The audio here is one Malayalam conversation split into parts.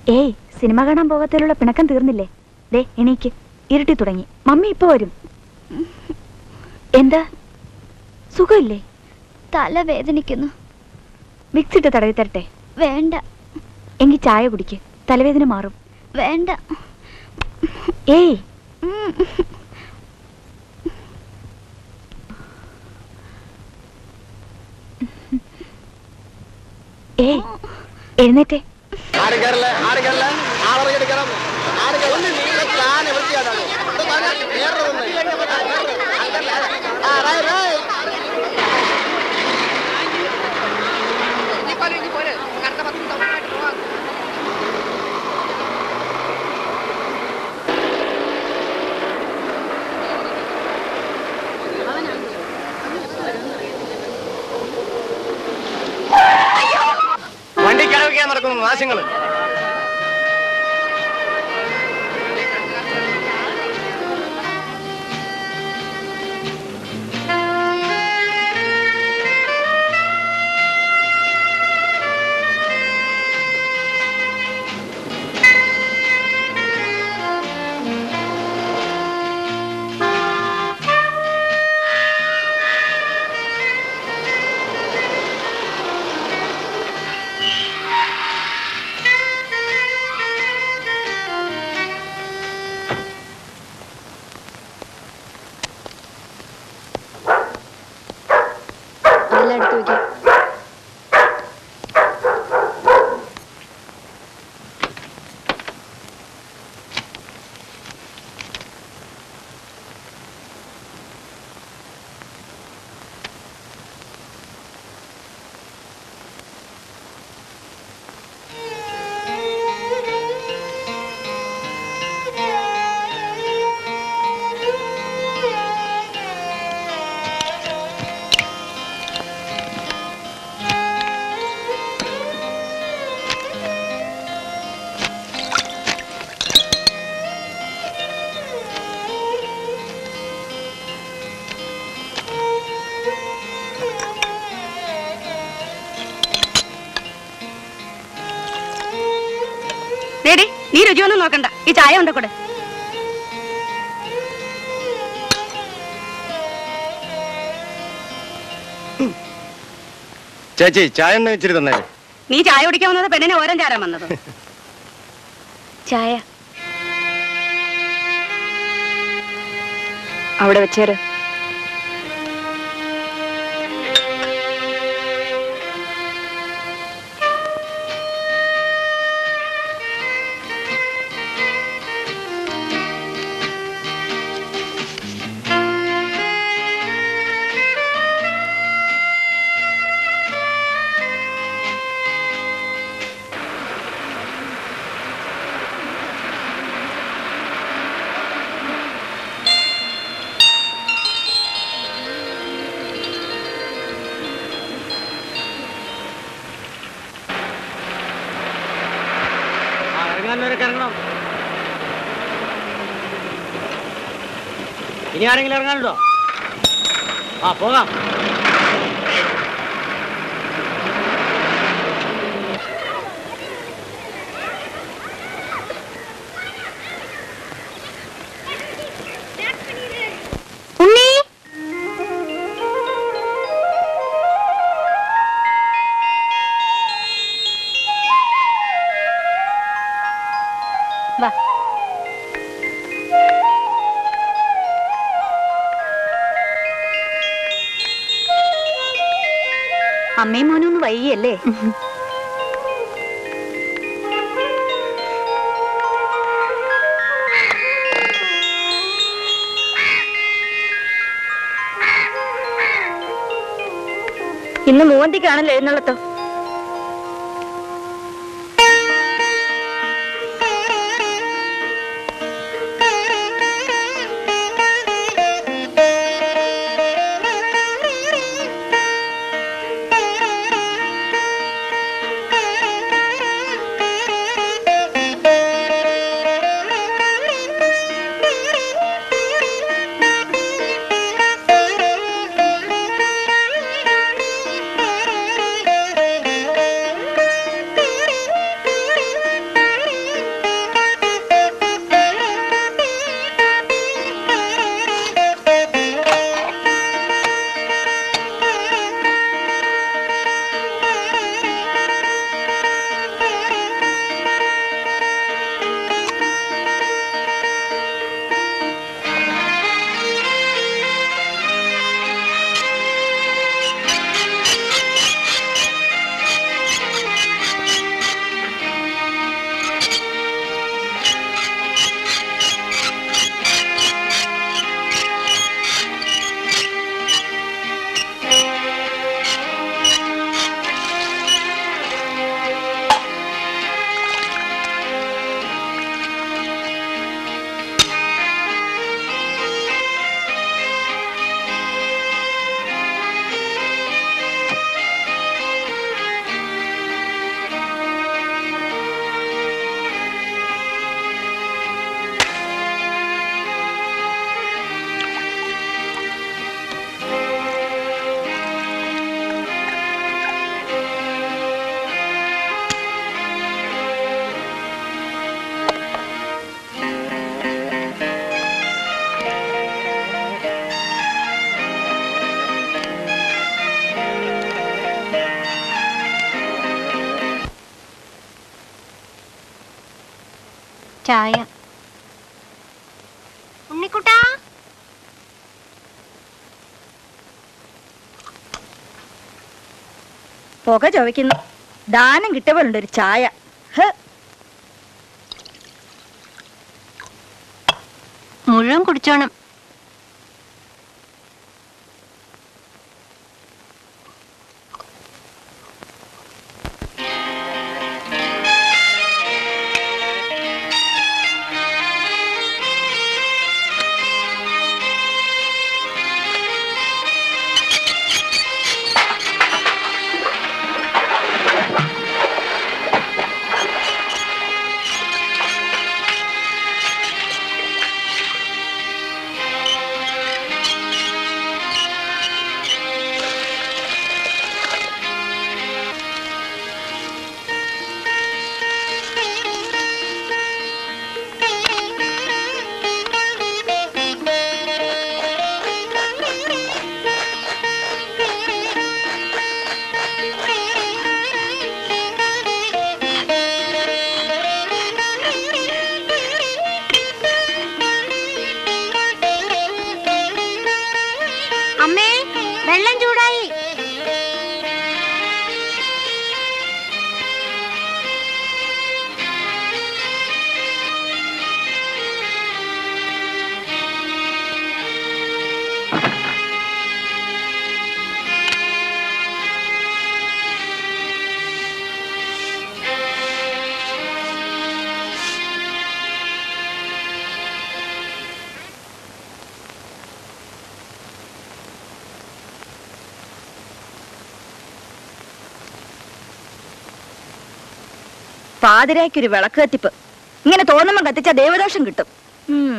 ഏയ് സിനിമ കാണാൻ പോകാത്തതിലുള്ള പിണക്കം തീർന്നില്ലേ ദേ എണീക്ക് ഇരുട്ടി തുടങ്ങി മമ്മി ഇപ്പൊ വരും എന്താ സുഖമില്ലേ തല വേദനിക്കുന്നു വിക്സ് ഇട്ട് തടവി തരട്ടെ വേണ്ട എങ്കിൽ ചായ കുടിക്ക് തലവേദന മാറും വേണ്ട ഏയ് ഉം. ഏയ് എഴുന്നേറ്റേ ആരും കയറില്ല ആരും കയറില്ല ആളറി എടുക്കണം ആരും കയറില്ല നീ പ്ലാൻ വൃത്തിയാടാണ് വണ്ടിക്കടവിക്കാൻ നടക്കുന്നു നാശങ്ങള് അതെല്ലാം എടുത്തു വെക്കാം ഡേടി നീ രുചിയൊന്നും നോക്കണ്ട ഈ ചായ ഉണ്ട് കൂടെ ചേച്ചി ചായ എണ്ണ വെച്ചിട്ട് തന്നെ നീ ചായ കുടിക്കാൻ വന്നത് പെണ്ണിനെ ഓരം ചാരാൻ വന്നത് ചായ അവിടെ വെച്ചേര് ഇറങ്ങാനവരൊക്കെ ഇറങ്ങണം ഇനി ആരെങ്കിലും ഇറങ്ങാനുണ്ടോ ആ പോകാം ഉണ്ണി വാ അമ്മയും മോനും ഒന്ന് വൈകിയല്ലേ ഇന്ന് മൂവന്തിക്കാണല്ലോ എഴുന്നള്ളത്തോ ചായ ഉണ്ണിക്കുട്ടാ പുക ചൊവയ്ക്കുന്നു ദാനം കിട്ടിയവരുണ്ട് ഒരു ചായ ഹ്, മുഴുവൻ കുടിച്ചോണം അമ്മേ വെള്ളം ചൂടായി പാതിരായ്ക്കൊരു വിളക്ക് കത്തിപ്പ് ഇങ്ങനെ തോന്നുമ്പോ കത്തിച്ച ദേവദോഷം കിട്ടും ഉം.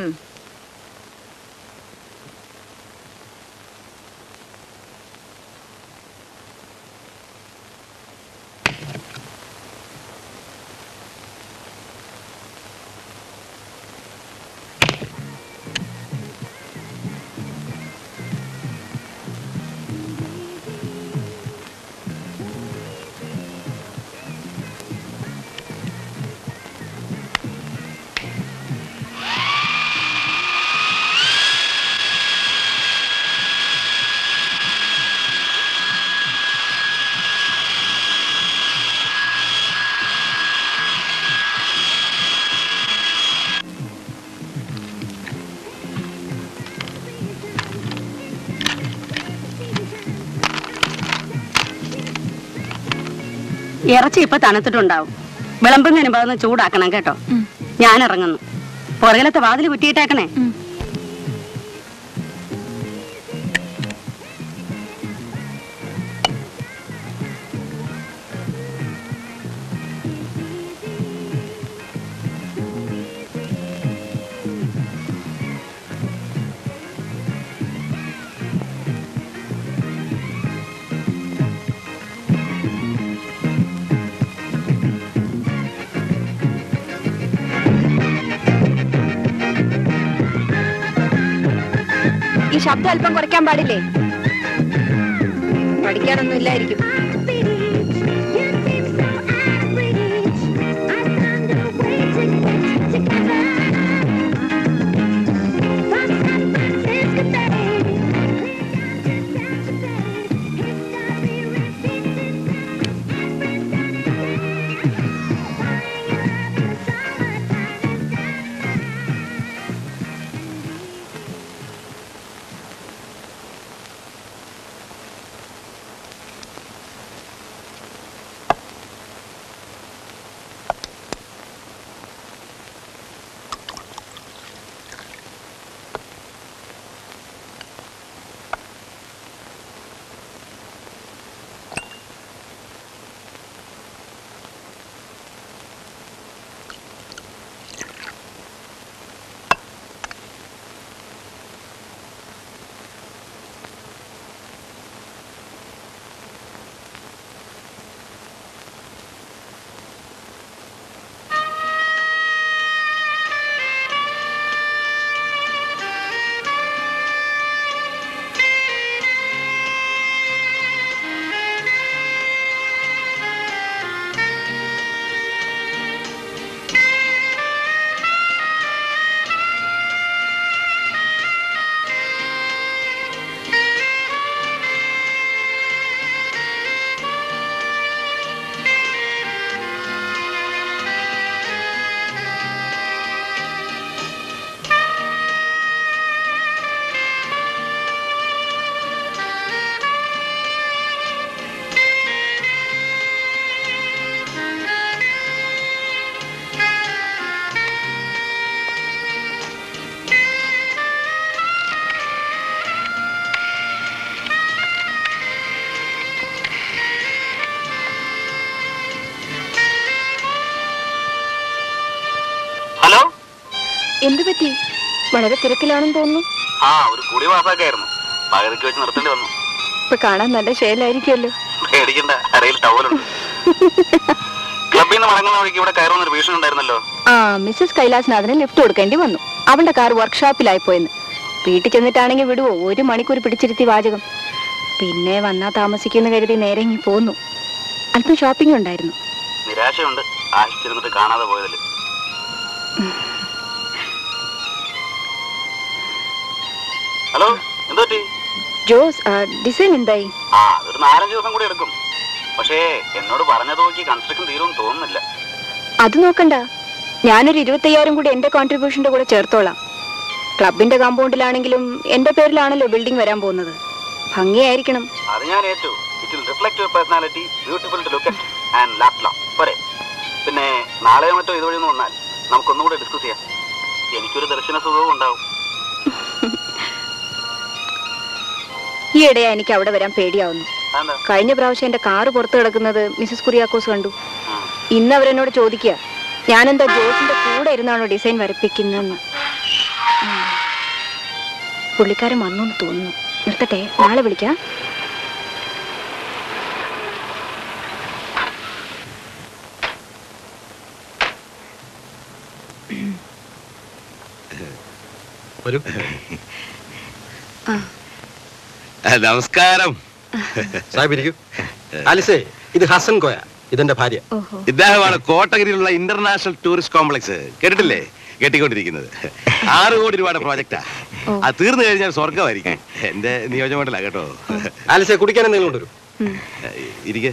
ഇറച്ചി ഇപ്പൊ തണുത്തിട്ടുണ്ടാവും വിളമ്പുന്നതിന് മുമ്പ് ചൂടാക്കണം കേട്ടോ ഞാൻ ഇറങ്ങുന്നു പുറകിലത്തെ വാതിൽ കുറ്റിയിട്ടേക്കണേ ഈ ശബ്ദം അല്പം കുറയ്ക്കാൻ പാടില്ലേ പഠിക്കാനൊന്നും ഇല്ലായിരിക്കും എന്തു പറ്റി വളരെ തിരക്കിലാണെന്ന് തോന്നുന്നു ആ ഒരു കുടി പാസ്സാക്കായിരുന്നു പകരക്ക് വെച്ച് നിർത്തേണ്ടി വന്നു ഇപ്പൊ കാണാൻ നല്ല ഷേലായിരിക്കുമല്ലോ പേടിക്കണ്ട അരയിൽ ടവലുണ്ട് ക്ലബിൽ നിന്ന് മടങ്ങുന്ന വഴിക്ക് ഇവിടെ കയറുന്ന ഒരു ഭീഷണി ഉണ്ടായിരുന്നല്ലോ ആ മിസ്സസ് കൈലാസ്നാഥന് ലിഫ്റ്റ് കൊടുക്കേണ്ടി വന്നു അവളുടെ കാർ വർക്ക്ഷോപ്പിലായി പോയെന്ന് വീട്ടിൽ ചെന്നിട്ടാണെങ്കിൽ വിടുവോ ഒരു മണിക്കൂർ പിടിച്ചിരുത്തി വാചകം പിന്നെ വന്നാ താമസിക്കുന്ന കരുതി നേരെ ഇങ്ങി പോന്നു അല്പം ഷോപ്പിംഗ് ഉണ്ടായിരുന്നു നിരാശയുണ്ട് ആശിച്ചിരുന്നിട്ട് കാണാതെ പോയതിൽ ഹലോ എന്ത് പറ്റി ജോസ് ആ, ഡിസൈൻ എന്തായി ആ അതൊരു നാലഞ്ച് ദിവസം കൂടി എടുക്കും പക്ഷേ എന്നോട് പറഞ്ഞത് നോക്കി കൺസ്ട്രക്ഷൻ തീരുമെന്ന് തോന്നുന്നില്ല അത് നോക്കണ്ട ഞാനൊരു ഇരുപത്തയ്യായിരം കൂടി എന്റെ കോൺട്രിബ്യൂഷന്റെ കൂടെ ചേർത്തോളാം ക്ലബിന്റെ കോമ്പൗണ്ടിലാണെങ്കിലും എന്റെ പേരിലാണല്ലോ ബിൽഡിംഗ് വരാൻ പോകുന്നത് ഭംഗിയായിരിക്കണം അത് ഞാൻ ഏറ്റു it will reflect your personality beautiful to look at and lap lap പോരെ പിന്നെ നാളെയോ മറ്റോ ഇതുവഴി ഒന്ന് വന്നാൽ നമുക്കൊന്നുകൂടെ ഡിസ്കസ് ചെയ്യാം എനിക്കൊരു ദർശന സുഖവും ഉണ്ടാവും ഈയിടെയാ എനിക്ക് അവിടെ വരാൻ പേടിയാവുന്നു അതെന്താ കഴിഞ്ഞ പ്രാവശ്യം എന്റെ കാറ് പുറത്ത് കിടക്കുന്നത് മിസസ് കുറിയാക്കോസ് കണ്ടു ഉം. ഇന്ന് അവരെന്നോട് ചോദിക്കുക ഞാനെന്താ ജോസിന്റെ കൂടെ ഇരുന്നാണോ ഡിസൈൻ വരപ്പിക്കുന്നതെന്ന് ഉം. പുള്ളിക്കാരൻ വന്നു എന്ന് തോന്നുന്നു നിർത്തട്ടെ നാളെ വിളിക്കാം വരൂ നമസ്കാരം സാഹിബ് ഇരിക്കൂ ആലിസേ ഇത് ഹസൻ കോയ ഇതെന്റെ ഭാര്യ ഓഹോ ഇദ്ദേഹമാണ് കോട്ടഗിരിയിലുള്ള ഇന്റർനാഷണൽ ടൂറിസ്റ്റ് കോംപ്ലക്സ് കേട്ടിട്ടില്ലേ കെട്ടിക്കൊണ്ടിരിക്കുന്നത് ആറ് കോടി രൂപയുടെ പ്രോജക്റ്റാ അത് തീർന്നു കഴിഞ്ഞാൽ സ്വർഗമായിരിക്കും എന്റെ നിയോജകമണ്ഡല കേട്ടോ ആലിസേ കുടിക്കാൻ എന്തെങ്കിലും കൊണ്ടുവരും ഇരിക്കെ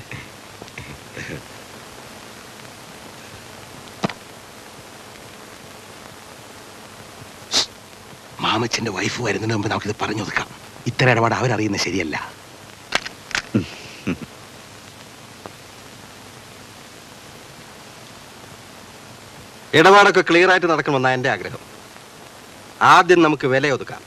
മാമച്ചന്റെ വൈഫ് വരുന്നതിന് മുമ്പ് നമുക്കിത് പറഞ്ഞു ഒതുക്കാം ഇത്തരം ഇടപാട് അവരറിയുന്നത് ശരിയല്ല ഇടപാടൊക്കെ ക്ലിയർ ആയിട്ട് നടക്കണമെന്നാ എന്റെ ആഗ്രഹം ആദ്യം നമുക്ക് വില ഒതുക്കാം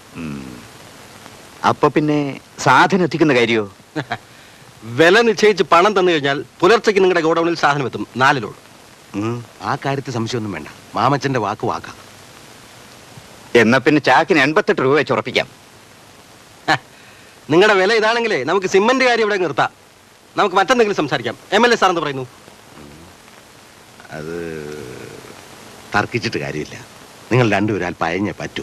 അപ്പൊ പിന്നെ സാധനം എത്തിക്കുന്ന കാര്യോ വില നിശ്ചയിച്ച് പണം തന്നു കഴിഞ്ഞാൽ പുലർച്ചയ്ക്ക് നിങ്ങളുടെ ഗോഡൌണിൽ സാധനം എത്തും നാല് ലോഡ് ഉം, ആ കാര്യത്തിൽ സംശയമൊന്നും വേണ്ട മാമച്ചന്റെ വാക്ക് വാക്കാം എന്നാ പിന്നെ ചാക്കിന് എൺപത്തെട്ട് രൂപ വെച്ച് ഉറപ്പിക്കാം നിങ്ങളുടെ വില ഇതാണെങ്കിലേ നമുക്ക് സിമന്റ് കാര്യം ഇവിടെ നിർത്താം നമുക്ക് മറ്റെന്തെങ്കിലും സംസാരിക്കാം എം എൽ എ സാർ എന്ന് പറയുന്നു അത് തർക്കിച്ചിട്ട് കാര്യമില്ല നിങ്ങൾ രണ്ടുപേരും അല്പം അയഞ്ഞേ പറ്റൂ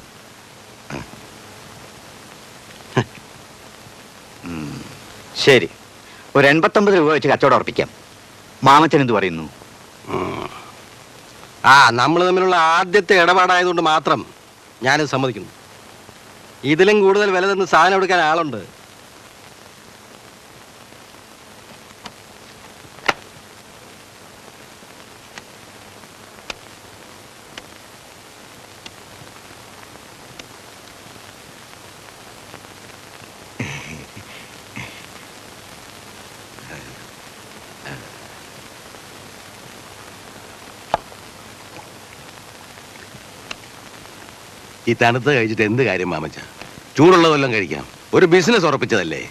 ശരി ഒരു എൺപത്തൊമ്പത് രൂപ വെച്ച് കച്ചവടം ഉറപ്പിക്കാം മാമച്ചൻ എന്ത് പറയുന്നു ആ നമ്മൾ തമ്മിലുള്ള ആദ്യത്തെ ഇടപാടായതുകൊണ്ട് മാത്രം ഞാനിത് സമ്മതിക്കുന്നു ഇതിലും കൂടുതൽ വില തന്ന് സാധനം എടുക്കാൻ ആളുണ്ട് ഈ തണുത്ത് കഴിച്ചിട്ട് എന്ത് കാര്യം മാമച്ച ചൂടുള്ളതെല്ലാം കഴിക്കാം ഒരു ബിസിനസ് ഉറപ്പിച്ചതല്ലേ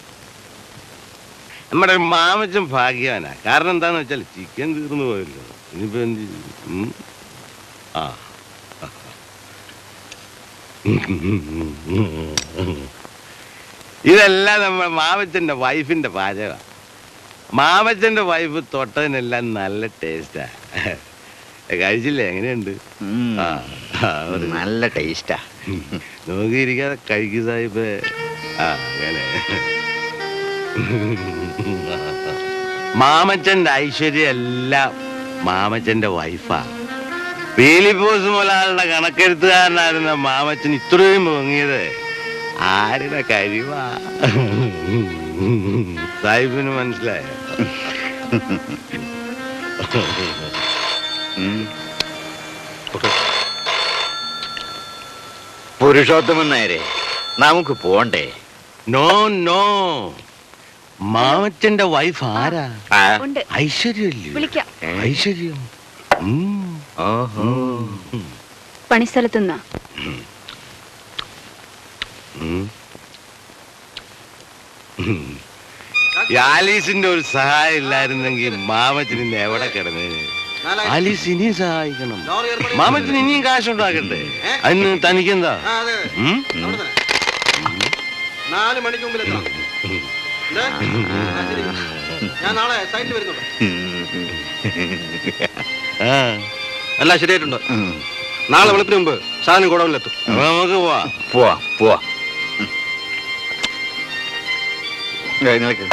നമ്മുടെ മാമച്ചൻ ഭാഗ്യവാനാ കാരണം എന്താന്ന് വെച്ചാൽ ചിക്കൻ തീർന്നു പോയല്ലോ ഇനിയിപ്പോ എന്ത് ചെയ്യും? ഉം? ആ ഇതെല്ലാം നമ്മുടെ മാമച്ചന്റെ വൈഫിന്റെ പാചക മാമച്ചന്റെ വൈഫ് തൊട്ടതിനെല്ലാം നല്ല ടേസ്റ്റാ കഴിച്ചില്ലേ എങ്ങനെയുണ്ട് ഉം, ആ, ആ, ഒരു- നല്ല ടേസ്റ്റാ നോക്കിയിരിക്കാതെ കഴിക്കുക സാഹിബ് ആ അങ്ങനെ മാമച്ചന്റെ ഐശ്വര്യം എല്ലാം മാമച്ചന്റെ വൈഫാ പീലിപ്പോസ് മുതലാളുടെ കണക്കെഴുത്തുകാരനായിരുന്ന മാമച്ചൻ ഇത്രയും പൊങ്ങിയത് ആരുടെ കഴിവാ സാഹിബിന് മനസ്സിലായോ ഉം. പുരുഷോത്തമൻ നേരെ നമുക്ക് പോണ്ടേ നോ നോ മാമച്ചന്റെ വൈഫ് ആരാ ആ, ഉണ്ട് ഐശ്വര്യല്ലേ വിളിക്കാം ഏ? ഐശ്വര്യം ഉം. ഓഹോ പണിസ്ഥലത്തുനിന്നാ ഉം. ഉം. ഈ ആലീസിന്റെ ഒരു സഹായം ഇല്ലായിരുന്നെങ്കിൽ മാമച്ചൻ ഇന്ന് എവിടെ കിടന്നേന് നാലായിരം. ആലീസ് ഇനിയും സഹായിക്കണം ലോറി ഏർപ്പാട് മാമത്തിന് ഇനിയും കാശുണ്ടാക്കണ്ടേ ഏ? അതിന് തനിക്കെന്താ ആ, അതെ, അതെ. ഉം? അവിടെ തന്നെ. നാല് മണിക്ക് മുമ്പിൽ എത്തണം എന്താ? ആ, ശരി. ഞാൻ നാളെ സൈറ്റിൽ വരുന്നുണ്ട് ആ, അല്ല ശരിയായിട്ടുണ്ട് നാളെ വെളുപ്പിന് മുമ്പ് സാധനം ഗോഡൌണിലെത്തും അപ്പൊ നമുക്ക് പോവാ പോവാ പോവാ ഉം. ഏയ് നിനക്ക്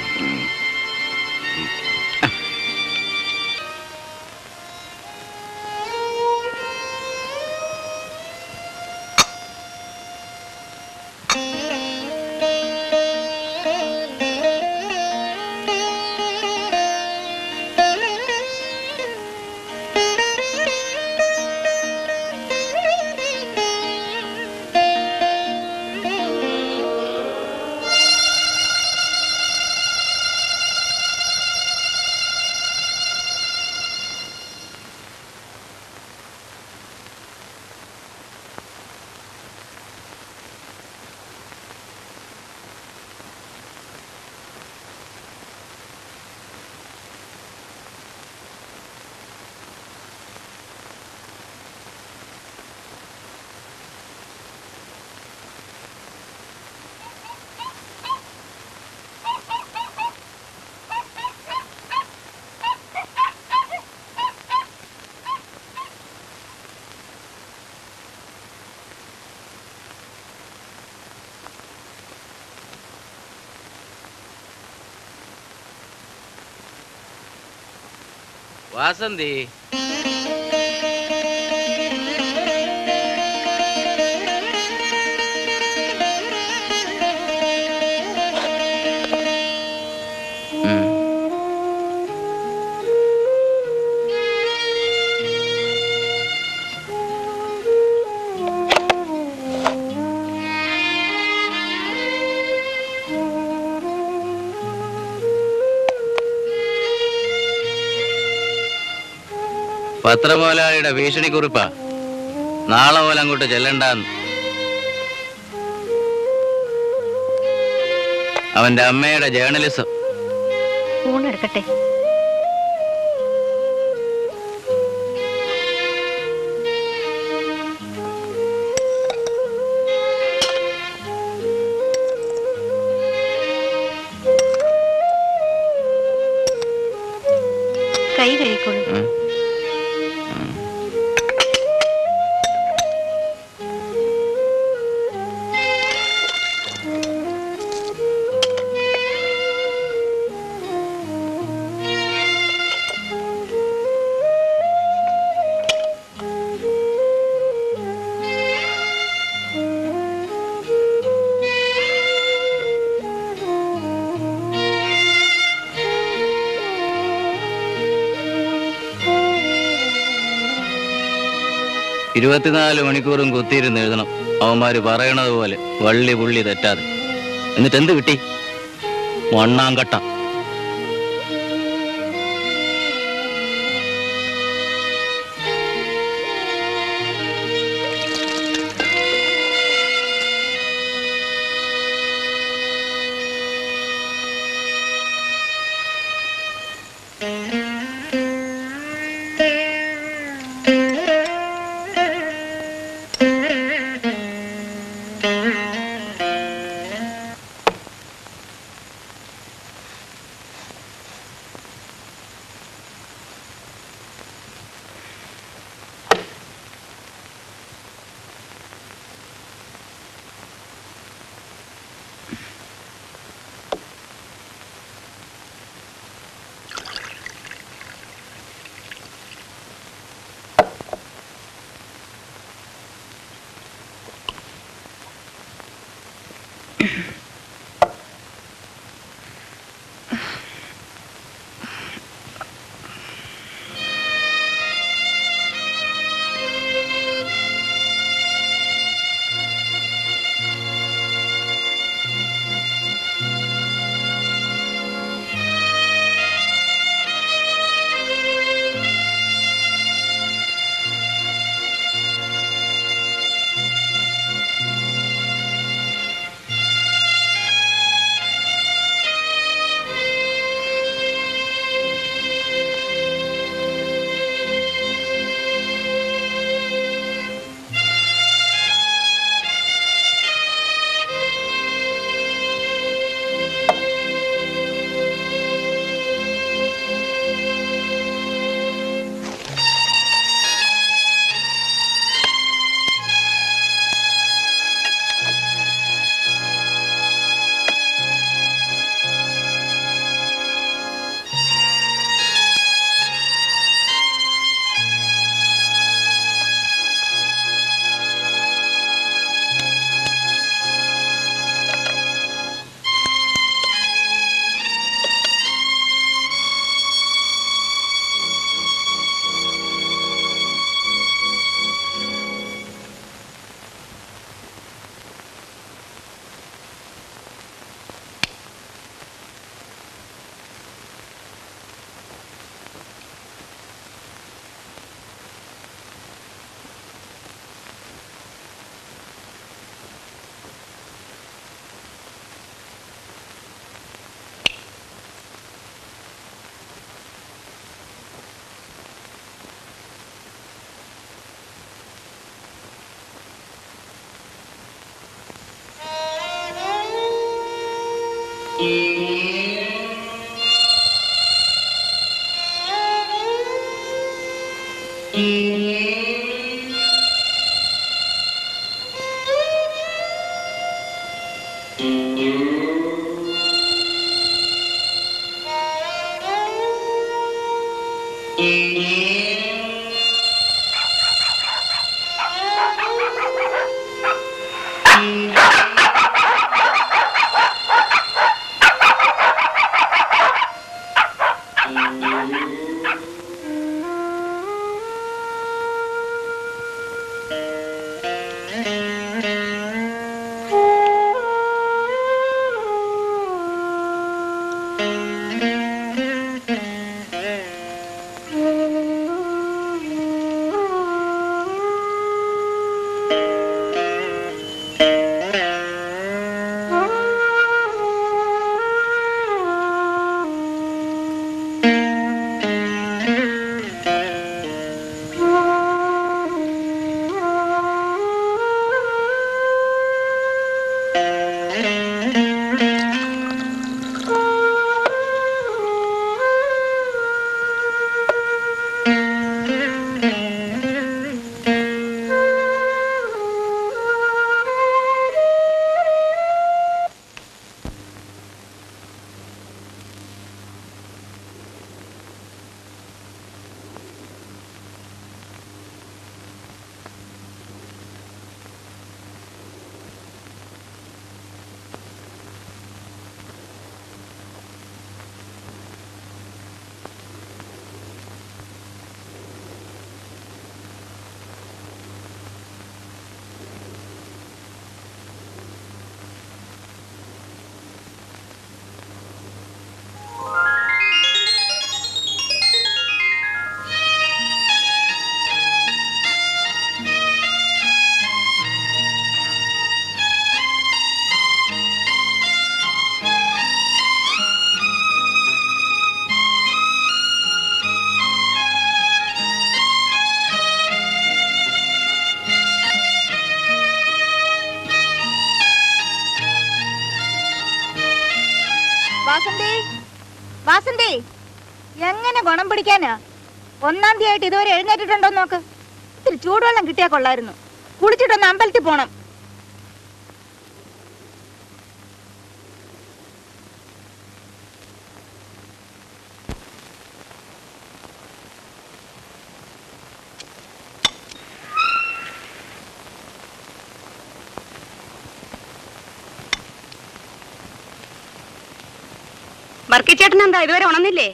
വാസന്തി പത്രമോലാളിയുടെ ഭീഷണിക്കുറിപ്പാ നാളെ പോലെ അങ്ങോട്ട് ചെല്ലണ്ടാന്ന് അവന്റെ അമ്മയുടെ ജേർണലിസം ഊണെടുക്കട്ടെ കൈ കഴിക്കോളൂ ഇരുപത്തിനാല് മണിക്കൂറും കുത്തിയിരുന്ന് എഴുതണം അവന്മാര് പറയണത് പോലെ വള്ളി പുള്ളി തെറ്റാതെ എന്നിട്ട് എന്ത് കിട്ടി മണ്ണാങ്കട്ട വാസന്തി വാസന്തി എങ്ങനെ ഗുണം പിടിക്കാനാ ഒന്നാം തീയതി ആയിട്ട് ഇതുവരെ എഴുന്നേറ്റിട്ടുണ്ടോ നോക്ക് ഇത്തിരി ചൂടുവെള്ളം കിട്ടിയാ കൊള്ളായിരുന്നു കുളിച്ചിട്ടൊന്ന് അമ്പലത്തിൽ പോണം വർക്കിച്ചേട്ടൻ എന്താ ഇതുവരെ ഉണർന്നില്ലേ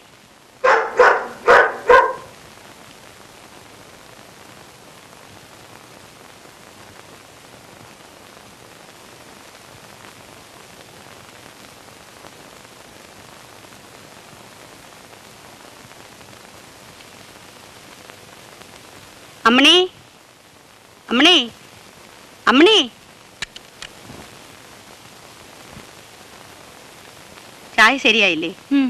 അമ്മണി അമ്മണി അമ്മണി ചായ ശരിയായില്ലേ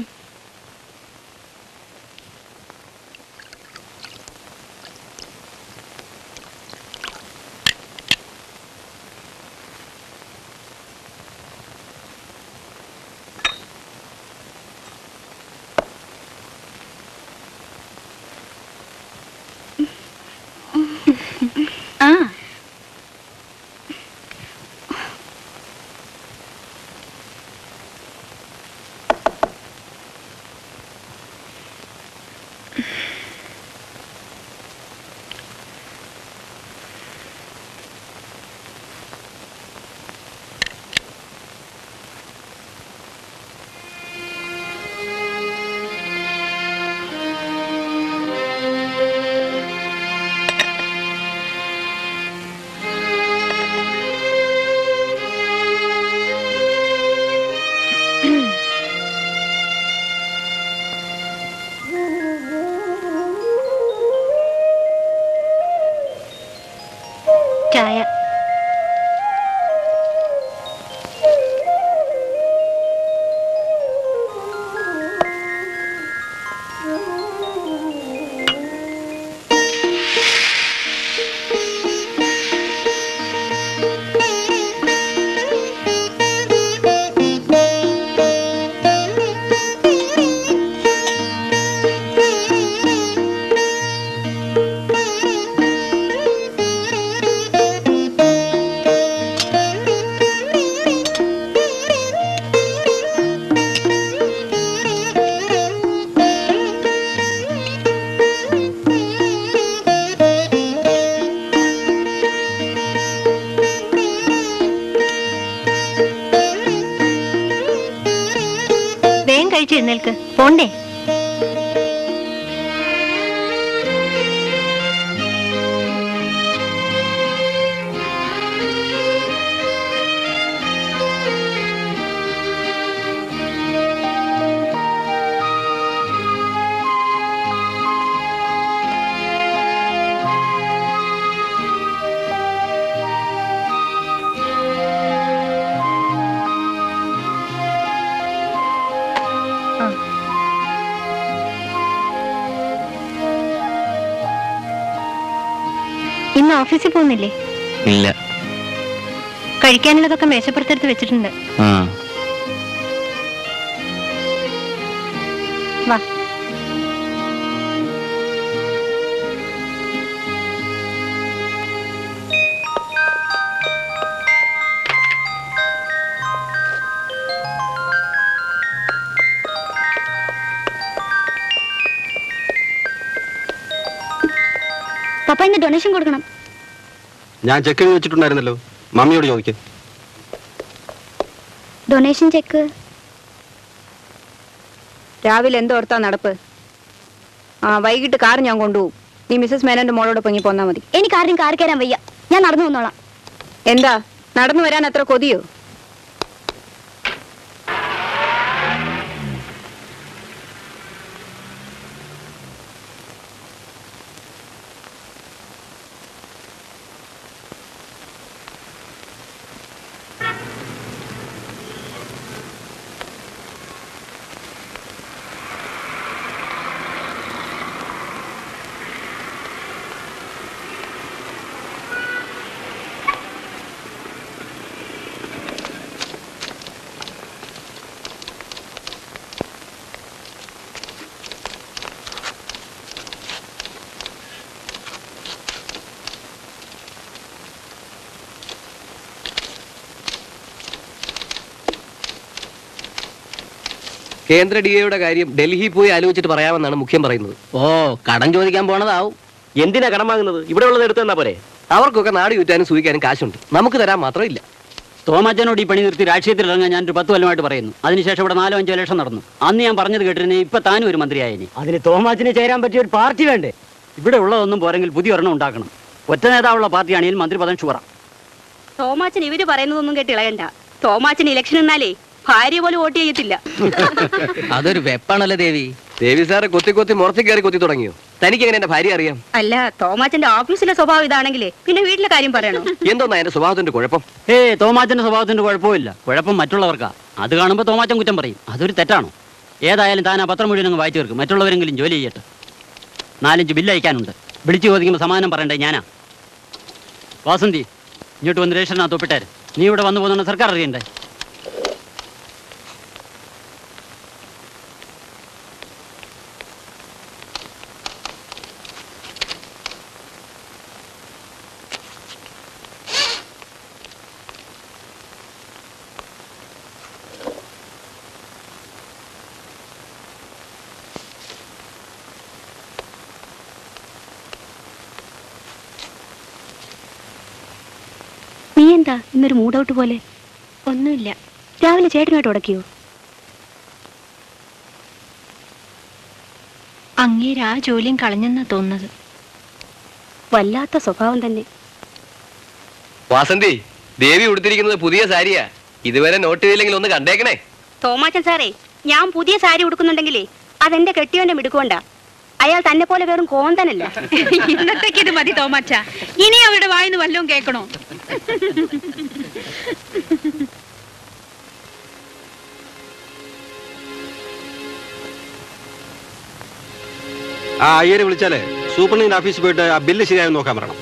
ആ ചായ ചെക്ക് പോണ്ടേ ഇന്ന് ഓഫീസിൽ പോകുന്നില്ലേ ഇല്ല കഴിക്കാനുള്ളതൊക്കെ മേശപ്പുറത്തെടുത്ത് വെച്ചിട്ടുണ്ട് ആ വാ പപ്പ ഇന്ന് ഡൊണേഷൻ കൊടുക്കണം ഞാൻ ചെക്ക് എഴുതി വെച്ചിട്ടുണ്ടായിരുന്നല്ലോ മമ്മിയോട് ചോദിക്കേ ഡൊണേഷൻ ചെക്ക് രാവിലെ എന്തോർത്താ നടപ്പ് ആ വൈകിട്ട് കാർ ഞാൻ കൊണ്ടുപോകും നീ മിസ്സസ് മേനന്റെ മോളോട് പൊങ്ങി പോന്നാ മതി എനിക്ക് ആരുടെയും കാർ കയറാൻ വയ്യ ഞാൻ നടന്നു വന്നോളാം എന്താ നടന്നു വരാൻ അത്ര കൊതിയോ കേന്ദ്ര ഡി എയുടെ കാര്യം ഡൽഹി പോയി ആലോചിച്ചിട്ട് പറയാമെന്നാണ് മുഖ്യം പറയുന്നത് ഓ കടം ചോദിക്കാൻ പോണതാവും എന്തിനാ കടം വാങ്ങുന്നത് ഇവിടെ ഉള്ളത് എടുത്തു തന്നാ പോരെ അവർക്കൊക്കെ നാട് ചുറ്റാനും സൂഹിക്കാനും കാശുണ്ട് നമുക്ക് തരാൻ മാത്രമില്ല തോമാച്ചനോട് ഈ പണി നിർത്തി രാഷ്ട്രീയത്തിൽ ഇറങ്ങാൻ ഞാനൊരു പത്ത് കൊല്ലമായിട്ട് പറയുന്നു അതിനുശേഷം ഇവിടെ നാലോ അഞ്ചോ ലക്ഷം നടന്നു അന്ന് ഞാൻ പറഞ്ഞത് കേട്ടിരുന്നേ ഇപ്പൊ താനും ഒരു മന്ത്രിയായിനി അതിന് തോമാച്ചിന് ചേരാൻ പറ്റിയ ഒരു പാർട്ടി വേണ്ടേ ഇവിടെ ഉള്ളതൊന്നും പോരെങ്കിൽ പുതിയ ഒരെണ്ണം ഉണ്ടാക്കണം ഒറ്റ നേതാവുള്ള പാർട്ടിയാണെങ്കിൽ മന്ത്രി പദം ഷുവറ തോമാച്ചൻ ഇവര് പറയുന്നതൊന്നും കേട്ട് ഇളയണ്ട തോമാച്ചൻ ഇലക്ഷൻ എന്നാലേ ഭാര്യ പോലും വോട്ട് ചെയ്യത്തില്ല അതൊരു വെപ്പാണല്ലോ ദേവി ദേവി സാറെ കൊത്തി കൊത്തി മുറത്തി കയറി കൊത്തി തുടങ്ങിയോ തനിക്ക് എങ്ങനെ എന്റെ ഭാര്യ അറിയാം അല്ല തോമാച്ചന്റെ ഓഫീസിലെ സ്വഭാവം ഇതാണെങ്കിലേ പിന്നെ വീട്ടിലെ കാര്യം പറയണോ എന്തോന്നാ എന്റെ സ്വഭാവത്തിന്റെ കുഴപ്പം ഏ തോമാച്ചന്റെ സ്വഭാവത്തിന്റെ കുഴപ്പമില്ല കുഴപ്പം മറ്റുള്ളവർക്കാ അത് കാണുമ്പോൾ തോമാച്ചൻ കുറ്റം പറയും അതൊരു തെറ്റാണോ ഏതായാലും താൻ ആ പത്രം മുഴുവൻ അങ്ങ് വായിച്ചു തീർക്കും മറ്റുള്ളവരെങ്കിലും ജോലി ചെയ്യട്ടെ നാലഞ്ച് ബില്ല് അയക്കാനുണ്ട് വിളിച്ചു ചോദിക്കുമ്പോൾ സമാധാനം പറയണ്ടേ ഞാനാ വാസന്തി ഇങ്ങോട്ട് വന്ന് രജിസ്റ്ററിനകത്ത് ഒപ്പിട്ടാര് നീ ഇവിടെ വന്നു പോകുന്ന സർക്കാർ അറിയണ്ടേ നീ എന്താ ഇന്നൊരു മൂഡൌട്ട് പോലെ ഒന്നുമില്ല രാവിലെ ചേട്ടനായിട്ട് ഉടക്കിയോ അങ്ങേര് ആ ജോലിയും കളഞ്ഞെന്നാ തോന്നുന്നത് വല്ലാത്ത സ്വഭാവം തന്നെ വാസന്തി ദേവി ഉടുത്തിരിക്കുന്നത് പുതിയ സാരിയാ ഇതുവരെ നോട്ട് ചെയ്തില്ലെങ്കിൽ ഒന്ന് കണ്ടേക്കണേ തോമാച്ചൻ സാറേ ഞാൻ പുതിയ സാരി ഉടുക്കുന്നുണ്ടെങ്കിലേ അതെന്റെ കെട്ടിയോന്റെ മിടുക്കൊണ്ടാ അയാൾ തന്നെ പോലെ വെറും കോന്തനല്ല ഇന്നത്തേക്ക് ഇത് മതി തോമാച്ച ഇനി അവരുടെ വായിന്ന് വല്ലതും കേൾക്കണോ ആ അയ്യരെ വിളിച്ചാലേ സൂപ്പർണീൻ്റെ ഓഫീസിൽ പോയിട്ട് ആ ബില്ല് ശരിയായി നോക്കാൻ പറയണം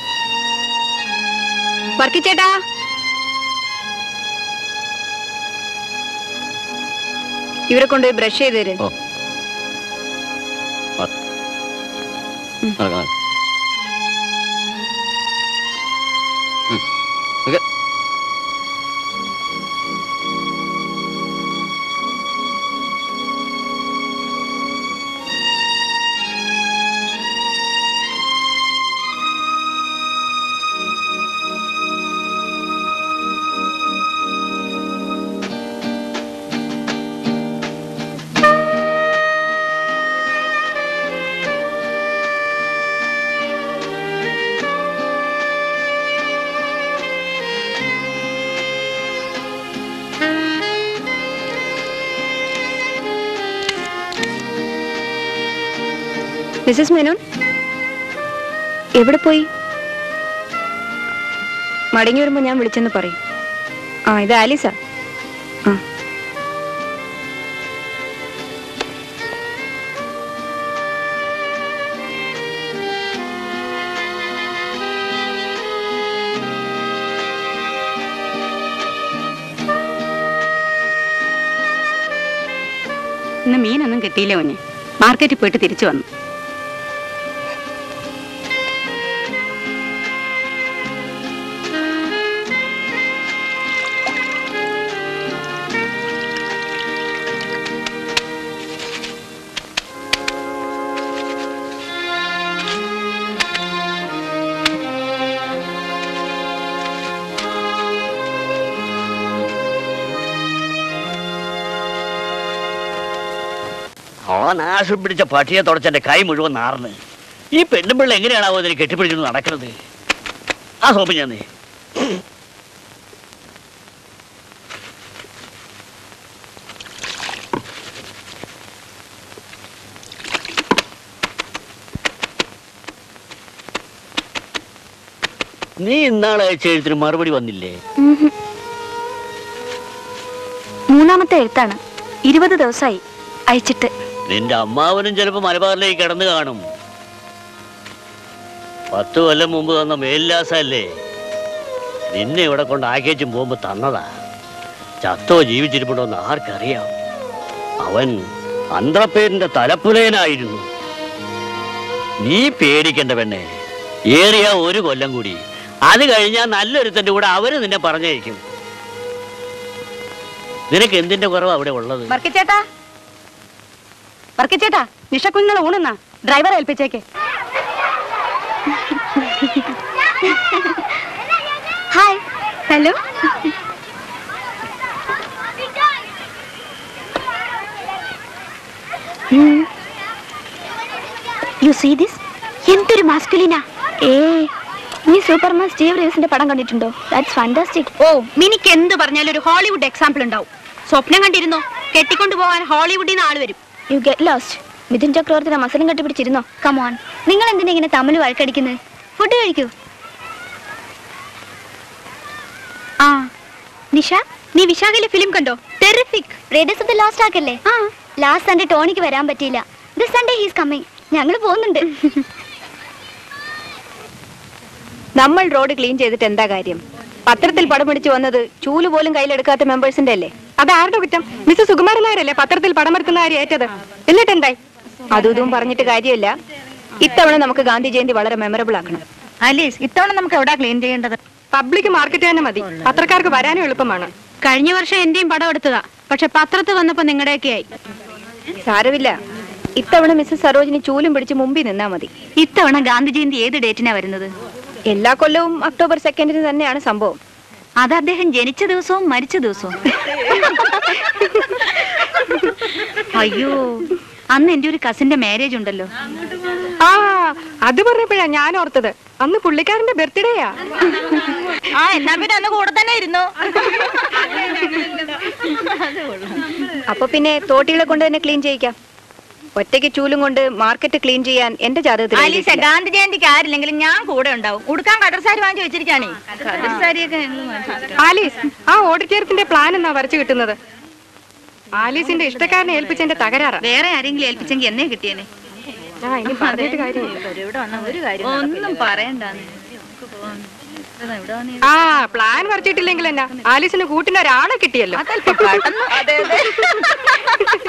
വർക്കിച്ചേട്ടാ ഇവരെ കൊണ്ടുപോയി ബ്രഷ് ചെയ്ത് തരും ഓ. നടക്കാം ഓക്കെ മിസ്സസ് മേനോൻ എവിടെ പോയി മടങ്ങി വരുമ്പോ ഞാൻ വിളിച്ചെന്ന് പറയും ആ ഇത് ആലീസാ ആ ഇന്ന് മീനൊന്നും കിട്ടിയില്ല കുഞ്ഞെ മാർക്കറ്റിൽ പോയിട്ട് തിരിച്ചു വന്നു ആ നാശം പിടിച്ച പട്ടിയെ തുടച്ചെന്റെ കൈ മുഴുവൻ നാർന്ന് ഈ പെണ്ണുമ്പിള്ള എങ്ങനെയാണാവോ അതിന് കെട്ടിപ്പിടിച്ചു നടക്കുന്നത് ആ സോപ്പ് ഞാൻ നീ ഇന്നാളെ അയച്ച എഴുത്തിന് മറുപടി വന്നില്ലേ ഉംഹും. മൂന്നാമത്തെ എഴുത്താണ് ഇരുപത് ദിവസമായി അയച്ചിട്ട് നിന്റെ അമ്മാവനും ചിലപ്പോ മലബാറിലേക്ക് കിടന്നു കാണും പത്ത് കൊല്ലം മുമ്പ് തന്ന മേൽലാസല്ലേ നിന്നെ ഇവിടെ കൊണ്ട് ആക്കേച്ചും പോകുമ്പോ തന്നതാ ചത്തോ ജീവിച്ചിരിപ്പുണ്ടോ എന്ന് ആർക്കറിയാം അവൻ അന്ത്രപ്പേരിന്റെ തലപ്പുലയനായിരുന്നു നീ പേടിക്കണ്ട പെണ്ണെ ഏറിയ ഒരു കൊല്ലം കൂടി അത് കഴിഞ്ഞാൽ നല്ലൊരുത്തന്റെ കൂടെ അവര് നിന്നെ പറഞ്ഞയക്കും നിനക്ക് എന്തിന്റെ കുറവാ അവിടെ ഉള്ളത് വർക്കിച്ചേട്ടാ വർക്കിച്ചേട്ടാ നിഷക്കുഞ്ഞുങ്ങൾ ഊണെന്നാ ഡ്രൈവറെ ഏൽപ്പിച്ചേക്ക് hi hello you see this എന്തൊരു മാസ്കുലിനാ ഏ നീ സൂപ്പർമാൻ സ്റ്റീവ് റീവ്സിന്റെ പടം കണ്ടിട്ടുണ്ടോ ദാറ്റ്സ് ഫാന്റാസ്റ്റിക് ഓ മിനിക്ക് എന്ത് പറഞ്ഞാലും ഒരു ഹോളിവുഡ് എക്സാമ്പിൾ ഉണ്ടാവും സ്വപ്നം കണ്ടിരുന്നോ കെട്ടിക്കൊണ്ടു പോകാൻ ഹോളിവുഡിൽ നിന്ന് ആള് വരും യു ഗെറ്റ് ലോസ്റ്റ് മിഥുൻ ചക്രവർത്തിയുടെ മസലും കെട്ടിപ്പിടിച്ചിരുന്നോ കമോൺ നിങ്ങൾ എന്തിനാ ഇങ്ങനെ തമ്മിൽ വഴക്കടിക്കുന്നത് ഫുഡ് കഴിക്കൂ ആ നിഷ നീ വിശാഖയിലെ ഫിലിം കണ്ടോ terrific radius of the last ആക്കല്ലേ ആ ലാസ്റ്റ് സൺഡേ ടോണിക്ക് വരാൻ പറ്റിയില്ല ദിസ് സൺഡേ ഹീസ് കമ്മിങ് ഞങ്ങൾ പോകുന്നുണ്ട് നമ്മൾ റോഡ് ക്ലീൻ ചെയ്തിട്ട് എന്താ കാര്യം പത്രത്തിൽ പടം പിടിച്ചു വന്നത് ചൂല് പോലും കയ്യിലെടുക്കാത്ത മെമ്പേഴ്സിന്റെ അല്ലേ അത് ആരുടെ കുറ്റം മിസ് സുകുമാരൻ നായരല്ലേ പത്രത്തിൽ പടം വരുത്തുന്ന കാര്യം ഏറ്റത് എന്നിട്ട് എന്തായി അതും ഇതും പറഞ്ഞിട്ട് കാര്യമില്ല ഇത്തവണ നമുക്ക് ഗാന്ധി ജയന്തി വളരെ മെമ്മറബിൾ ആക്കണം അലീസ് ഇത്തവണ നമുക്ക് എവിടാ ക്ലീൻ ചെയ്യേണ്ടത് പബ്ലിക് മാർക്കറ്റ് തന്നെ മതി പത്രക്കാർക്ക് വരാനും എളുപ്പമാണ് കഴിഞ്ഞ വർഷം എന്റെയും പടം എടുത്തതാ പക്ഷെ പത്രത്തിൽ വന്നപ്പോ നിങ്ങളുടെയൊക്കെ ആയി സാരമില്ല ഇത്തവണ മിസ്സസ് സരോജിനി ചൂലും പിടിച്ച് മുമ്പിൽ നിന്നാ മതി ഇത്തവണ ഗാന്ധി ജയന്തി ഏത് ഡേറ്റിനാ വരുന്നത് എല്ലാ കൊല്ലവും ഒക്ടോബർ സെക്കൻഡിന് തന്നെയാണ് സംഭവം അത് അദ്ദേഹം ജനിച്ച ദിവസവും മരിച്ച ദിവസവും അയ്യോ അന്ന് എന്റെ ഒരു കസിന്റെ മാരേജ് ഉണ്ടല്ലോ ആ അത് പറഞ്ഞപ്പോഴാ ഞാൻ ഓർത്തത് അന്ന് പുള്ളിക്കാരന്റെ ബർത്ത്ഡേയാ ആ എന്നാ പിന്നെ അന്ന് കൂടെ തന്നെ ഇരുന്നു അപ്പൊ പിന്നെ തോട്ടികളെ കൊണ്ട് തന്നെ ക്ലീൻ ചെയ്യിക്കാം ഒറ്റയ്ക്ക് ചൂലും കൊണ്ട് മാർക്കറ്റ് ക്ലീൻ ചെയ്യാൻ എന്റെ ജാതകത്തിൽ ആലീസ എഴുതിയിട്ടില്ല. ഗാന്ധി ജയന്തിക്ക് ആരില്ലെങ്കിലും ഞാൻ കൂടെ ഉണ്ടാവും ഉടുക്കാൻ കടർ സാരി വാങ്ങിച്ചു വെച്ചിരിക്കാണേ കടർ സാരിയൊക്കെ ഞങ്ങൾ വാങ്ങിച്ചു വെച്ചിട്ടുണ്ട്. ആലീസ് ആ ഓഡിറ്റോറിയത്തിന്റെ പ്ലാൻ എന്നാ വരച്ചു കിട്ടുന്നത് ആലീസിന്റെ ഇഷ്ടക്കാരനെ ഏൽപ്പിച്ചെന്റെ തകരാറാ വേറെ ആരെങ്കിലും ഏൽപ്പിച്ചെങ്കിൽ എന്നേ കിട്ടിയേനെ ആ ഇനി പറഞ്ഞിട്ട് കാര്യമില്ല ഇവിടെ വന്ന ഒരു കാര്യം ഒന്നും പറയണ്ടാന്ന് ഇവിടെ വന്ന് ആ പ്ലാൻ വരച്ചിട്ടില്ലെങ്കിൽ എന്നാ ആലീസിന് കൂട്ടിന് ഒരാളെ കിട്ടിയല്ലോ അതല്പം പെട്ടെന്ന് അതെ അതെ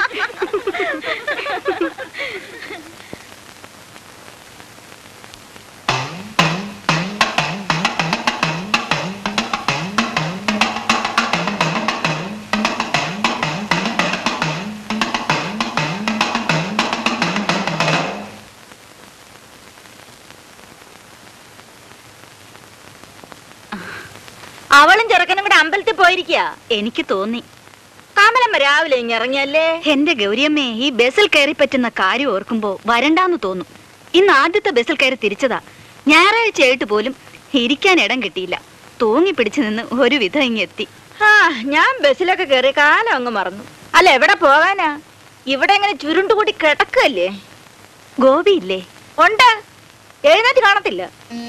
പോയിരിക്കുക എനിക്ക് തോന്നി കമലമ്മ രാവിലെ ഇങ്ങ് ഇറങ്ങിയല്ലേ എന്റെ ഗൗരിയമ്മേ ഈ ബസ്സിൽ കയറി പറ്റുന്ന കാര്യം ഓർക്കുമ്പോ വരണ്ടാന്ന് തോന്നും ഇന്ന് ആദ്യത്തെ ബസ്സിൽ കയറി തിരിച്ചതാ ഞായറാഴ്ചയായിട്ട് പോലും ഇരിക്കാൻ ഇടം കിട്ടിയില്ല തൂങ്ങി പിടിച്ചു നിന്ന് ഒരു വിധം ഇങ്ങെത്തി ആ ഞാൻ ബസ്സിലൊക്കെ കയറി കാലം അങ്ങ് മറന്നു അല്ല എവിടെ പോകാനാ ഇവിടെ ഇങ്ങനെ ചുരുണ്ടുകൂടി കിടക്കല്ലേ ഗോപിയില്ലേ ഉണ്ട് എഴുന്നേറ്റ് കാണത്തില്ല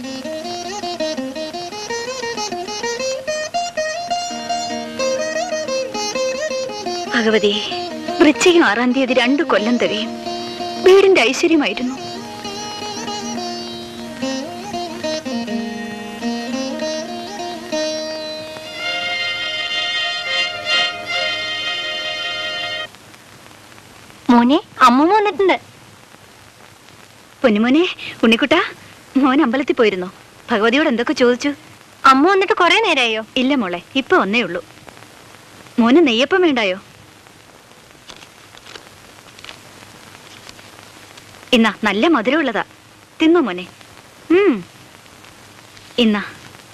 ഭഗവതി വൃശ്ചികം ആറാം തീയതി രണ്ടു കൊല്ലം തികയും വീടിന്റെ ഐശ്വര്യമായിരുന്നു മോനെ അമ്മൂമ്മ വന്നിട്ടുണ്ട് പൊന്നുമോനെ ഉണ്ണിക്കുട്ട മോൻ അമ്പലത്തിൽ പോയിരുന്നോ ഭഗവതിയോട് എന്തൊക്കെ ചോദിച്ചു അമ്മ വന്നിട്ട് കുറെ നേരമായോ ഇല്ല മോളെ ഇപ്പൊ ഒന്നേ ഉള്ളൂ മോന് നെയ്യപ്പം വേണ്ടായോ ഇന്നാ നല്ല മധുരമുള്ളതാ തിന്നോ മോനെ ഉം ഇന്നാ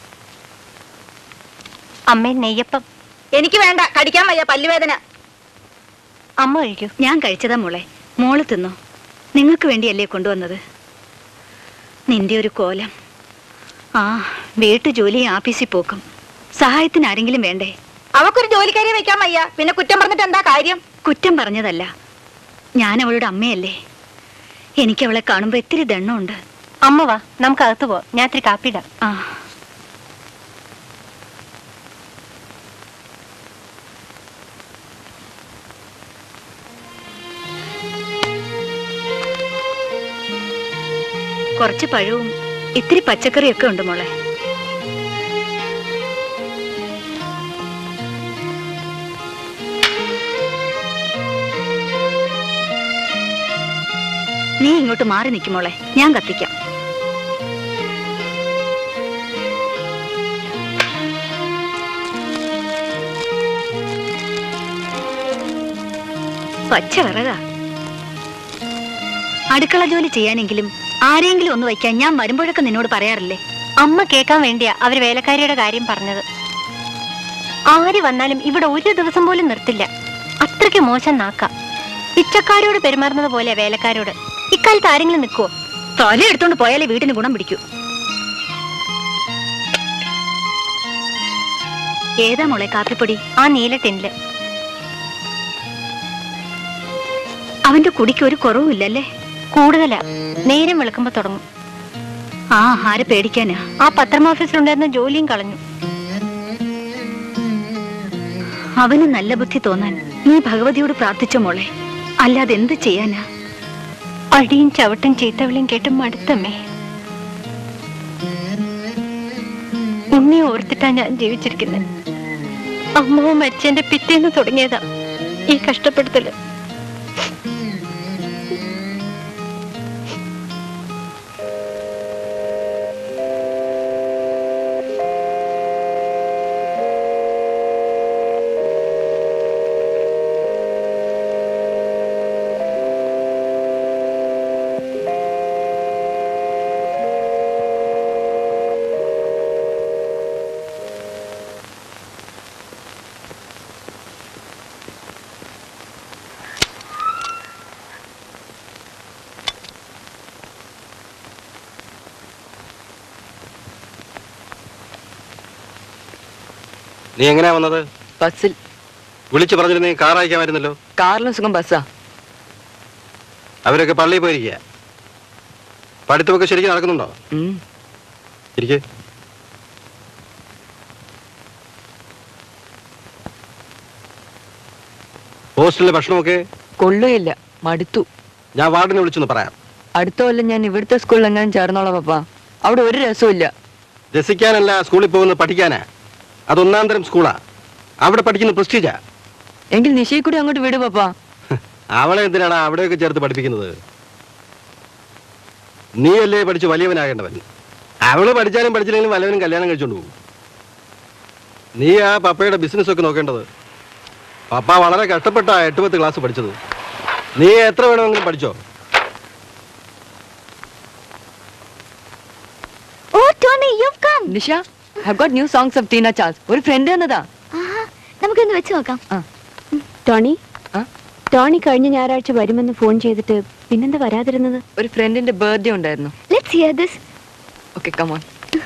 അമ്മേ നെയ്യപ്പം എനിക്ക് വേണ്ട കടിക്കാൻ വയ്യ പല്ലുവേദന അമ്മ കഴിക്കൂ ഞാൻ കഴിച്ചതാ മോളെ മോള് തിന്നോ നിങ്ങൾക്ക് വേണ്ടിയല്ലേ കൊണ്ടുവന്നത് നിന്റെ ഒരു കോലം ആ വീട്ടു ജോലി ആഫീസിൽ പോക്കും സഹായത്തിന് ആരെങ്കിലും വേണ്ടേ അവക്കൊരു ജോലിക്കാരിയെ വെക്കാൻ വയ്യ പിന്നെ കുറ്റം പറഞ്ഞിട്ട് എന്താ കാര്യം കുറ്റം പറഞ്ഞതല്ല ഞാൻ അവളുടെ അമ്മയല്ലേ എനിക്ക് അവളെ കാണുമ്പോ ഇത്തിരി ദണ്ണമുണ്ട് അമ്മ വാ നമുക്ക് അകത്ത് പോ ഞാൻ ഇത്തിരി കാപ്പിടാം ആ കുറച്ച് പഴവും ഇത്തിരി പച്ചക്കറിയൊക്കെ ഉണ്ട് മോളെ നീ ഇങ്ങോട്ട് മാറി നിൽക്കും മോളെ ഞാൻ കത്തിക്കാം പച്ച വിറകാ അടുക്കള ജോലി ചെയ്യാനെങ്കിലും ആരെങ്കിലും ഒന്ന് വയ്ക്കാൻ ഞാൻ വരുമ്പോഴൊക്കെ നിന്നോട് പറയാറില്ലേ അമ്മ കേൾക്കാൻ വേണ്ടിയാ അവര് വേലക്കാരിയുടെ കാര്യം പറഞ്ഞത് ആര് വന്നാലും ഇവിടെ ഒരു ദിവസം പോലും നിർത്തില്ല അത്രയ്ക്ക് മോശം നാക്ക പിച്ചക്കാരോട് പെരുമാറുന്നത് പോലെ വേലക്കാരോട് ഇക്കാലത്ത് ആരെങ്കിലും നിൽക്കുവോ തല എടുത്തോണ്ട് പോയാലേ വീടിന് ഗുണം പിടിക്കൂ ഏതാ മോളെ കാപ്പിപ്പൊടി ആ നീല ടിന്നില് അവന്റെ കുടിക്ക് ഒരു കുറവുമില്ലല്ലേ കൂടുതലാ നേരം വെളുക്കുമ്പോ തുടങ്ങും ആ ആരെ പേടിക്കാനാ ആ പത്രം ഓഫീസിലുണ്ടായിരുന്ന ജോലിയും കളഞ്ഞു അവന് നല്ല ബുദ്ധി തോന്നാൻ നീ ഭഗവതിയോട് പ്രാർത്ഥിച്ച മോളെ അല്ലാതെ എന്ത് ചെയ്യാനാ അടിയും ചവിട്ടും ചീത്തവിളിയും കേട്ടും മടുത്തമ്മേ ഉണ്ണി ഓർത്തിട്ടാ ഞാൻ ജീവിച്ചിരിക്കുന്നത് അമ്മ മരിച്ചെന്റെ പിറ്റേന്ന് തുടങ്ങിയതാ ഈ കഷ്ടപ്പെടുത്തല് നീ എങ്ങനെയാ വന്നത് ബസ്സിൽ വിളിച്ചു പറഞ്ഞിരുന്നെ കാർ അയക്കാമായിരുന്നല്ലോ കാറിലും സുഖം ബസ്സാ അവരൊക്കെ പള്ളിയിൽ പോയിരിക്കുക പഠിത്തമൊക്കെ ശരിക്കും നടക്കുന്നുണ്ടോ ഉം. ഇരിക്കെ ഹോസ്റ്റലിലെ ഭക്ഷണമൊക്കെ കൊള്ളുകയില്ല മടുത്തു ഞാൻ വാർഡിനെ വിളിച്ചൊന്ന് പറയാം അടുത്ത കൊല്ലം ഞാൻ ഇവിടുത്തെ സ്കൂളിൽ എങ്ങനെ ചേർന്നോളാം പപ്പ അവിടെ ഒരു രസവും രസിക്കാനല്ല സ്കൂളിൽ പോകുന്നത് പഠിക്കാനാ അതൊന്നാം തരം സ്കൂളാ അവിടെ പഠിക്കുന്ന പ്രസ്റ്റീജാ എങ്കിൽ നിശയെ കൂടി അങ്ങോട്ട് വിടു പപ്പ അവളെ എന്തിനാണ് അവിടെയൊക്കെ ചേർത്ത് പഠിപ്പിക്കുന്നത് നീയല്ലേ പഠിച്ച് വലിയവനാകേണ്ടവൻ അവള് പഠിച്ചാലും പഠിച്ചില്ലെങ്കിലും വല്ലവനും കല്യാണം കഴിച്ചോണ്ട് പോകും നീ ആ പപ്പയുടെ ബിസിനസ് ഒക്കെ നോക്കേണ്ടത് പപ്പ വളരെ കഷ്ടപ്പെട്ട എട്ട് പത്ത് ക്ലാസ് പഠിച്ചത് നീ എത്ര വേണമെങ്കിലും പഠിച്ചോ oh Tony you come Nisha have got new songs of Tina Charles ഒരു ഫ്രണ്ട് എന്നതാ നമുക്കൊന്ന് വെച്ച് നോക്കാം ടോണി ടോണി കഴിഞ്ഞ ഞായറാഴ്ച വരുമെന്ന് ഫോൺ ചെയ്തിട്ട് പിന്നെന്താ വരാതിരുന്നത് ഒരു ഫ്രണ്ടിന്റെ ബർത്ത്ഡേ ഉണ്ടായിരുന്നു let's hear this okay come on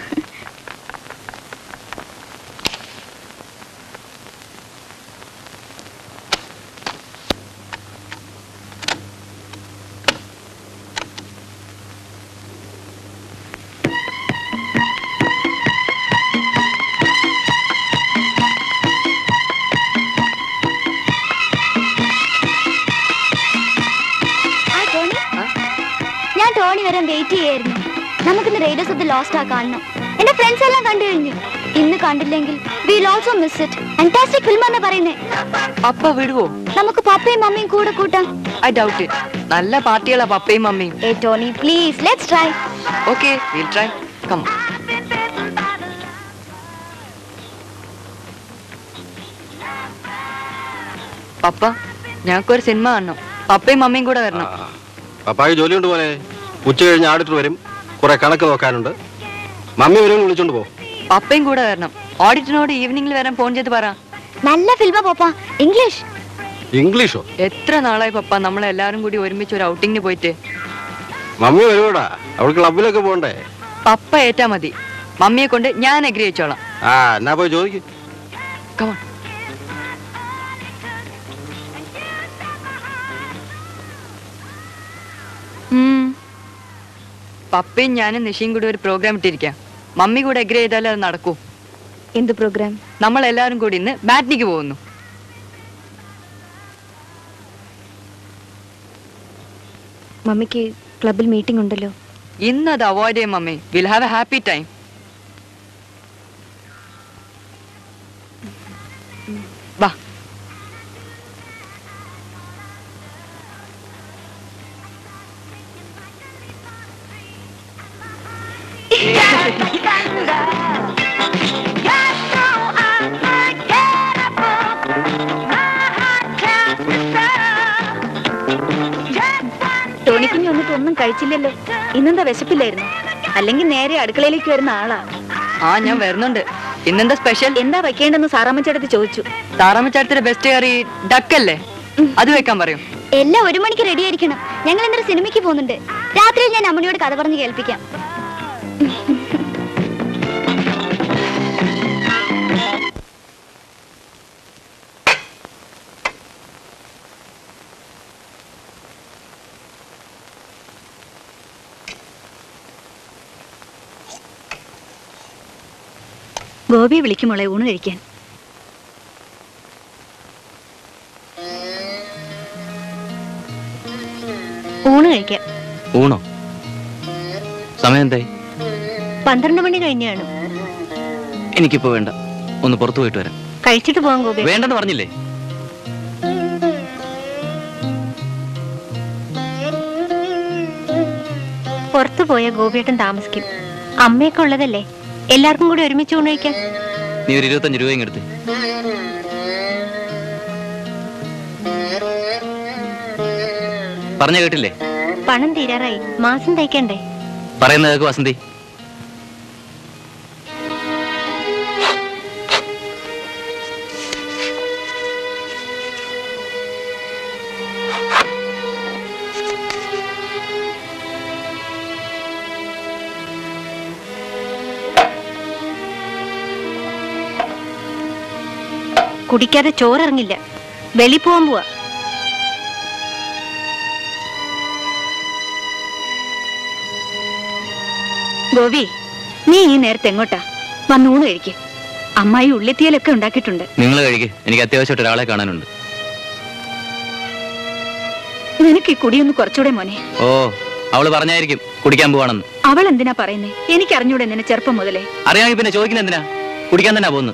ആ ടോണി ഞാൻ ടോണി വരാൻ വെയിറ്റ് ചെയ്യായിരുന്നു നമുക്കിന്ന് റേഡിയോസ് ഓഫ് ദി ലോസ്റ്റ് ആ കാണണം എന്റെ ഫ്രണ്ട്സ് എല്ലാം കണ്ടു കഴിഞ്ഞു ഇന്ന് കണ്ടില്ലെങ്കിൽ will also miss it fantastic film എന്നാ പറയുന്നേ പപ്പ വിടുവോ നമുക്ക് പപ്പയും മമ്മിയും കൂടെ കൂട്ടാം ഐ ഡൗട്ട് ഇറ്റ് നല്ല പാർട്ടികളാ പപ്പയും മമ്മിയും ഏ Tony please let's try okay will try come പപ്പ ഞങ്ങൾക്കൊരു സിനിമ കാണണം പപ്പയും മമ്മിയും കൂടെ വരണം പപ്പായ്ക്ക് ജോലിയുണ്ട് പോലെ ഉച്ച കഴിഞ്ഞ് ആഡിറ്റർ വരും കുറെ കണക്ക് നോക്കാനുണ്ട് മമ്മി വരും വിളിച്ചോണ്ട് പോ പപ്പയും കൂടെ വരണം ഓഡിറ്ററിനോട് ഈവനിങ്ങിൽ വരാൻ ഫോൺ ചെയ്ത് പറ നല്ല ഫിലിമാ പപ്പ ഇംഗ്ലീഷ് ഇംഗ്ലീഷോ എത്ര നാളായി പപ്പ നമ്മളെല്ലാരും കൂടി ഒരുമിച്ച് ഒരു ഔട്ടിങ്ങിന് പോയിട്ട് മമ്മി വരുവോടാ അവൾ ക്ലബിലൊക്കെ പോണ്ടേ പപ്പ ഏറ്റാ മതി മമ്മിയെ കൊണ്ട് ഞാൻ അഗ്രി വെച്ചോളാം ആ എന്നാ പോയി ചോദിക്കും കമോൺ പപ്പയും ഞാനും നിഷയും കൂടി ഒരു പ്രോഗ്രാം ഇട്ടിരിക്കാം മമ്മി കൂടെ അഗ്രി ചെയ്താലേ അത് നടക്കൂ എന്ത് പ്രോഗ്രാം നമ്മൾ എല്ലാവരും കൂടി ഇന്ന് ബാറ്റിനിക്ക് പോകുന്നു മമ്മിക്ക് ക്ലബിൽ മീറ്റിംഗ് ഉണ്ടല്ലോ ഇന്ന് അത് അവോയ്ഡ് ചെയ്യും mummy will have a happy time വാ ടോണിക്കുഞ്ഞ് വന്നിട്ട് ഒന്നും കഴിച്ചില്ലല്ലോ ഇന്നെന്താ വിശപ്പില്ലായിരുന്നു അല്ലെങ്കിൽ നേരെ അടുക്കളയിലേക്ക് വരുന്ന ആളാ ആ ഞാൻ വരുന്നുണ്ട് ഇന്നെന്താ സ്പെഷ്യൽ എന്താ വെക്കേണ്ടെന്ന് സാറാമ്മച്ചടുത്ത് ചോദിച്ചു താറാമച്ചാട്ടത്തിന്റെ ബെസ്റ്റ് കറി ഡക്കല്ലേ അത് വെക്കാൻ പറയും എല്ലാം ഒരു മണിക്ക് റെഡി ആയിരിക്കണം ഞങ്ങൾ ഇന്നലെ സിനിമയ്ക്ക് പോകുന്നുണ്ട് രാത്രിയിൽ ഞാൻ അമ്മണിയോട് കഥ പറഞ്ഞ് കേൾപ്പിക്കാം ഗോപി വിളിക്കുമോളെ ഊണ് കഴിക്കാൻ ഊണ് കഴിക്കാം ഊണോ സമയം എന്തായി പന്ത്രണ്ട് മണി കഴിഞ്ഞാണ് എനിക്കിപ്പോ വേണ്ട ഒന്ന് പുറത്തു പോയിട്ട് വരാം കഴിച്ചിട്ട് പോകാം ഗോപി വേണ്ടെന്ന് പറഞ്ഞില്ലേ പുറത്തു പോയ ഗോപിയേട്ടൻ താമസിക്കും അമ്മയൊക്കെ ഉള്ളതല്ലേ എല്ലാവർക്കും കൂടി ഒരുമിച്ച് ഊണ് കഴിക്കാം നീ ഒരു ഇരുപത്തഞ്ച് രൂപയും എടുത്ത് പറഞ്ഞ കേട്ടില്ലേ പണം തീരാറായി മാസം തയ്ക്കണ്ടേ പറയുന്നത് കേൾക്ക് വസന്തി കുടിക്കാതെ ചോറിറങ്ങില്ല വെളി പോവാൻ പോവാ ഗോപി നീ ഈ നേരത്തെ എങ്ങോട്ടാ വന്ന് ഊണ് കഴിക്ക് അമ്മായി ഉള്ളിത്തിയലൊക്കെ ഉണ്ടാക്കിയിട്ടുണ്ട് നിങ്ങൾ കഴിക്ക് എനിക്ക് അത്യാവശ്യമായിട്ട് ഒരാളെ കാണാനുണ്ട് നിനക്ക് ഈ കുടിയൊന്ന് കുറച്ചുകൂടെ മോനെ ഓ അവള് പറഞ്ഞായിരിക്കും കുടിക്കാൻ പോവാണെന്ന് അവൾ എന്തിനാ പറയുന്നേ എനിക്ക് അറിഞ്ഞൂടെ നിന്നെ ചെറുപ്പം മുതലേ അറിയാമെങ്കിൽ പിന്നെ ചോദിക്കുന്ന എന്തിനാ കുടിക്കാൻ തന്നെ പോകുന്നു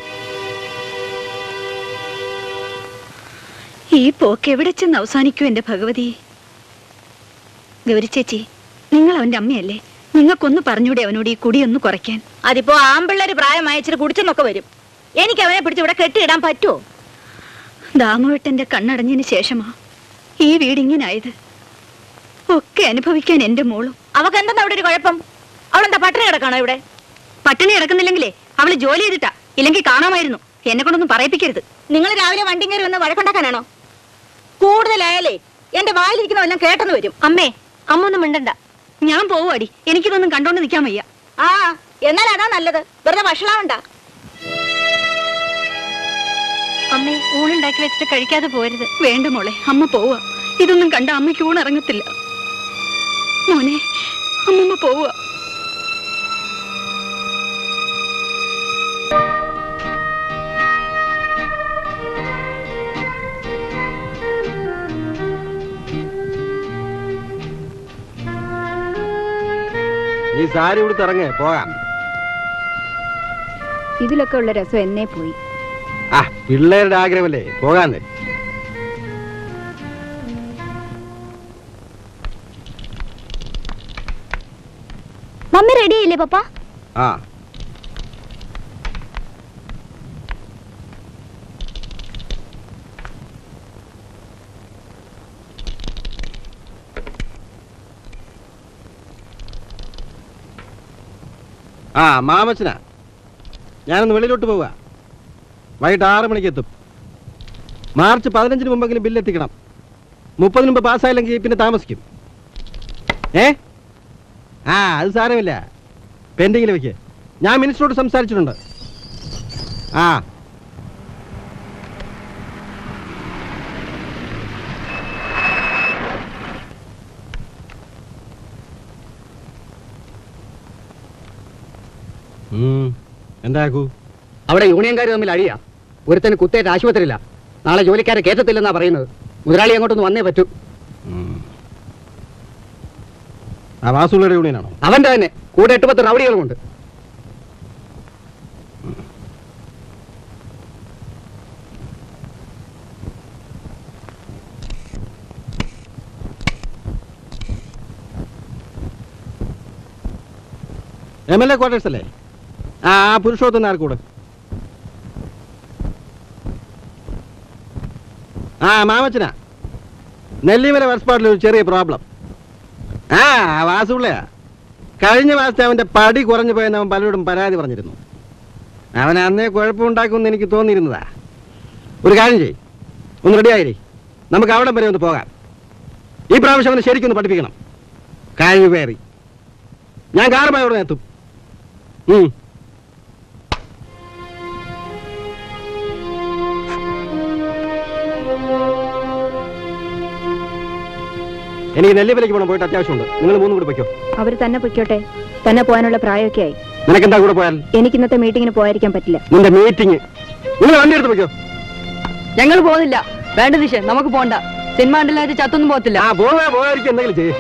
ഈ പോക്ക് എവിടെ ചെന്ന് അവസാനിക്കൂ എന്റെ ഭഗവതി ഗൗരി ചേച്ചി നിങ്ങൾ അവന്റെ അമ്മയല്ലേ നിങ്ങൾക്കൊന്ന് പറഞ്ഞൂടെ അവനോട് ഈ കുടിയൊന്ന് കുറയ്ക്കാൻ അതിപ്പോ ആമ്പിള്ളേര് പ്രായമായി ഇച്ചിരി കുടിച്ചെന്നൊക്കെ വരും എനിക്ക് അവനെ പിടിച്ച് ഇവിടെ കെട്ടിയിടാൻ പറ്റുമോ ദാമുവേട്ടന്റെ കണ്ണടഞ്ഞതിന് ശേഷമാ ഈ വീടിങ്ങനായത് ഒക്കെ അനുഭവിക്കാൻ എന്റെ മോളും അവക്ക് എന്താ അവിടെ ഒരു കുഴപ്പം അവളെന്താ പട്ടിണി കിടക്കാണോ ഇവിടെ പട്ടിണി കിടക്കുന്നില്ലെങ്കിലേ അവള് ജോലി ചെയ്തിട്ടാ ഇല്ലെങ്കിൽ കാണാമായിരുന്നു എന്നെ കൊണ്ടൊന്നും പറയിപ്പിക്കരുത് നിങ്ങൾ രാവിലെ വണ്ടി കയറി വന്ന് വഴക്കുണ്ടാക്കാനാണോ കൂടുതലായാലേ എന്റെ വായിലിരിക്കുന്നതെല്ലാം കേട്ടെന്ന് വരും അമ്മേ അമ്മ ഒന്നും മിണ്ടണ്ട ഞാൻ പോവാടി എനിക്കിതൊന്നും കണ്ടോണ്ട് നിൽക്കാൻ വയ്യ ആ എന്നാൽ അതാ നല്ലത് വെറുതെ വഷളാവണ്ട അമ്മേ ഊണുണ്ടാക്കി വെച്ചിട്ട് കഴിക്കാതെ പോരുത് വേണ്ട മോളെ അമ്മ പോവാ ഇതൊന്നും കണ്ട അമ്മയ്ക്ക് ഊണ് ഇറങ്ങത്തില്ല മോനെ അമ്മമ്മ പോവുക നീ സാരി ഉടുത്ത് ഇറങ്ങ് പോകാം ഇതിലൊക്കെ ഉള്ള രസം എന്നേ പോയി ആ പിള്ളേരുടെ ആഗ്രഹമല്ലേ പോകാന്ന് മമ്മി റെഡി ആയില്ലേ പപ്പ ആ ആ മാമച്ചനാ ഞാനൊന്ന് വെളിയിലോട്ട് പോവുക വൈകിട്ട് ആറ് മണിക്ക് എത്തും മാർച്ച് പതിനഞ്ചിന് മുമ്പെങ്കിലും ബില്ല് എത്തിക്കണം മുപ്പതിന് മുമ്പ് പാസ്സായില്ലെങ്കിൽ പിന്നെ താമസിക്കും ഏ ആ അത് സാരമില്ല പെൻഡിങ്ങിൽ വെക്ക് ഞാൻ മിനിസ്റ്ററോട് സംസാരിച്ചിട്ടുണ്ട് ആ എന്താക്കൂ അവിടെ യൂണിയൻകാർ തമ്മിൽ അഴിയാ ഒരുത്തന് കുത്തേറ്റ് ആശുപത്രിയില്ല നാളെ ജോലിക്കാരെ കയറ്റത്തില്ലെന്നാ പറയുന്നത് മുതലാളി അങ്ങോട്ടൊന്ന് വന്നേ പറ്റൂ ആ വാസുള്ളയുടെ യൂണിയനാണോ അവന്റെ തന്നെ കൂടെ എട്ട് പത്ത് റൗഡികളുമുണ്ട് എം എൽ എ ക്വാർട്ടേഴ്സ് അല്ലേ ആ ആ പുരുഷോത്തം ആർക്കൂട് ആ മാമച്ചനാ നെല്ലിമല വർസ്പാട്ടിൽ ഒരു ചെറിയ പ്രോബ്ലം ആ വാസുള്ളയാ കഴിഞ്ഞ മാസത്തെ അവന്റെ പടി കുറഞ്ഞു പോയെന്ന് അവൻ പലരോടും പരാതി പറഞ്ഞിരുന്നു അവൻ അന്നേ കുഴപ്പമുണ്ടാക്കുമെന്ന് എനിക്ക് തോന്നിയിരുന്നതാ ഒരു കാര്യം ചെയ് ഒന്ന് റെഡിയായില്ലേ നമുക്ക് അവിടം വരെ ഒന്ന് പോകാം ഈ പ്രാവശ്യം അവനെ ശരിക്കൊന്ന് പഠിപ്പിക്കണം കാര്യം കയറി ഞാൻ കാറുമായി ഉടനെ എത്തും ഉം. എനിക്ക് നെല്ലിപ്പലേക്ക് പോകണം പോയിട്ട് അത്യാവശ്യമുണ്ട് നിങ്ങൾ മൂന്നും കൂടി പൊയ്ക്കോ അവർ തന്നെ പൊയ്ക്കോട്ടെ തന്നെ പോകാനുള്ള പ്രായമൊക്കെ ആയി നിനക്കെന്താ കൂടെ പോയാൽ എനിക്ക് ഇന്നത്തെ മീറ്റിങ്ങിന് പോയിരിക്കാൻ പറ്റില്ല നിന്റെ മീറ്റിംഗ് നിങ്ങൾ വണ്ടി എടുത്ത് പൊയ്ക്കോ ഞങ്ങൾ പോകുന്നില്ല വേണ്ട ദിശ നമുക്ക് പോണ്ട സിനിമ കണ്ടില്ലാതെ ചത്തൊന്നും പോകത്തില്ല ആ പോവാ പോകാതിരിക്കും എന്തെങ്കിലും ചെയ്യേ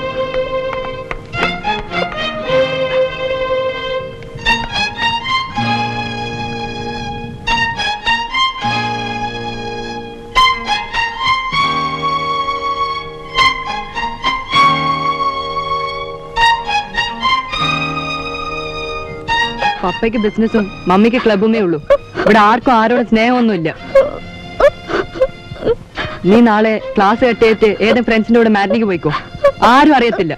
പപ്പയ്ക്ക് ബിസിനസ്സും മമ്മിക്ക് ക്ലബുമേ ഉള്ളൂ ഇവിടെ ആർക്കും ആരോടും സ്നേഹമൊന്നുമില്ല നീ നാളെ ക്ലാസ് കെട്ടിയിട്ട് ഏതെങ്കിലും ഫ്രണ്ട്സിന്റെ കൂടെ മാറ്റിനിക്ക് പോയിക്കോ ആരും അറിയത്തില്ല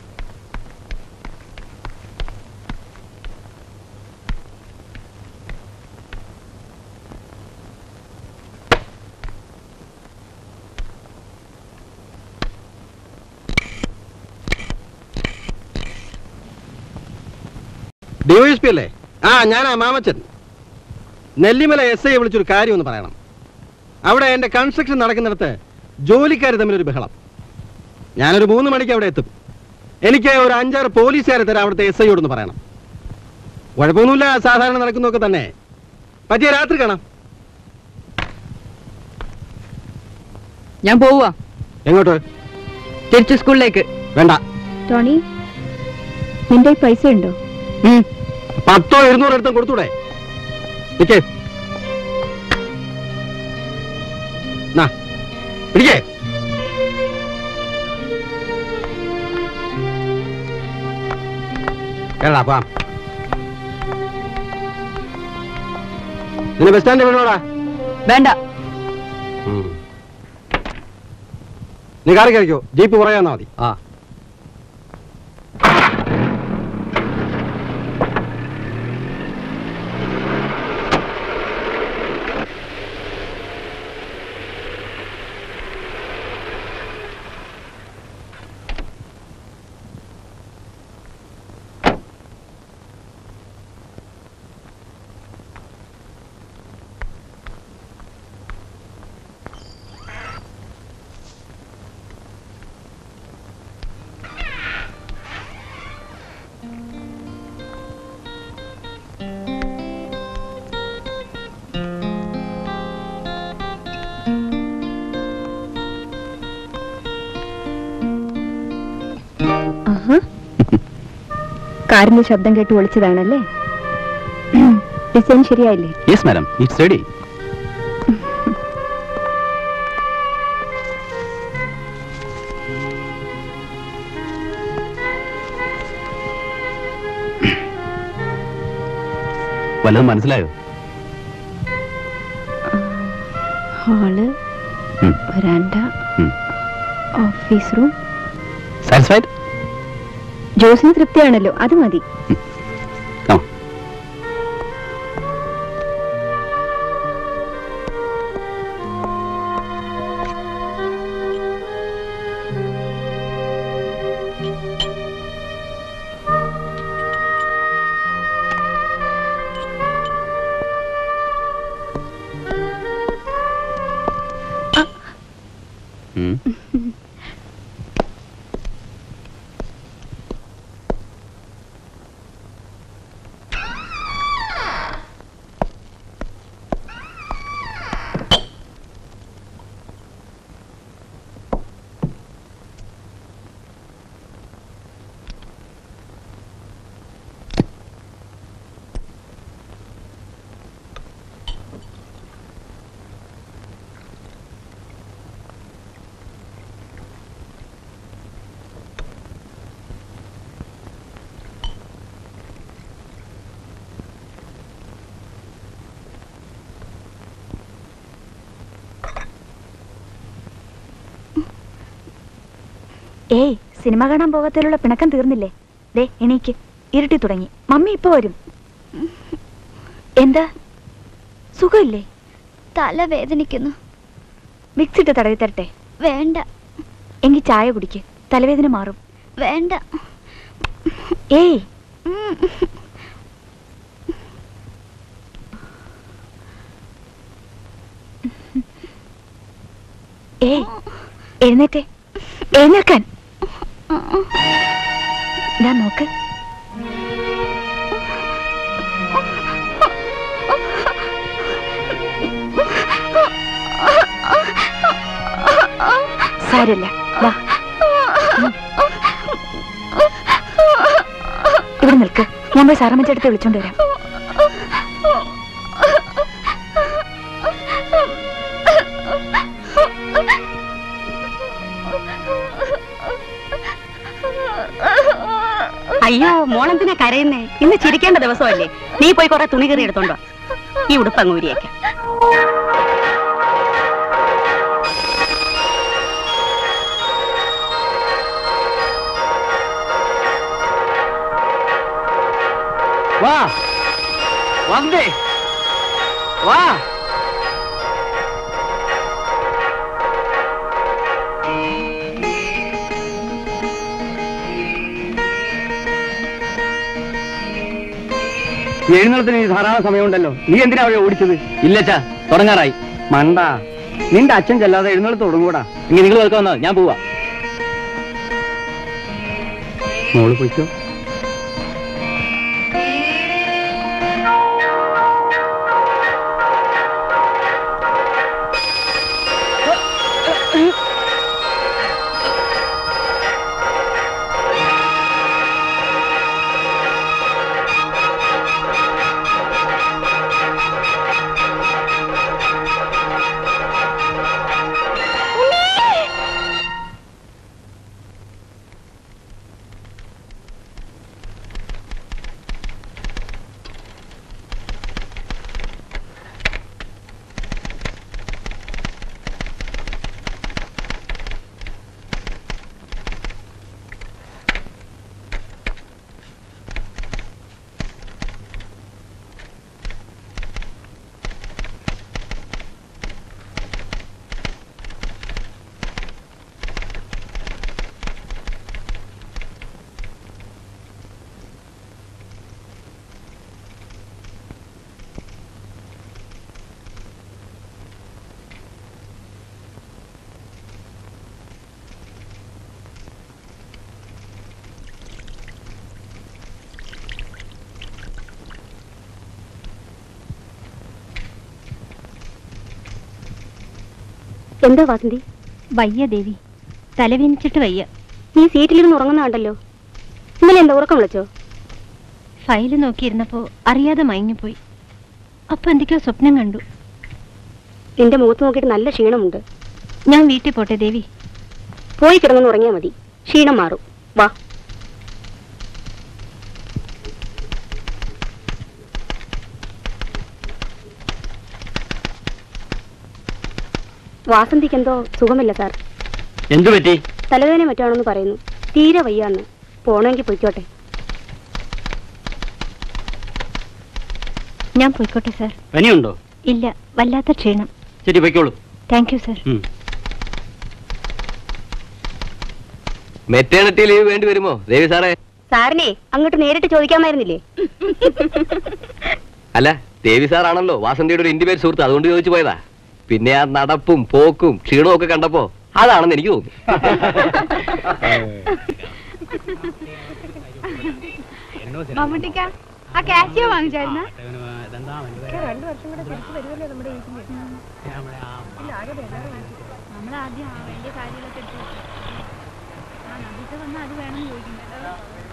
ഡിവൈഎസ് പി അല്ലേ ആ ഞാനാ മാമച്ചൻ നെല്ലിമല എസ് ഐ വിളിച്ചൊരു കാര്യം ഒന്ന് പറയണം അവിടെ എൻ്റെ കൺസ്ട്രക്ഷൻ നടക്കുന്നിടത്ത് ജോലിക്കാർ തമ്മിലൊരു ബഹളം ഞാനൊരു മൂന്ന് മണിക്ക് അവിടെ എത്തും എനിക്ക് ഒരു അഞ്ചാറ് പോലീസുകാരെ തരാം അവിടുത്തെ എസ് ഐയോടൊന്ന് പറയണം കുഴപ്പമൊന്നുമില്ല സാധാരണ നടക്കുന്നതൊക്കെ തന്നെ പറ്റിയ രാത്രി കാണാം ഞാൻ പോവാ എങ്ങോട്ട് തിരിച്ചു സ്കൂളിലേക്ക് വേണ്ട ടോണി നിന്റെ കയ്യിൽ പൈസ ഉണ്ടോ പത്തോ ഇരുന്നൂറ് അടുത്തും കൊടുത്തൂടെ നിക്കേ നാ പിടിക്കേ കേരള പോവാം നിന്നെ ബസ് സ്റ്റാൻഡിൽ വേണോടാ വേണ്ട നീ കാറി കഴിക്കോ ജീപ്പ് പുറകെ വന്നാ മതി ആ ആഹാ കാറിന്റെ ശബ്ദം കേട്ട് വിളിച്ചതാണല്ലേ ഡിസൈൻ ശരിയായില്ലേ യെസ് മാഡം ഇറ്റ്സ് റെഡി വല്ലതും മനസ്സിലായോ ഹാള് ഉം. വരാണ്ട ഉം. ഓഫീസ് റൂം സാറ്റിസ്ഫൈഡ് ജോസിന് തൃപ്തിയാണല്ലോ അത് മതി ഏയ് സിനിമ കാണാൻ പോകാത്തതിലുള്ള പിണക്കം തീർന്നില്ലേ ദേ എണീക്ക് ഇരുട്ടി തുടങ്ങി മമ്മി ഇപ്പൊ വരും എന്താ സുഖമില്ലേ തല വേദനിക്കുന്നു വിക്സ് ഇട്ട് തടവി തരട്ടെ വേണ്ട എങ്കിൽ ചായ കുടിക്ക് തലവേദന മാറും വേണ്ട ഏയ് ഏയ് എഴുന്നേറ്റേ എഴുന്നേക്കാൻ ഞാൻ നോക്ക് സാരല്ല വാ ഉം. ഇവിടെ നിൽക്ക് ഞാൻ പോയി സാറമ്മൻ്റെ അടുത്ത് വിളിച്ചോണ്ട് വരാം അയ്യോ മോളെന്തിനാ കരയുന്നേ ഇന്ന് ചിരിക്കേണ്ട ദിവസമല്ലേ നീ പോയി കുറെ തുണി കയറി എടുത്തോണ്ടോ ഈ ഉടുപ്പങ്ങ് ഊരിയേക്കാം വാ വന്നേ വാ എഴുന്നള്ളത്തിന് ഇനി ധാരാളം സമയമുണ്ടല്ലോ നീ എന്തിനാ അവിടെ ഓടിച്ചത് ഇല്ലച്ചാ തുടങ്ങാറായി മണ്ട നിന്റെ അച്ഛൻ ചെല്ലാതെ എഴുന്നള്ളത്ത് തുടങ്ങൂടാ ഇങ്ങനെ നിങ്ങൾ വെക്കാൻ വന്നത് ഞാൻ പോവാ മോള് പോയിക്കോ എന്താ വാസന്തി വയ്യ ദേവി തലവേനിച്ചിട്ട് വയ്യ നീ സീറ്റിലിരുന്ന് ഉറങ്ങുന്ന കണ്ടല്ലോ ഇന്നലെ എന്താ ഉറക്കം വിളിച്ചോ ഫയല് നോക്കിയിരുന്നപ്പോ അറിയാതെ മയങ്ങിപ്പോയി അപ്പൊ എന്തൊക്കെയോ സ്വപ്നം കണ്ടു നിന്റെ മുഖത്ത് നോക്കിയിട്ട് നല്ല ക്ഷീണമുണ്ട് ഞാൻ വീട്ടിൽ പോട്ടെ ദേവി പോയി കിടന്നു ഉറങ്ങിയാൽ മതി ക്ഷീണം മാറും വാ വാസന്തിക്ക് എന്തോ സുഖമില്ല സാർ എന്തു പറ്റി തലവേദന മറ്റാണെന്ന് പറയുന്നു തീരെ വയ്യാന്ന് പോണമെങ്കിൽ പൊയ്ക്കോട്ടെ ഞാൻ പോയിക്കോട്ടെ സാർ പനിയുണ്ടോ ഇല്ല വല്ലാത്ത ക്ഷീണം ശരി പൊയ്ക്കോളൂ താങ്ക് യു സാർ ഉം. മെറ്റേണിറ്റി ലീവ് വേണ്ടി വരുമോ ദേവി സാറേ സാറിനെ അങ്ങോട്ട് നേരിട്ട് ചോദിക്കാമായിരുന്നില്ലേ അല്ല ദേവി സാറാണല്ലോ വാസന്തിയുടെ ഒരു ഇന്റിമേറ്റ് സുഹൃത്ത് അതുകൊണ്ട് ചോദിച്ചു പോയതാ പിന്നെ ആ നടപ്പും പോക്കും ക്ഷീണവും ഒക്കെ കണ്ടപ്പോ അതാണെന്ന് എനിക്ക് തോന്നി മമ്മൂട്ടിക്ക ആ കാശിയോ വാങ്ങിച്ചായിരുന്ന രണ്ടു വർഷം കൂടെ തിരിച്ചു വരുമല്ലോ നമ്മുടെ വീട്ടിൽ നമ്മൾ ആദ്യം ആ വേണ്ട കാര്യങ്ങളൊക്കെ എടുത്തു ആ നബീസ വന്നാൽ അത് വേണം ചോദിക്കുന്നത്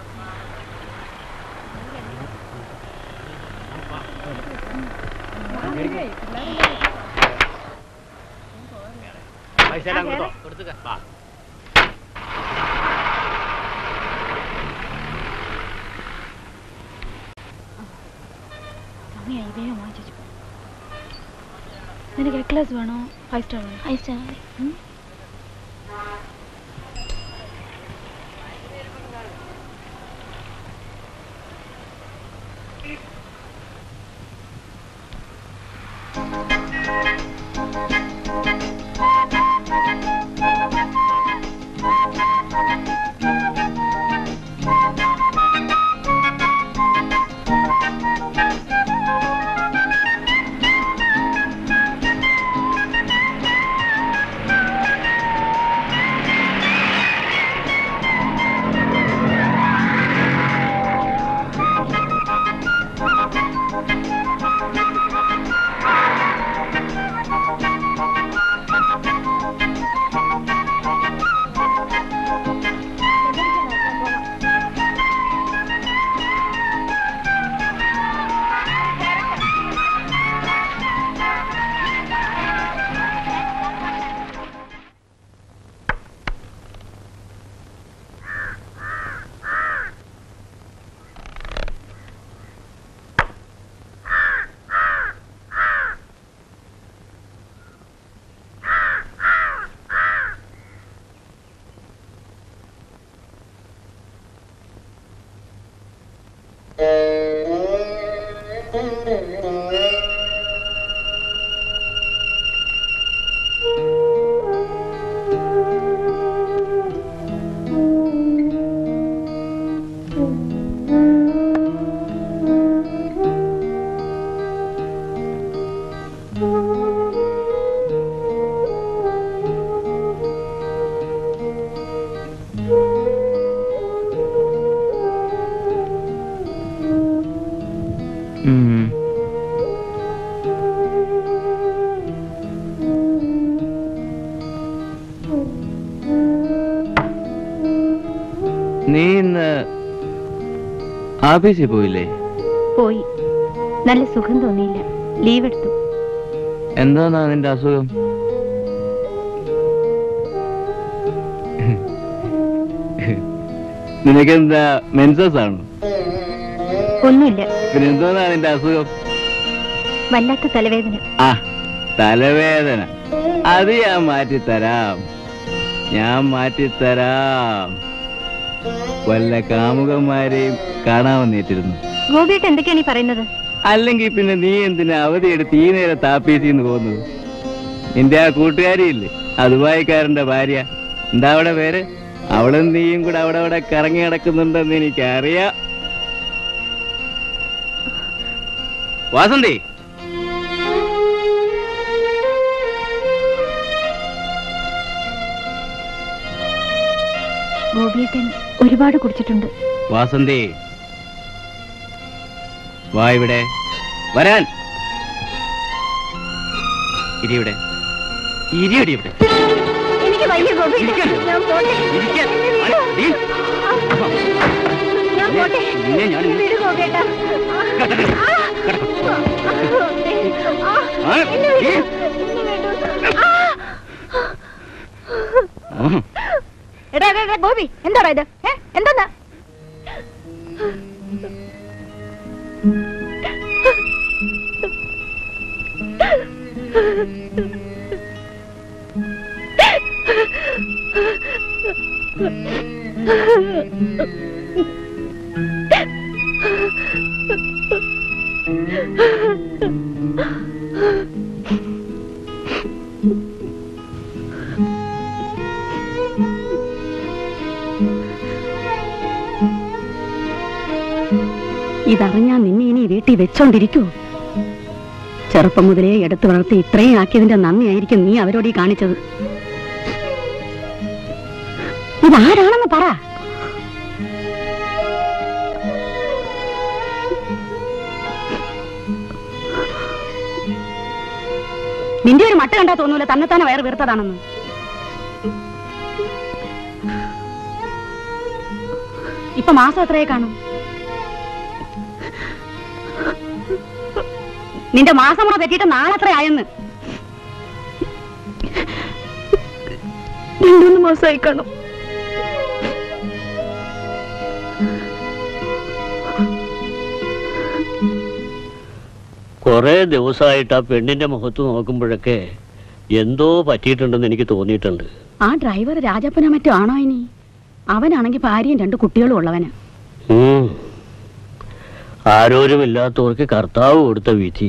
സമയമായി വേഗം വാങ്ങിച്ചു നിനക്ക് നെക്ലസ് വേണോ ഫൈവ് സ്റ്റാർ വേണോ ഫൈവ് സ്റ്റാർ നീ ഇന്ന് ആഫീസിൽ പോയില്ലേ പോയി നല്ല സുഖം തോന്നിയില്ല ലീവ് എടുത്തു എന്താന്നാ നിന്റെ അസുഖം നിനക്കെന്താ മെൻസസ് ആണോ ഒന്നുമില്ല പിന്നെ എന്തോന്നാ നിന്റെ അസുഖം വല്ലാത്ത തലവേദന ആ തലവേദന അത് ഞാൻ മാറ്റിത്തരാം ഞാൻ മാറ്റിത്തരാം വല്ല കാമുകന്മാരെയും കാണാൻ വന്നിട്ടിരുന്നു ഗോപിയേട്ട് എന്തൊക്കെയാണ് ഈ പറയുന്നത് അല്ലെങ്കിൽ പിന്നെ നീ എന്തിനാ അവധിയെടുത്ത് ഈ നേരെ താപ്പീസിന്ന് പോകുന്നത് നിന്റെ ആ കൂട്ടുകാരിയില്ലേ ആ ദുബായിക്കാരന്റെ ഭാര്യ എന്താ അവിടെ പേര് അവളും നീയും കൂടെ അവിടെ അവിടെ കറങ്ങി നടക്കുന്നുണ്ടെന്ന് എനിക്കറിയാം വാസന്തി ഗോപിയേട്ടൻ ഒരുപാട് കുടിച്ചിട്ടുണ്ട് വാസന്തി വാ ഇവിടെ വരാൻ ഇരി ഇവിടെ ഇരിയടി ഇവിടെ എനിക്ക് വയ്യ ഗോപി ഞാൻ പോട്ടെ ഇരിക്കാൻ. അടി, ഡീ. പോട്ടെ. നിന്നെ ഞാൻ ഇന്ന് വിട് ഗോപേട്ടാ. ആ. ആ. ആ, എന്നെ വിട്. ഈ. എന്നെ വിടൂ. ആ. ഉം. എടാ എടാ, എടാ ഗോപി എന്താടാ ഇത് ഏ എന്താ ഇതറിഞ്ഞാ നിന്നെ ഇനി വീട്ടിൽ വെച്ചോണ്ടിരിക്കൂ ചെറുപ്പം മുതലേ എടുത്തു വളർത്തി ഇത്രയും ആക്കിയതിന്റെ നന്ദിയായിരിക്കും നീ അവരോട് ഈ കാണിച്ചത് ഇതാരാണെന്ന് പറ നിന്റെ ഒരു മട്ട കണ്ടാ തോന്നൂല തന്നെത്താനെ വയറ് വീർത്തതാണെന്ന് ഇപ്പൊ മാസം എത്രയെ കാണും നിന്റെ മാസം കൂടെ തെറ്റിയിട്ട് നാളെ എത്ര ആയെന്ന് രണ്ടൂന്ന് മാസമായി കാണും കുറെ ദിവസമായിട്ട് ആ പെണ്ണിന്റെ മുഖത്ത് നോക്കുമ്പോഴൊക്കെ എന്തോ പറ്റിയിട്ടുണ്ടെന്ന് എനിക്ക് തോന്നിയിട്ടുണ്ട് ആ ഡ്രൈവർ രാജപ്പനോ മറ്റോ ആണോ ഇനി അവനാണെങ്കിൽ ഭാര്യയും രണ്ട് കുട്ടികളും ഉള്ളവനാ ഉം. ആരോരുമില്ലാത്തവർക്ക് കർത്താവ് കൊടുത്ത വിധി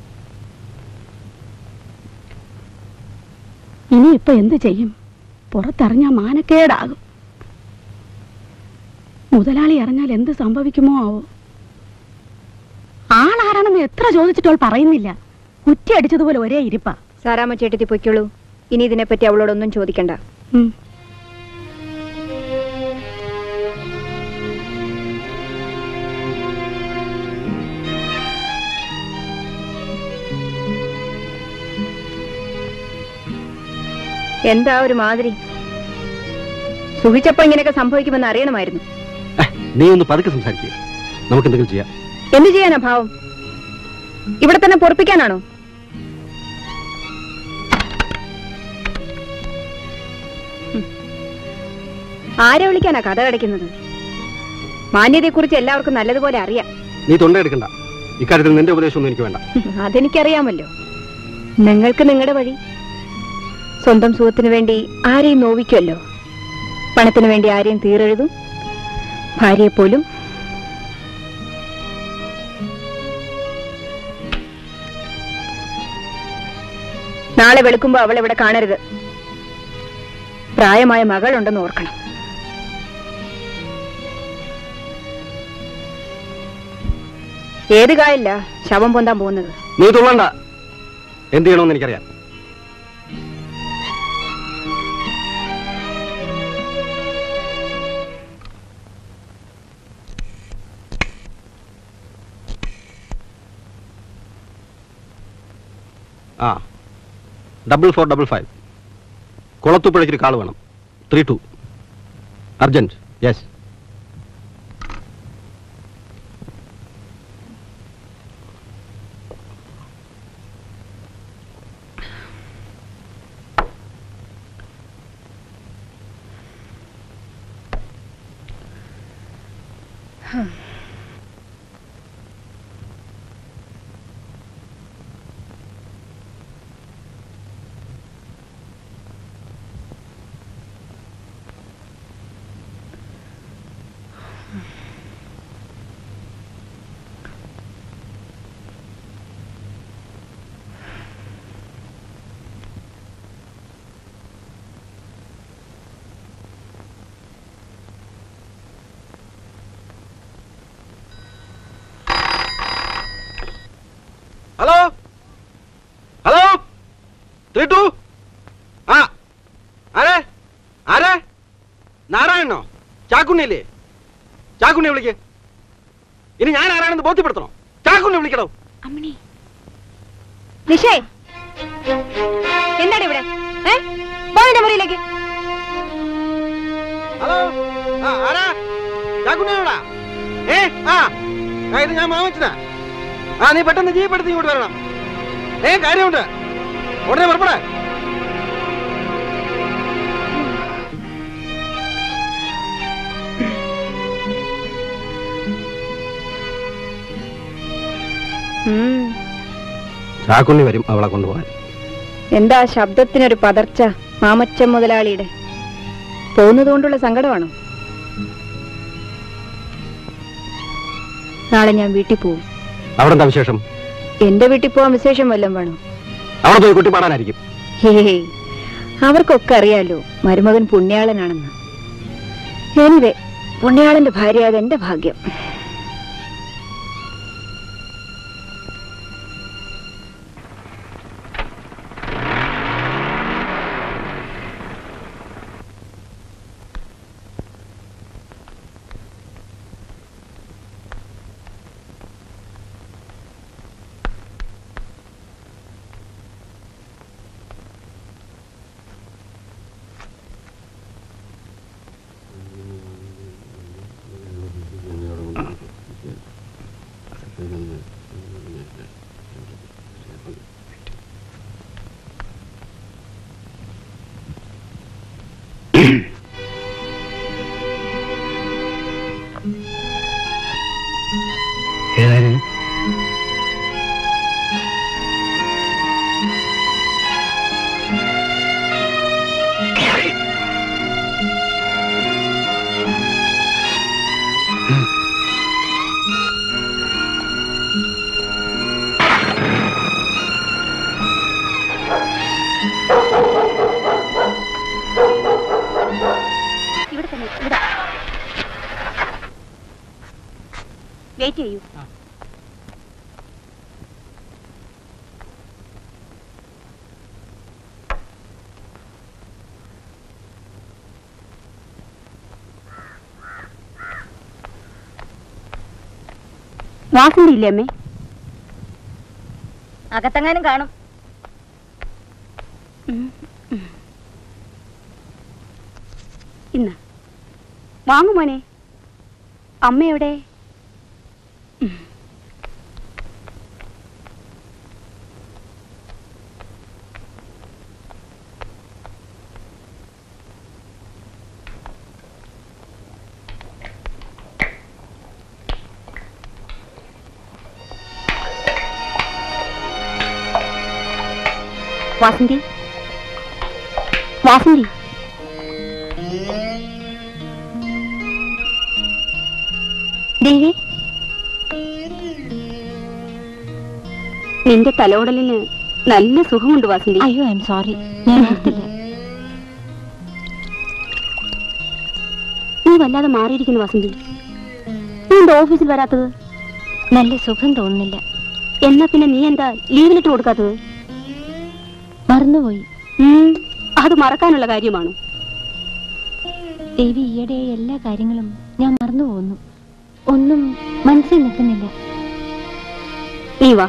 ഇനി ഇപ്പൊ എന്ത് ചെയ്യും പുറത്തിറങ്ങാ മാനക്കേടാകും മുതലാളി അറിഞ്ഞാൽ എന്ത് സംഭവിക്കുമോ ആവോ ആളാരാണെന്ന് എത്ര ചോദിച്ചിട്ടോൾ പറയുന്നില്ല കുറ്റി അടിച്ചതുപോലെ ഒരേ ഇരിപ്പാ സാറാമ്മ ചേട്ടത്തി പൊയ്ക്കോളൂ ഇനി ഇതിനെപ്പറ്റി അവളോടൊന്നും ചോദിക്കണ്ട ഉം. എന്താ ഒരു മാതിരി സുഖിച്ചപ്പോ ഇങ്ങനെയൊക്കെ സംഭവിക്കുമെന്ന് അറിയണമായിരുന്നു നീ ഒന്ന് പതുക്കെ സംസാരിക്കുക നമുക്ക് എന്തെങ്കിലും ചെയ്യാം എന്ത് ചെയ്യാനാ ഭാവം ഇവിടെ തന്നെ പൊറപ്പിക്കാനാണോ ഹും. ആരെ വിളിക്കാനാ കഥ കടയ്ക്കുന്നത് മാന്യതയെക്കുറിച്ച് എല്ലാവർക്കും നല്ലതുപോലെ അറിയാം നീ തൊണ്ടയെടുക്കണ്ട ഇക്കാര്യത്തിൽ നിന്റെ ഉപദേശമൊന്നും എനിക്ക് വേണ്ട അതെനിക്കറിയാമല്ലോ നിങ്ങൾക്ക് നിങ്ങളുടെ വഴി സ്വന്തം സുഖത്തിന് വേണ്ടി ആരെയും നോവിക്കുമല്ലോ പണത്തിന് വേണ്ടി ആരെയും തീരെഴുതും ഭാര്യയെ പോലും നാളെ വെളുക്കുമ്പോ അവൾ ഇവിടെ കാണരുത് പ്രായമായ മകളുണ്ടെന്ന് ഓർക്കണം ഏത് കായല്ല ശവം പൊന്താൻ പോകുന്നത് നീ തുള്ളണ്ട എന്ത് ചെയ്യണമെന്ന് എനിക്കറിയാം ആ ഡബിൾ ഫോർ ഡബിൾ ഫൈവ് കുളത്തുപ്പുഴയ്ക്കൊരു കാൾ വേണം three two urgent yes hello hello three two ആ ആരെ ആരെ നാരായണനോ ചാക്കുണ്ണിയല്ലേ ചാക്കുണ്ണിയെ വിളിക്ക് ഇനി ഞാൻ ആരാണെന്ന് ബോധ്യപ്പെടുത്തണോ ചാക്കുണ്ണി വിളിക്കണോ നിഷേ എന്താണ് ഇവിടെ ഏ പോയിന്റെ മുറിയിലേക്ക് ഹലോ ആ ആരാ ചാക്കുണ്ണിയോടാ ഏ ആ ആ, ഇത് ഞാൻ മാമച്ചനാ ആ നീ പെട്ടെന്ന് ജീപ്പ് എടുത്ത് ഇങ്ങോട്ട് വരണം ഏ കാര്യമുണ്ട് ഉടനെ പുറപ്പെടാ ഉം. ചാക്കുണ്ണി വരും അവളെ കൊണ്ടുപോകാൻ എന്താ ശബ്ദത്തിനൊരു പതർച്ച മാമച്ചൻ മുതലാളിയുടെ പോകുന്നതുകൊണ്ടുള്ള സങ്കടമാണോ നാളെ ഞാൻ വീട്ടിൽ പോവും അവിടെ എന്താ വിശേഷം എന്റെ വീട്ടിൽ പോവാൻ വിശേഷം വല്ലതും വേണോ അവിടെ പോയി കുട്ടി പാടാനായിരിക്കും ഹേ അവർക്കൊക്കെ അറിയാലോ മരുമകൻ പുണ്യാളനാണെന്ന് എനിവേ പുണ്യാളന്റെ ഭാര്യ അത് എന്റെ ഭാഗ്യം ഏതായാലും ഇവിടെ തന്നെ ഇവിടെ വെയിറ്റ് ചെയ്യൂ വാസന്തി ഇല്ലേ അമ്മേ അകത്തെങ്ങാനും കാണും ഇന്ന് വാങ്ങു മോനെ അമ്മ എവിടെ വാസന്തി വാസന്തി ദേവി നിന്റെ തലോടലിന് നല്ല സുഖമുണ്ട് വാസന്തി അയ്യോ ഐ എം സോറി ഞാൻ ഓർത്തില്ല നീ വല്ലാതെ മാറിയിരിക്കുന്നു വാസന്തി നീ എന്താ ഓഫീസിൽ വരാത്തത് നല്ല സുഖം തോന്നുന്നില്ല എന്നാ പിന്നെ നീ എന്താ ലീവിലിട്ട് കൊടുക്കാത്തത് മറന്നുപോയി അത് മറക്കാനുള്ള കാര്യമാണോ ദേവി ഈയിടെ എല്ലാ കാര്യങ്ങളും ഞാൻ മറന്നു പോകുന്നു ഒന്നും മനസ്സിൽ നിൽക്കുന്നില്ല നീ വാ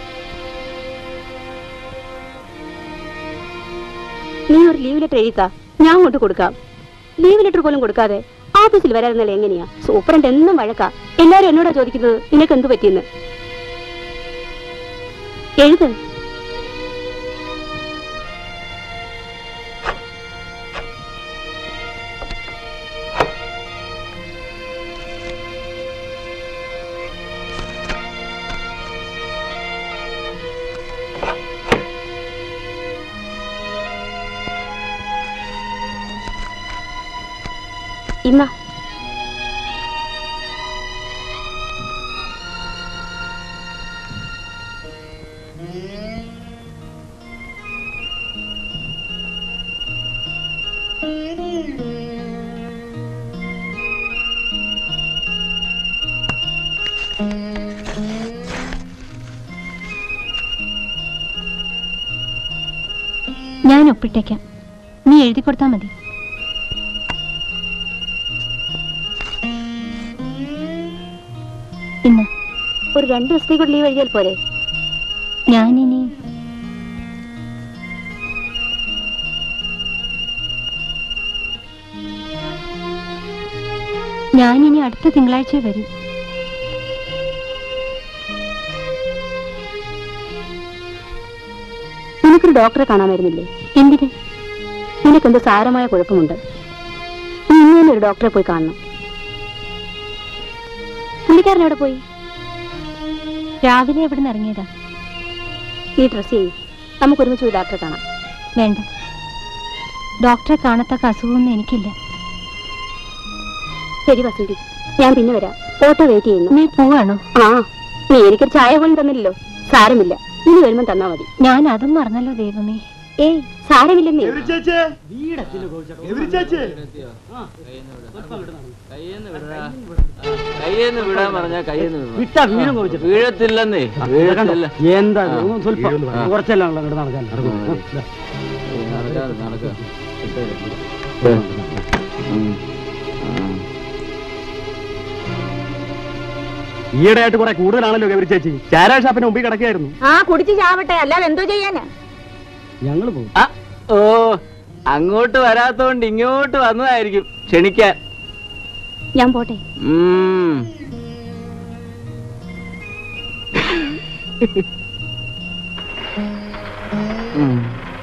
നീ ഒരു ലീവ് ലെറ്റർ എഴുതിക്കാ ഞാൻ കൊണ്ട് കൊടുക്കാം ലീവ് ലെറ്റർ പോലും കൊടുക്കാതെ ഓഫീസിൽ വരാതിരുന്നാൽ എങ്ങനെയാ സൂപ്രണ്ട് എന്നും വഴക്കാ എല്ലാരും എന്നോടാ ചോദിക്കുന്നത് നിനക്ക് എന്ത് പറ്റിയെന്ന് എഴുത് ഇന്ന ഞാൻ ഒപ്പിട്ടേക്കാം നീ എഴുതി കൊടുത്താൽ മതി ഇന്ന് ഒരു രണ്ടു ദിവസത്തേക്ക് ലീവ് എഴുതിയാൽ പോരെ ഞാനിനി ഞാനിനി അടുത്ത തിങ്കളാഴ്ച വരും നിനക്കൊരു ഡോക്ടറെ കാണാമായിരുന്നില്ലേ എന്തിന് നിനക്കെന്തോ സാരമായ കുഴപ്പമുണ്ട് നീ ഇന്ന് തന്നെ ഒരു ഡോക്ടറെ പോയി കാണണം പുള്ളിക്കാരൻ എവിടെ പോയി രാവിലെ എവിടെ നിന്ന് ഇറങ്ങിയതാ നീ ഡ്രസ് ചെയ്യും നമുക്ക് ഒരുമിച്ച് പോയി ഡോക്ടറെ കാണാം വേണ്ട ഡോക്ടറെ കാണത്തക്ക അസുഖമൊന്നും എനിക്കില്ല ശരി വസന്തി ഞാൻ പിന്നെ വരാം ഓട്ടോ വെയിറ്റ് ചെയ്യുന്നു നീ പോവാണോ ആ നീ എനിക്കൊരു ചായ പോലും തന്നില്ലല്ലോ സാരമില്ല ഇനി വരുമ്പോ തന്നാ മതി ഞാൻ അതും മറന്നല്ലോ ദൈവമേ ഏയ് സാരമില്ലെന്നേ കയ്യെന്ന് വിടാൻ പറഞ്ഞാ കയ്യെന്ന് വിട്ടാ വീഴും കോവിച്ചിട്ട്. വീഴത്തില്ലെന്നേ വീഴത്തില്ല എന്താ ഇത്? സ്വല്പം ആ. കുറച്ചെല്ലാം ഉള്ള അങ്ങോട്ട് നടക്കാൻ നടക്കാതെ നടക്കാം ഈയിടെയായിട്ട് കുറെ കൂടുതലാണല്ലോ ഗൗരി ചേച്ചി ചാരാ ഷാപ്പിന് മുമ്പിൽ കിടക്കുകയായിരുന്നു ആ കുടിച്ച് ചാവട്ടെ അല്ലാതെ എന്തോ ചെയ്യാനാ ഞങ്ങൾ പോകും ഓ അങ്ങോട്ട് വരാത്തോണ്ട് ഇങ്ങോട്ട് വന്നതായിരിക്കും ക്ഷണിക്കാൻ ഞാൻ പോട്ടെ ഉം. ഉം.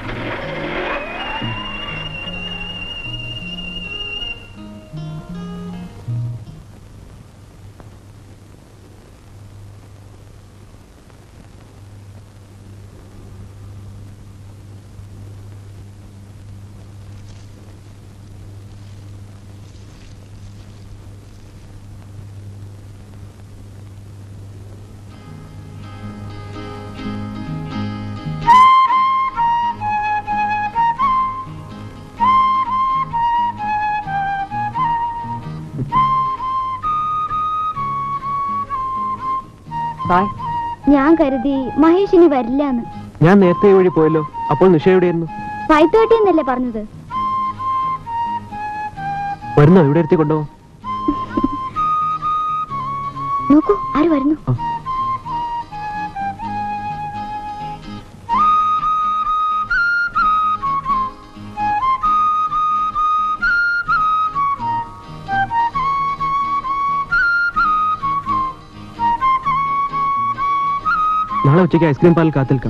ഞാൻ കരുതി മഹേഷ് ഇനി വരില്ലാന്ന് ഞാൻ നേരത്തെ ഈ വഴി പോയല്ലോ അപ്പോൾ നിഷ എവിടെയായിരുന്നു ഫൈവ് തേർട്ടി എന്നല്ലേ പറഞ്ഞത് വരുന്നോ ഇവിടെ ഇരുത്തി കൊണ്ടുപോ നോക്കൂ ആര് വരുന്നു നാളെ ഉച്ചയ്ക്ക് ഐസ്ക്രീം പാൽ കാത്തിൽക്കാം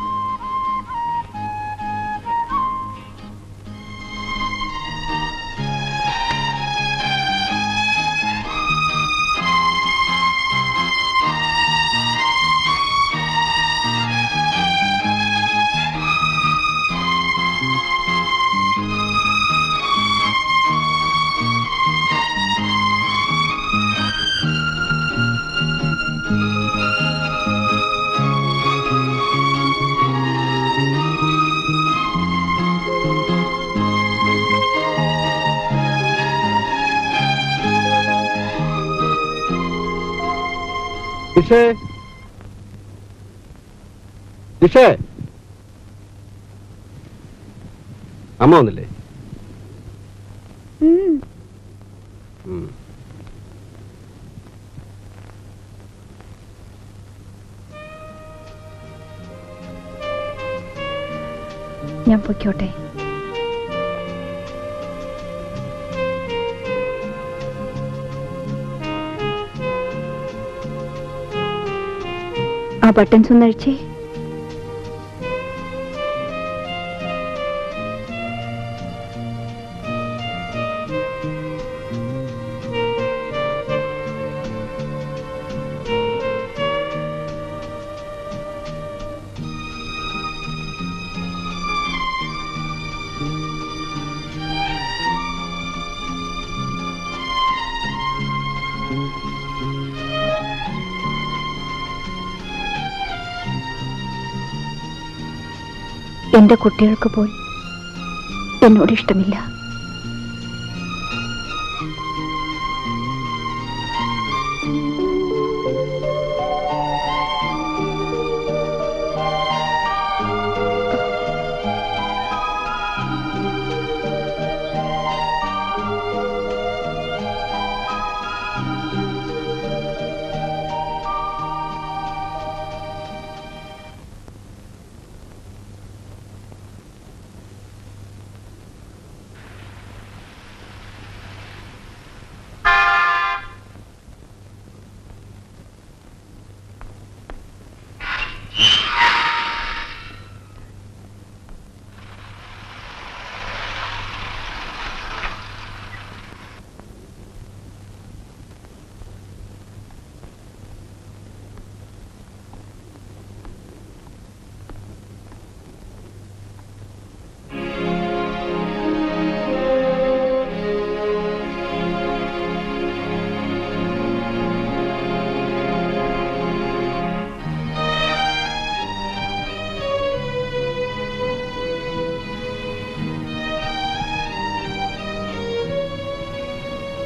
നിഷേ നിഷേ അമ്മ വന്നില്ലേ ഉം. ഉം. ഞാൻ പൊയ്ക്കോട്ടെ ആ ബട്ടൺസ് ഒന്ന് അഴിച്ചേ എന്റെ കുട്ടികൾക്ക് പോലും എന്നോട് ഇഷ്ടമില്ല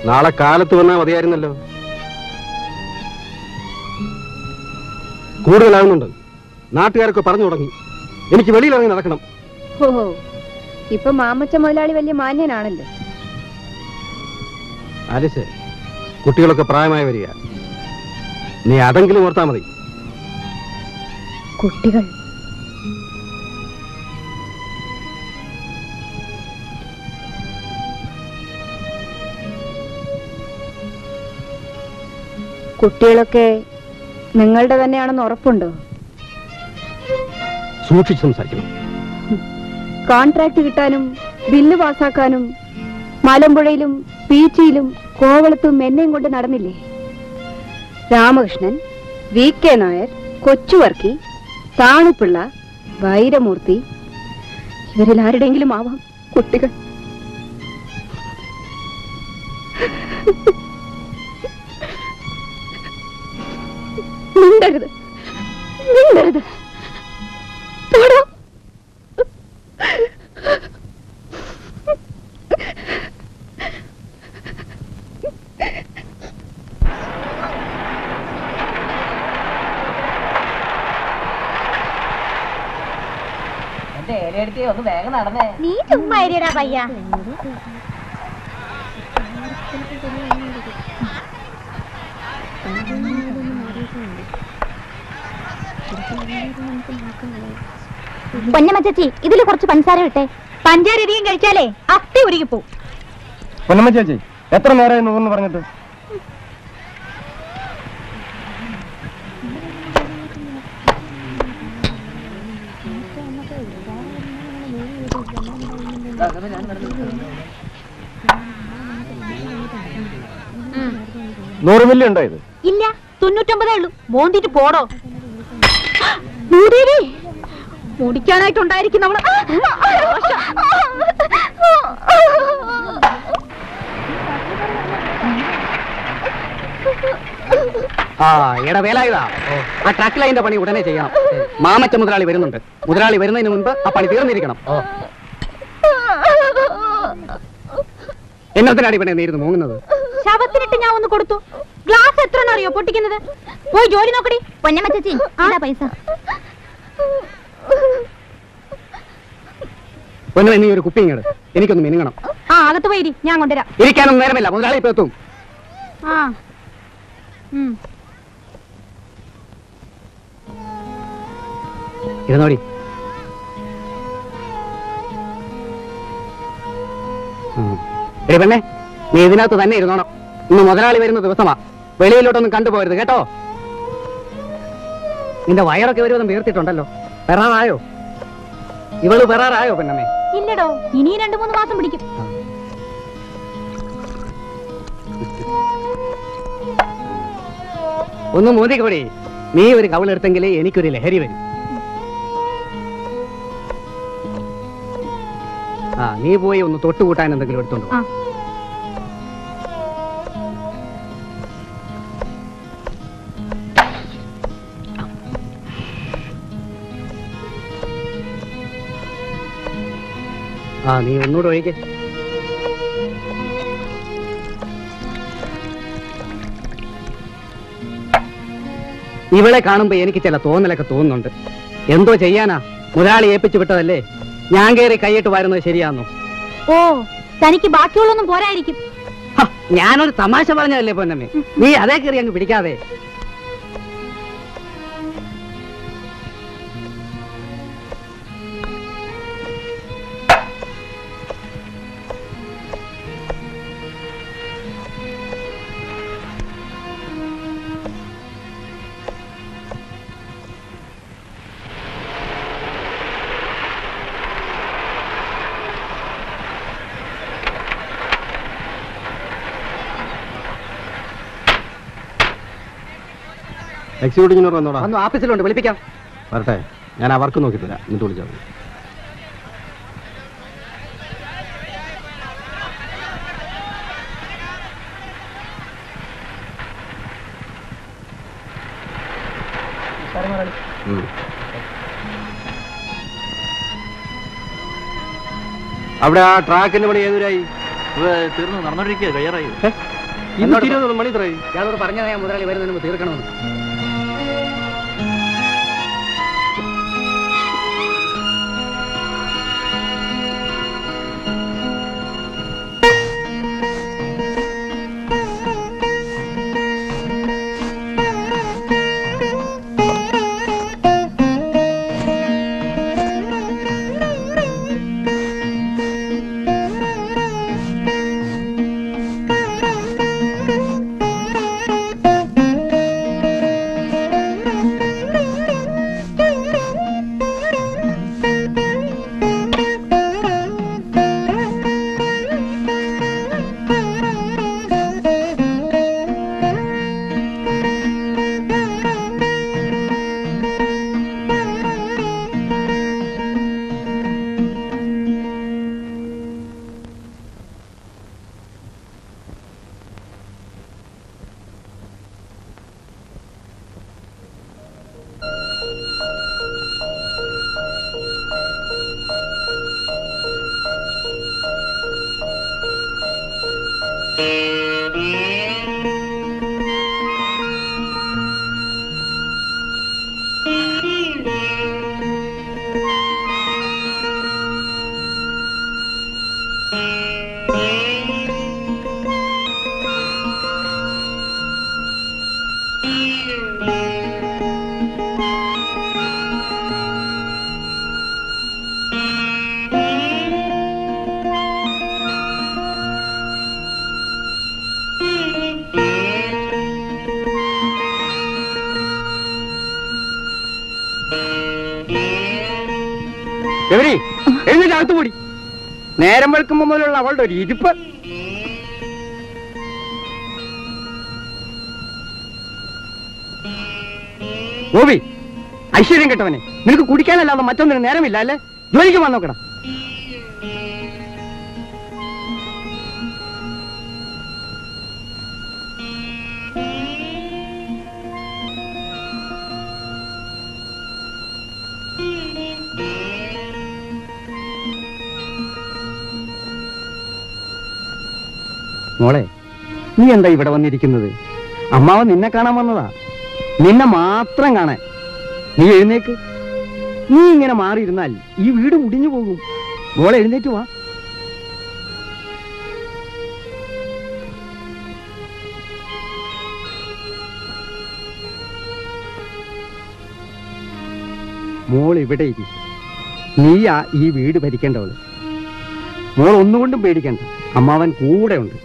നാളെ കാലത്ത് വന്നാൽ മതിയായിരുന്നല്ലോ കൂടുതലാകുന്നുണ്ട് നാട്ടുകാരൊക്കെ പറഞ്ഞു തുടങ്ങി എനിക്ക് വെളിയിലിറങ്ങി നടക്കണം ഓഹോ ഇപ്പൊ മാമച്ച മുതലാളി വലിയ മാന്യനാണല്ലോ ആലിസ് കുട്ടികളൊക്കെ പ്രായമായി വരിക നീ അതെങ്കിലും ഓർത്താ മതി കുട്ടികൾ കുട്ടികളൊക്കെ നിങ്ങളുടെ തന്നെയാണെന്ന് ഉറപ്പുണ്ടോ സൂക്ഷിച്ച് സംസാരിക്കണം കോൺട്രാക്ട് കിട്ടാനും ബില്ല് പാസ്സാക്കാനും മലമ്പുഴയിലും പീച്ചിയിലും കോവളത്തും എന്നെയും കൊണ്ട് നടന്നില്ലേ രാമകൃഷ്ണൻ വി കെ നായർ കൊച്ചുവർക്കി താണുപിള്ള വൈരമൂർത്തി ഇവരിൽ ആരുടെയെങ്കിലും ആവാം കുട്ടികൾ മിണ്ടരുത് മിണ്ടരുത് തൊടോ എന്റെ ഏലെടുത്തി ഒന്ന് വേഗം നടന്നേ നീ ചുമ്മാ ഇരിയടാ പയ്യ പൊന്നമ്മ ചേച്ചി ഇതിൽ കുറച്ച് പഞ്ചസാര ഇട്ടെ പഞ്ചാര അധികം കഴിച്ചാലേ അപ്പി ഉരുകി പോവും പൊന്നമ്മ ചേച്ചി എത്ര നേരമായി നൂറിന് പറഞ്ഞിട്ട് നൂറ് മില്ലി ഉണ്ടോ ഇത് ഇല്ല തൊണ്ണൂറ്റൊമ്പതേ ഉള്ളൂ മോന്തിട്ട് പോടോ ഭൂദേവി മുടിക്കാനായിട്ടുണ്ടായിരിക്കും നമ്മള് ആ എടാ വേലായുധാ ആ ട്രാക്ക് ലൈനിന്റെ പണി ഉടനെ ചെയ്യണം മാമച്ച മുതലാളി വരുന്നുണ്ട് മുതലാളി വരുന്നതിന് മുൻപ് ആ പണി തീർന്നിരിക്കണം എന്നത്തിനാടി പണി നേരുന്നു മൂങ്ങുന്നത് ശവത്തിനിട്ട് ഞാൻ ഒന്ന് കൊടുത്തു ഗ്ലാസ് എത്ര അറിയോ പൊട്ടിക്കുന്നത് പോയി ജോലി നോക്കടി പൊന്നമ്മ ചേച്ചി ഇതാ പൈസ പൊന്നു നീ ഒരു കുപ്പി ഇങ്ങട് എനിക്കൊന്ന് മിനുങ്ങണം ആ അകത്ത് പോയി ഇരി, ഞാൻ കൊണ്ടുവരാം ഇരിക്കാനൊന്നും നേരമില്ല മുതലാളി ഇപ്പൊ എത്തും ആ ഉം. ഇരുന്നോടി ഉം. എടി പെണ്ണെ നീ ഇതിനകത്ത് തന്നെ ഇരുന്നോണം ഇന്ന് മുതലാളി വരുന്ന ദിവസമാ വെളിയിലോട്ടൊന്നും കണ്ടുപോകരുത് കേട്ടോ നിന്റെ വയറൊക്കെ ഒരുവിധം വീർത്തിട്ടുണ്ടല്ലോ പെറാറായോ ഇവള് പെറാറായോ പെണ്ണമ്മേ ഇല്ലടോ ഇനി രണ്ടു മൂന്ന് മാസം പിടിക്കും ഒന്ന് മോദിക്കോടി നീ ഒരു കവിളെടുത്തെങ്കിലേ എനിക്കൊരു ലഹരി വരും ആ നീ പോയി ഒന്ന് തൊട്ടുകൂട്ടാൻ എന്തെങ്കിലും എടുത്തോണ്ട് വാ. ആ. ആ നീ ഒന്നുകൂടെ ഒഴിക്കേ ഇവളെ കാണുമ്പോ എനിക്ക് ചില തോന്നലൊക്കെ തോന്നുന്നുണ്ട് എന്തോ ചെയ്യാനാ മുതലാളി ഏൽപ്പിച്ചു വിട്ടതല്ലേ ഞാൻ കയറി കൈയിട്ട് വരുന്നത് ശരിയാന്നോ ഓ തനിക്ക് ബാക്കിയുള്ളൊന്നും പോരായിരിക്കും ഹ, ഞാനൊരു തമാശ പറഞ്ഞതല്ലേ പൊന്നമ്മേ നീ അതേ കയറി അങ്ങ് പിടിക്കാതെ എക്സിക്യൂട്ടീവ് എഞ്ചിനീയർ വന്നോടാ ഒന്ന് ഓഫീസിലുണ്ട് വിളിപ്പിക്കാം വരട്ടെ ഞാൻ ആ വർക്ക് നോക്കി തരാം എന്നിട്ട് വിളിച്ചാൽ മതി ഉം. അവിടെ ആ ട്രാക്കിന്റെ പണി ഏതുവരായി തീർന്നു നടന്നോണ്ടിരിക്കുക കയ്യാറായി ഇന്ന് തിരുവനന്തപുരം മണി ഇത്രയായി ഞാനോട് പറഞ്ഞതാ ഞാൻ മുതലാളി വരുന്നതിന് മുമ്പ് തീർക്കണമെന്ന് എവരി എഴുന്നേറ്റ് അകത്ത് കൂടി നേരം വെളുക്കുമ്പോ മുതലുള്ള അവളുടെ ഒരു ഇരിപ്പ് ഗോപി ഐശ്വര്യം കെട്ടവനെ നിനക്ക് കുടിക്കാനല്ലാതെ മറ്റൊന്നിന് നേരമില്ല അല്ലേ ജോലിക്ക് വന്നോക്കണം മോളെ നീ എന്താ ഇവിടെ വന്നിരിക്കുന്നത് അമ്മാവ നിന്നെ കാണാൻ വന്നതാ നിന്നെ മാത്രം കാണാൻ നീ എഴുന്നേക്ക് നീ ഇങ്ങനെ മാറിയിരുന്നാൽ ഈ വീട് മുടിഞ്ഞു പോകും മോളെ എഴുന്നേറ്റ് വാ മോൾ ഇവിടെ ഇരി നീയാ ഈ വീട് ഭരിക്കേണ്ടവള് മോൾ ഒന്നുകൊണ്ടും പേടിക്കണ്ട അമ്മാവൻ കൂടെ ഉണ്ട്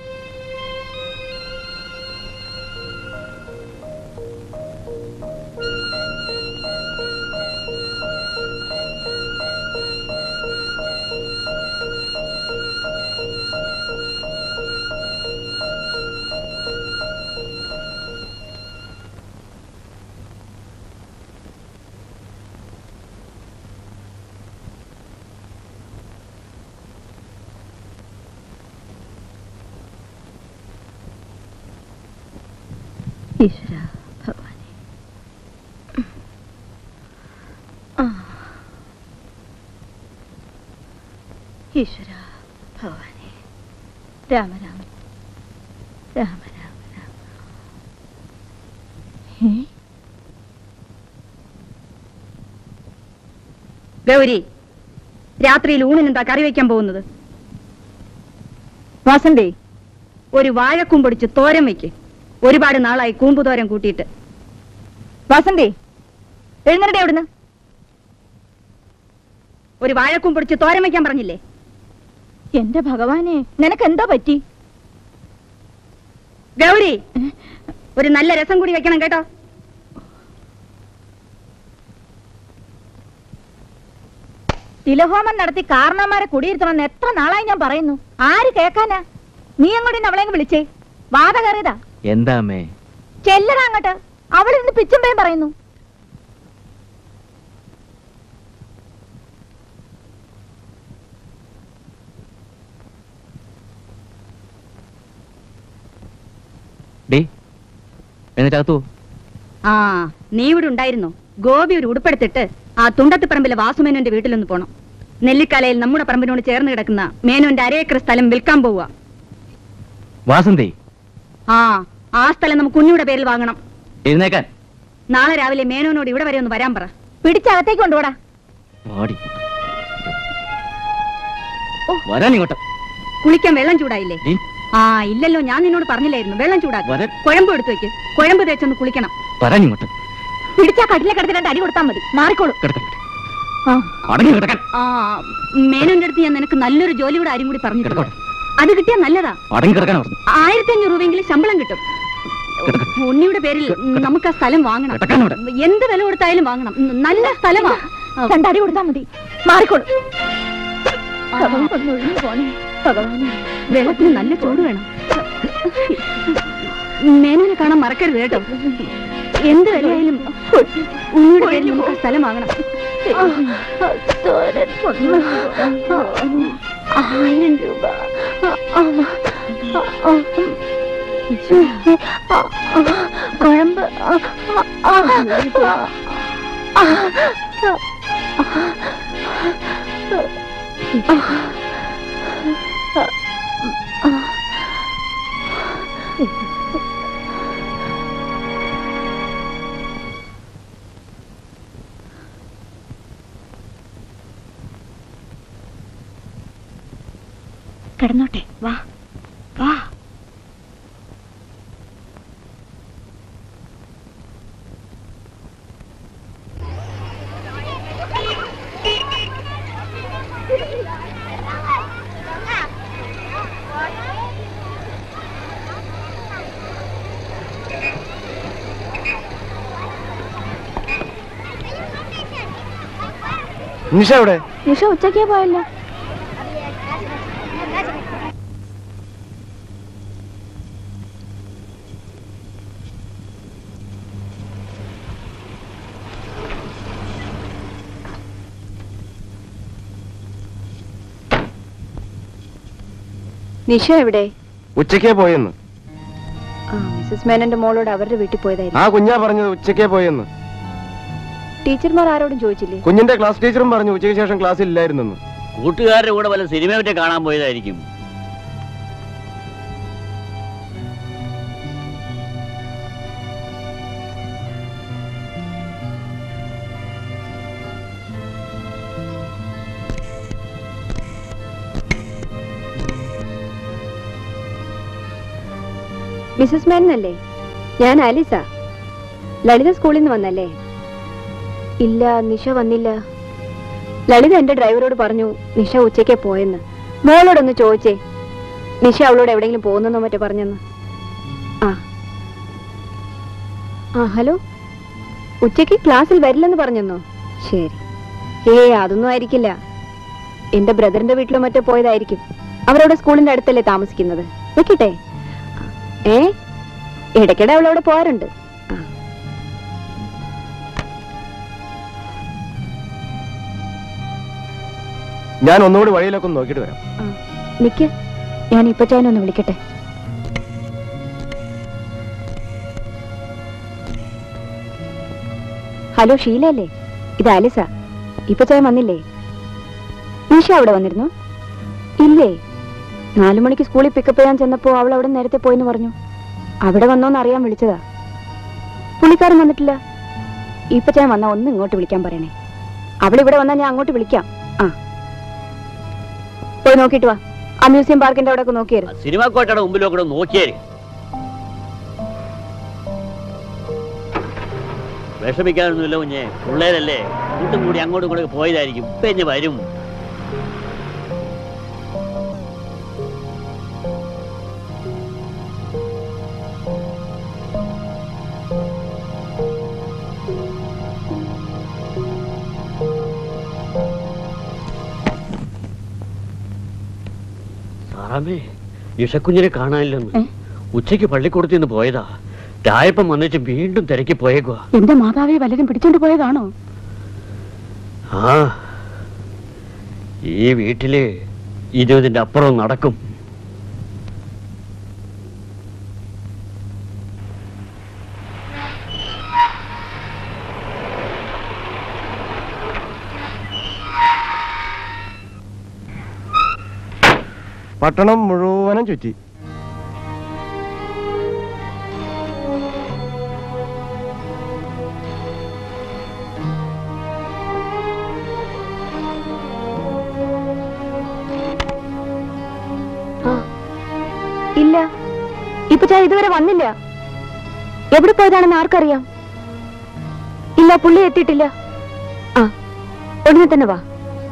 ഈശ്വര ഭഗവാനെ ആ. ഈശ്വര ഭഗവാനെ രാമ രാമ രാമ രാമ രാമ ഏ? ഗൗരി രാത്രിയിൽ ഊണിനെന്താ കറി വെക്കാൻ പോകുന്നത് വാസന്തി ഒരു വാഴക്കൂമ്പ് പൊടിച്ച് തോരൻ വെക്ക് ഒരുപാട് നാളായി കൂമ്പ് തോരൻ കൂട്ടിയിട്ട് വാസന്തി എഴുന്നേരട്ടെ അവിടുന്ന് ഒരു വാഴക്കൂമ്പ് പൊടിച്ച് തോരൻ വെക്കാൻ പറഞ്ഞില്ലേ എന്റെ ഭഗവാനെ നിനക്ക് എന്താ പറ്റി ഗൗരി ഒരു നല്ല രസം കൂടി വെക്കണം കേട്ടോ തിലഹോമം നടത്തി കാരണന്മാരെ കുടിയിരുത്തണമെന്ന് എത്ര നാളായി ഞാൻ പറയുന്നു ആര് കേക്കാനാ നീ അങ്ങോട്ട് അവളെ വിളിച്ചേ വാത കയറിയതാ എന്താ അമ്മേ ചെല്ലടാ അങ്ങോട്ട് അവളിരുന്ന് പിച്ചുമ്പയും പറയുന്നു ഡേ എന്നിട്ട് അകത്തു ആ നീ ഇവിടെ ഉണ്ടായിരുന്നോ ഗോപി ഒരു ഉടുപ്പെടുത്തിട്ട് ആ തുണ്ടത്തിപ്പറമ്പിലെ വാസുമേനോന്റെ വീട്ടിലൊന്ന് പോണം നെല്ലിക്കലയിൽ നമ്മുടെ പറമ്പിനോട് ചേർന്ന് കിടക്കുന്ന മേനോന്റെ അരേക്കർ സ്ഥലം വിൽക്കാൻ പോവുക വാസന്തി ആ ആ സ്ഥലം നമുക്ക് ഉണ്ണിയുടെ പേരിൽ വാങ്ങണം എഴുന്നേക്കാൻ നാളെ രാവിലെ മേനോനോട് ഇവിടെ വരെ ഒന്ന് വരാൻ പറ പിടിച്ചകത്തേക്ക് കൊണ്ടുപോടാ വാടി വരാൻ ഇങ്ങോട്ട് കുളിക്കാൻ വെള്ളം ചൂടായില്ലേ ഡീ. ആ ഇല്ലല്ലോ ഞാൻ നിന്നോട് പറഞ്ഞില്ലായിരുന്നു വെള്ളം ചൂടാക്കി വരാൻ കുഴമ്പ് എടുത്തു വെക്ക് കുഴമ്പ് തേച്ചൊന്ന് കുളിക്കണം വരാൻ ഇങ്ങോട്ട് പിടിച്ചാ കട്ടിലെ കിടത്തി രണ്ട് അടി കൊടുത്താൽ മതി മാറിക്കോളൂ കിടക്കാൻ ആ അടങ്ങി കിടക്കാൻ ആ മേനോന്റെ അടുത്ത് ഞാൻ നിനക്ക് നല്ലൊരു ജോലി കൂടെ ആരും കൂടി പറഞ്ഞിട്ടുണ്ട് അത് കിട്ടിയാ നല്ലതാ അടങ്ങി കിടക്കാൻ പറഞ്ഞു ആയിരത്തി അഞ്ഞൂറ് രൂപയെങ്കിലും ശമ്പളം കിട്ടും ഉണ്ണിയുടെ പേരിൽ നമുക്ക് ആ സ്ഥലം വാങ്ങണം കിടക്കാനോടെ. എന്ത് വില കൊടുത്തായാലും വാങ്ങണം ഉം, നല്ല സ്ഥലമാ രണ്ടടി കൊടുത്താൽ മതി മാറിക്കോളൂ ആ, ഒന്ന് ഒഴിഞ്ഞു പോണേ. വെള്ളത്തിന് നല്ല ചൂട് വേണം മേനോനെ കാണാൻ മറക്കരുത് കേട്ടോ എന്ത് വിലയായാലും ഉണ്ണിയുടെ പേരിൽ നമുക്ക് ആ സ്ഥലം വാങ്ങണം ആയിരം രൂപ കുഴമ്പ് കിടന്നോട്ടെ വാ വാ നിഷ എവിടെ നിഷ ഉച്ചക്കേ പോയല്ലോ നിഷ എവിടെ ഉച്ചക്കേ പോയെന്ന് ആ മിസ്സസ് മേനന്റെ മോളോട് അവരുടെ വീട്ടിൽ പോയതായിരുന്നു ആ കുഞ്ഞാ പറഞ്ഞത് ഉച്ചക്കേ പോയെന്ന് ടീച്ചർമാർ ആരോടും ചോദിച്ചില്ലേ കുഞ്ഞിന്റെ ക്ലാസ് ടീച്ചറും പറഞ്ഞു ഉച്ചയ്ക്ക് ശേഷം ക്ലാസ്സിൽ ഇല്ലായിരുന്നെന്ന് കൂട്ടുകാരുടെ കൂടെ വല്ല സിനിമ മറ്റേ കാണാൻ പോയതായിരിക്കും മിസ്സസ് മേനനല്ലേ ഞാൻ ആലിസ ലളിത സ്കൂളിൽ നിന്ന് വന്നല്ലേ ഇല്ല നിഷ വന്നില്ല ലളിത എന്റെ ഡ്രൈവറോട് പറഞ്ഞു നിഷ ഉച്ചയ്ക്ക് പോയെന്ന് മോളോടൊന്ന് ചോദിച്ചേ നിഷ അവളോട് എവിടെയെങ്കിലും പോകുന്നെന്നോ മറ്റോ പറഞ്ഞെന്ന് ആ ആ ഹലോ ഉച്ചയ്ക്ക് ക്ലാസ്സിൽ വരില്ലെന്ന് പറഞ്ഞെന്നോ ശരി ഏ അതൊന്നും ആയിരിക്കില്ല എന്റെ ബ്രദറിന്റെ വീട്ടിലോ മറ്റോ പോയതായിരിക്കും അവരവിടെ സ്കൂളിന്റെ അടുത്തല്ലേ താമസിക്കുന്നത് വെക്കട്ടെ ഏ ഇടയ്ക്കിടെ അവളവിടെ പോകാറുണ്ട് ആ. ഞാൻ ഒന്നുകൂടി വഴിയിലൊക്കെ ഒന്ന് നോക്കിയിട്ട് വരാം നിക്ക് ഞാൻ ഇപ്പൊ ചായനൊന്ന് വിളിക്കട്ടെ ഹലോ ഷീലല്ലേ ഇത് ആലിസ ഇപ്പൊ ചായ വന്നില്ലേ നിഷ അവിടെ വന്നിരുന്നു ഇല്ലേ നാലു മണിക്ക് സ്കൂളിൽ പിക്കപ്പ് ചെയ്യാൻ ചെന്നപ്പോ അവൾ അവിടെ നേരത്തെ പോയെന്ന് പറഞ്ഞു അവിടെ വന്നോന്ന് അറിയാൻ വിളിച്ചതാ പുള്ളിക്കാരൻ വന്നിട്ടില്ല ഇപ്പൊ ചായ വന്നാ ഒന്ന് ഇങ്ങോട്ട് വിളിക്കാൻ പറയണേ അവൾ ഇവിടെ വന്നാ ഞാൻ അങ്ങോട്ട് വിളിക്കാം ആ പോയി നോക്കിട്ട് വാ ആ മ്യൂസിയം പാർക്കിന്റെ അവിടെ ഒക്കെ നോക്കിയായിരുന്നു സിനിമാ കോട്ടയുടെ മുമ്പിലൊക്കെ നോക്കിയേര് വിഷമിക്കാനൊന്നുമില്ല കുഞ്ഞെ പിള്ളേരല്ലേ കൂട്ടും കൂടി അങ്ങോട്ടും ഇങ്ങോട്ടും പോയതായിരിക്കും ഇപ്പൊ ഇനി വരും സാറാമേ ഇഷക്കുഞ്ഞിനെ കാണാനില്ലെന്ന് ഉച്ചയ്ക്ക് പള്ളിക്കൂടത്തിൽ നിന്ന് പോയതാ രായപ്പം വന്നിട്ട് വീണ്ടും തിരക്കി പോയേക്കുവാ എന്റെ മാതാവെ വല്ലതും പിടിച്ചോണ്ട് പോയതാണോ ആ ഈ വീട്ടില് ഇരുപതിന്റെ അപ്പുറം നടക്കും പട്ടണം മുഴുവനും ചുറ്റി ഇല്ല ഇപ്പൊ ചായ ഇതുവരെ വന്നില്ല എവിടെ പോയതാണെന്ന് ആർക്കറിയാം ഇല്ല പുള്ളി എത്തിയിട്ടില്ല ആ ഉടനെ തന്നെ വാ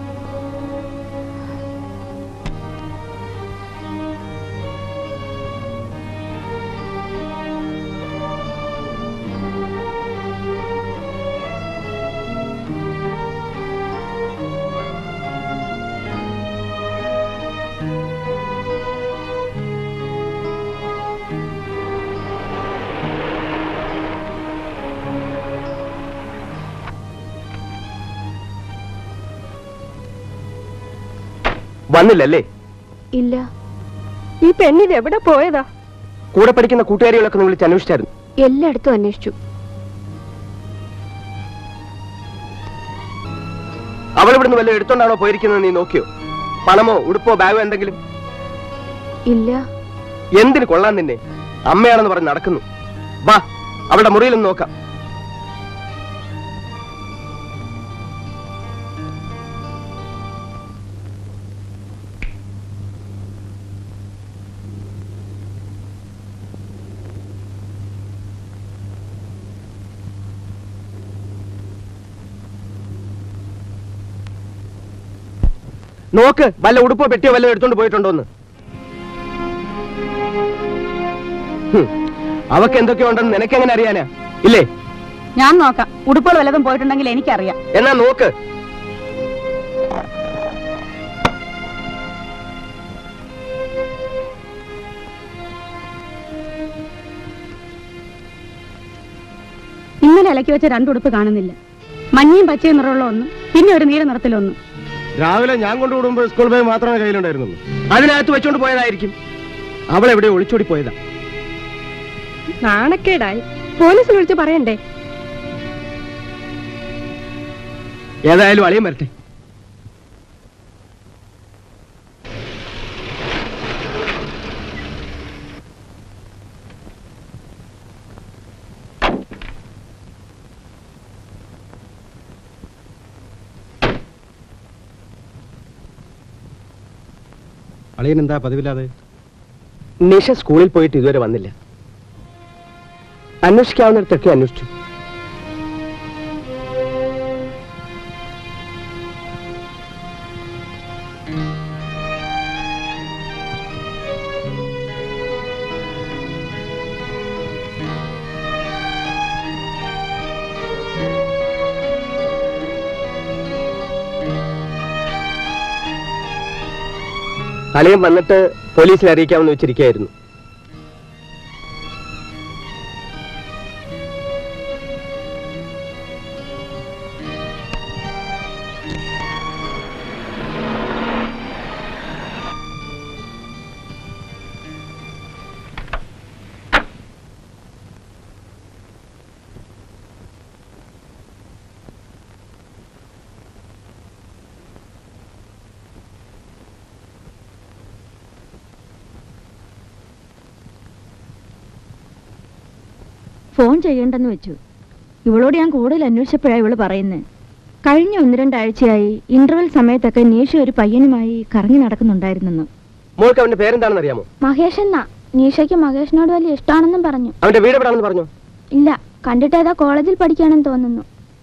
വന്നില്ലല്ലേ ഇല്ല ഈ പെണ്ണിത് എവിടെ പോയതാ കൂടെ പഠിക്കുന്ന കൂട്ടുകാരികളൊക്കെ നിങ്ങൾ വിളിച്ച് അന്വേഷിച്ചായിരുന്നു എല്ലായിടത്തും അന്വേഷിച്ചു അവൾ ഇവിടുന്ന് വല്ല എടുത്തോണ്ടാണോ പോയിരിക്കുന്നത് നീ നോക്കിയോ പണമോ ഉടുപ്പോ ബാഗോ എന്തെങ്കിലും ഇല്ല എന്തിന് കൊള്ളാൻ നിന്നെ അമ്മയാണെന്ന് പറഞ്ഞ് നടക്കുന്നു വാ അവളുടെ മുറിയിലൊന്ന് നോക്കാം നോക്ക് വല്ല ഉടുപ്പോ പെട്ടിയോ വല്ല എടുത്തോണ്ട് പോയിട്ടുണ്ടോന്ന് ഹും, അവക്ക് എന്തൊക്കെയോ ഉണ്ടെന്ന് നിനക്കെങ്ങനെ അറിയാനാ ഇല്ലേ ഞാൻ നോക്കാം ഉടുപ്പുകൾ വല്ലതും പോയിട്ടുണ്ടെങ്കിൽ എനിക്കറിയാം എന്നാ നോക്ക് ഇന്നലെ ഇലക്കി വെച്ച രണ്ട് ഉടുപ്പ് കാണുന്നില്ല മഞ്ഞയും പച്ചയും നിറമുള്ള ഒന്നും പിന്നെ ഒരു നീല നിറത്തിലൊന്നും രാവിലെ ഞാൻ കൊണ്ടുവിടുമ്പോൾ സ്കൂൾ ബാഗ് മാത്രമേ കയ്യിലുണ്ടായിരുന്നുള്ളൂ അതിനകത്ത് വെച്ചോണ്ട് പോയതായിരിക്കും അവൾ എവിടെ ഒളിച്ചോടി പോയതാ നാണക്കേടായി പോലീസിൽ വിളിച്ച് പറയണ്ടേ ഏതായാലും അളിയും വരട്ടെ അളിയൻ എന്താ പതിവില്ലാതെ നിഷ സ്കൂളിൽ പോയിട്ട് ഇതുവരെ വന്നില്ല അന്വേഷിക്കാവുന്നിടത്തൊക്കെ അന്വേഷിച്ചു അളിയൻ വന്നിട്ട് പോലീസിൽ അറിയിക്കാമെന്ന് വെച്ചിരിക്കുകയായിരുന്നു ഫോൺ ചെയ്യണ്ടെന്ന് വെച്ചു ഇവളോട് ഞാൻ കൂടുതൽ അന്വേഷിച്ചപ്പോഴാണ് ഇവള് പറയുന്നത് കഴിഞ്ഞ ഒന്ന് രണ്ടാഴ്ചയായി ഇന്റർവെൽ സമയത്തൊക്കെ നീഷ ഒരു പയ്യനുമായി കറങ്ങി നടക്കുന്നുണ്ടായിരുന്നെന്ന് മോൾക്ക് അവന്റെ പേരെന്താണെന്ന് അറിയാമോ മഹേഷ് എന്നാ നീഷയ്ക്ക് മഹേഷിനോട് വലിയ ഇഷ്ടമാണെന്നും പറഞ്ഞു അവന്റെ വീട് എവിടാണെന്ന് പറഞ്ഞു ഇല്ല കണ്ടിട്ട് ഏതാ കോളേജിൽ പഠിക്കുകയാണെന്ന് തോന്നുന്നു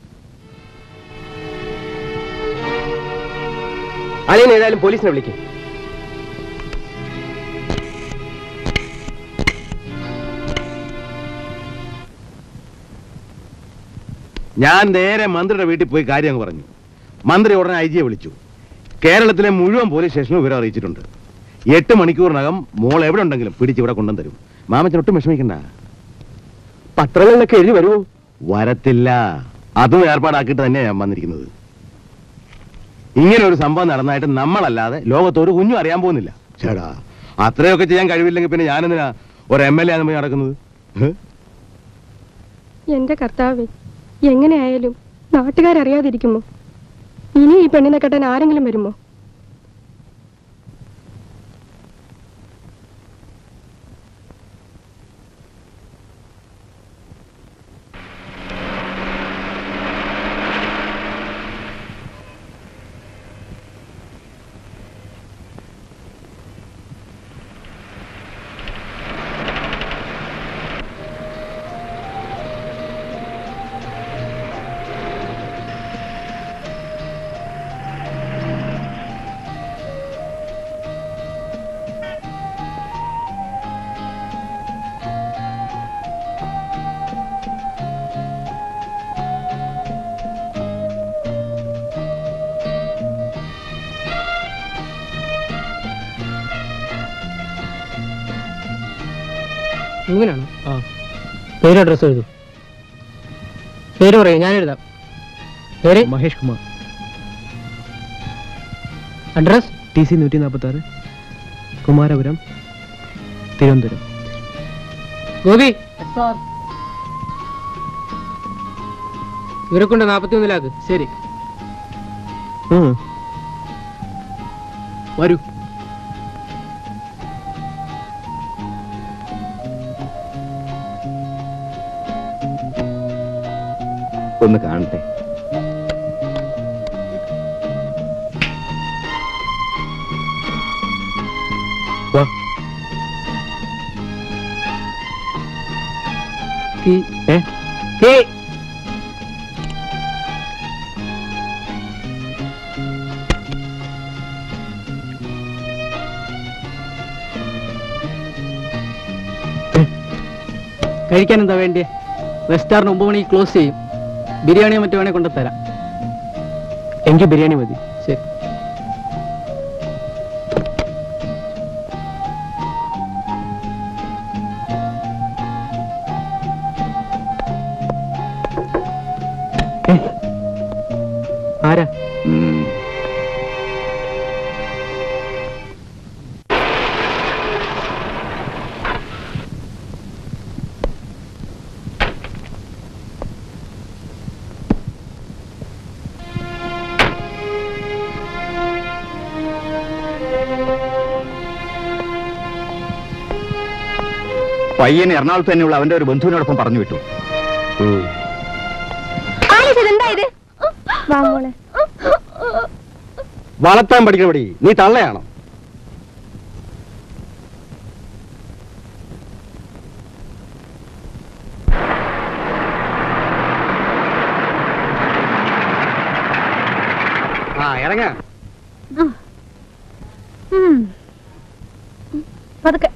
അളിയൻ ഏതായാലും പോലീസിനെ വിളിക്കും ഞാൻ നേരെ മന്ത്രിയുടെ വീട്ടിൽ പോയി കാര്യം അങ്ങ് പറഞ്ഞു മന്ത്രി ഉടനെ ഐ ജിയെ വിളിച്ചു കേരളത്തിലെ മുഴുവൻ പോലീസ് സ്റ്റേഷനും വിവരം അറിയിച്ചിട്ടുണ്ട് എട്ട് മണിക്കൂറിനകം മോൾ എവിടെ ഉണ്ടെങ്കിലും പിടിച്ച് ഇവിടെ കൊണ്ടുവന്ന് തരും മാമച്ചൻ ഒട്ടും വിഷമിക്കണ്ട പത്രങ്ങളിലൊക്കെ എഴുതി വരുമോ വരത്തില്ല അതും ഏർപ്പാടാക്കിയിട്ട് തന്നെയാണ് ഞാൻ വന്നിരിക്കുന്നത് ഇങ്ങനെ ഒരു സംഭവം നടന്നായിട്ട് നമ്മളല്ലാതെ ലോകത്തൊരു കുഞ്ഞും അറിയാൻ പോകുന്നില്ല ചേടാ അത്രയൊക്കെ ചെയ്യാൻ കഴിവില്ലെങ്കിൽ പിന്നെ ഞാനെന്തിനാ ഒരു എം എൽ എ ആണെന്ന് പോയി നടക്കുന്നത് ഹ്? എന്റെ കർത്താവേ എങ്ങനെയായാലും നാട്ടുകാരറിയാതിരിക്കുമോ ഇനി ഈ പെണ്ണിനെ കെട്ടാൻ ആരെങ്കിലും വരുമോ ഇങ്ങനെയാണോ ആ പേര് അഡ്രസ് എഴുതൂ പേര് പറയൂ ഞാൻ എഴുതാം പേര് Mahesh Kumar address T C നൂറ്റി നാൽപ്പത്തി ആറ് കുമാരപുരം തിരുവനന്തപുരം ഗോപി ഇവരെ കൊണ്ട് നാൽപ്പത്തി ഒന്നിലാക്ക് ശരി ഉം. വരൂ ഒന്ന് കാണട്ടെ വാ ഏ കഴിക്കാൻ എന്താ വേണ്ടി റെസ്റ്റാറിന് ഒമ്പത് മണിക്ക് ക്ലോസ് ചെയ്യും ബിരിയാണിയോ മറ്റോ വേണേ കൊണ്ടുതരാം എങ്കിൽ ബിരിയാണി മതി ശരി ആരാ പയ്യൻ എറണാകുളത്ത് തന്നെയുള്ള അവന്റെ ഒരു ബന്ധുവിനോടൊപ്പം പറഞ്ഞു വിട്ടു എന്താ ഇത് വാ മോളെ വളർത്താൻ പഠിക്കണപടി നീ തള്ളയാണോ ആ ഇറങ്ങ പതുക്കെ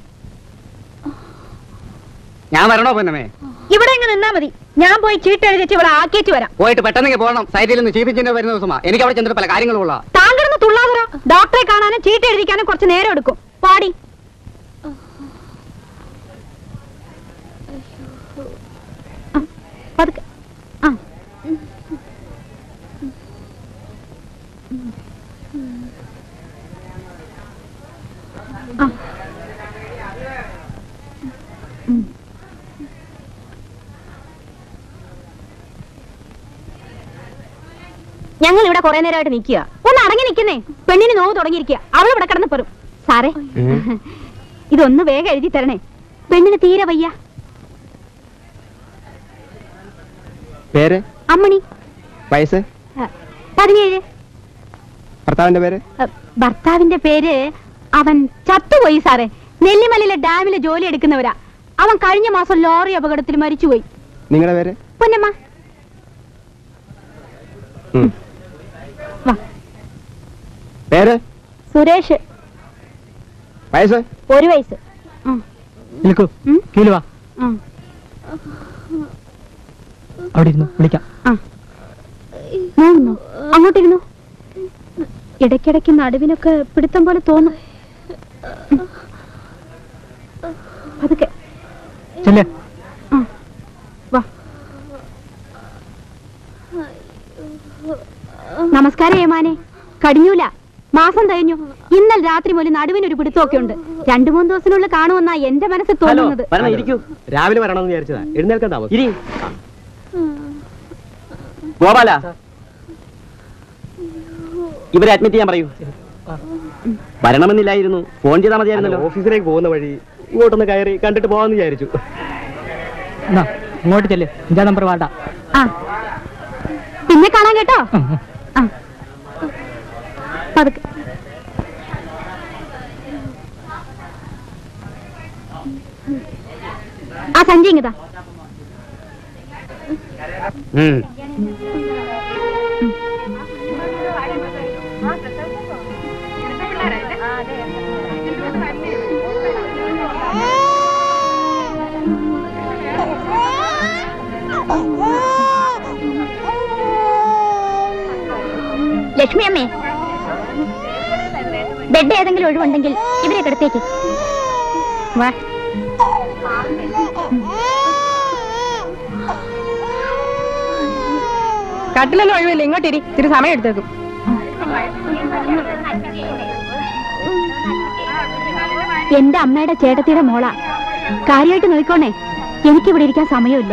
ഞാൻ വരണോ പൊന്നമേ ഇവിടെ ഇങ്ങ് നിന്നാ മതി ഞാൻ പോയി ചീട്ടെഴുതിച്ച് ഇവിടെ ആക്കിയിട്ട് വരാം പോയിട്ട് പെട്ടെന്ന് പോകണം സൈറ്റിൽ നിന്ന് ചീഫ് എഞ്ചിനീയർ വരുന്ന ദിവസമാ എനിക്ക് അവിടെ ചെന്നിട്ട് പല കാര്യങ്ങളും ഉള്ള താങ്കളൊന്ന് തുള്ളാതറ ഡോക്ടറെ കാണാനും ചീട്ട് എഴുതിക്കാനും കുറച്ച് നേരം എടുക്കും പാടി ആ, പതുക്കെ ആ ആ. ഉം. ഞങ്ങൾ ഇവിടെ കുറെ നേരമായിട്ട് നിൽക്കുക ഒന്ന് അടങ്ങി നിൽക്കുന്നേ പെണ്ണിന് നോവ് തുടങ്ങിയിരിക്കുക അവൾ ഇവിടെ കിടന്ന് പെറും സാറേ ഇതൊന്ന് വേഗം എഴുതി തരണേ പെണ്ണിന് തീരെ വയ്യ പേര് അമ്മണി വയസ്സ് ആ, പതിനേഴ് ഭർത്താവിന്റെ പേര് ആ, ഭർത്താവിന്റെ പേര് അവൻ ചത്തുപോയി സാറേ നെല്ലിമലയിലെ ഡാമിലെ ജോലി എടുക്കുന്നവരാ അവൻ കഴിഞ്ഞ മാസം ലോറി അപകടത്തിൽ മരിച്ചുപോയി നിങ്ങളുടെ പേര് പൊന്നമ്മ ഉം. വാ പേര് സുരേഷ് വയസ്സ് ഒരു വയസ്സ് ആ, നിൽക്കൂ കീഴ് വാ ആ. അവിടെ ഇരുന്നു വിളിക്കാം മൂന്നോ അങ്ങോട്ടിരുന്നു ഇടയ്ക്കിടയ്ക്ക് നടുവിനൊക്കെ പിടുത്തം പോലെ തോന്നും അതൊക്കെ ചെല്ലേ വാ നമസ്കാരം ഏമാനെ കടിഞ്ഞൂല മാസം കഴിഞ്ഞു ഇന്നലെ രാത്രി മുതൽ നടുവിനൊരു പിടുത്തമൊക്കെ ഉണ്ട് രണ്ടു മൂന്ന് ദിവസത്തിനുള്ളിൽ കാണുമെന്നാ എന്റെ മനസ്സ് തോന്നുന്നത് വരണം ഇരിക്കൂ രാവിലെ വരണമെന്ന് വിചാരിച്ചതാ എഴുന്നേൽക്കാൻ താമസം ഇരി ഗോപാല ഇവരെ അഡ്മിറ്റ് ചെയ്യാൻ പറയൂ വരണമെന്നില്ലായിരുന്നു ഫോൺ ചെയ്താൽ മതിയായിരുന്നല്ലോ ഓഫീസിലേക്ക് പോകുന്ന വഴി ഇങ്ങോട്ടൊന്ന് കയറി കണ്ടിട്ട് പോകാമെന്ന് വിചാരിച്ചു എന്നാ ഇങ്ങോട്ട് ചെല്ല് അഞ്ചാം നമ്പർ വാണ്ട ആ പിന്നെ കാണാൻ കേട്ടോ ആ പതുക്കെ ആ സഞ്ചി ഇങ്ങതാ ലക്ഷ്മി അമ്മേ ബെഡ് ഏതെങ്കിലും ഒഴിവുണ്ടെങ്കിൽ ഇവരെ കിടത്തേക്ക് വാ കട്ടിലൊന്നും ഒഴിവില്ല ഇങ്ങോട്ടിരി ഇത്തിരി സമയം എടുത്തേക്കും എന്റെ അമ്മയുടെ ചേട്ടത്തിയുടെ മോളാ കാര്യമായിട്ട് നോക്കോണേ എനിക്കിവിടെ ഇരിക്കാൻ സമയമില്ല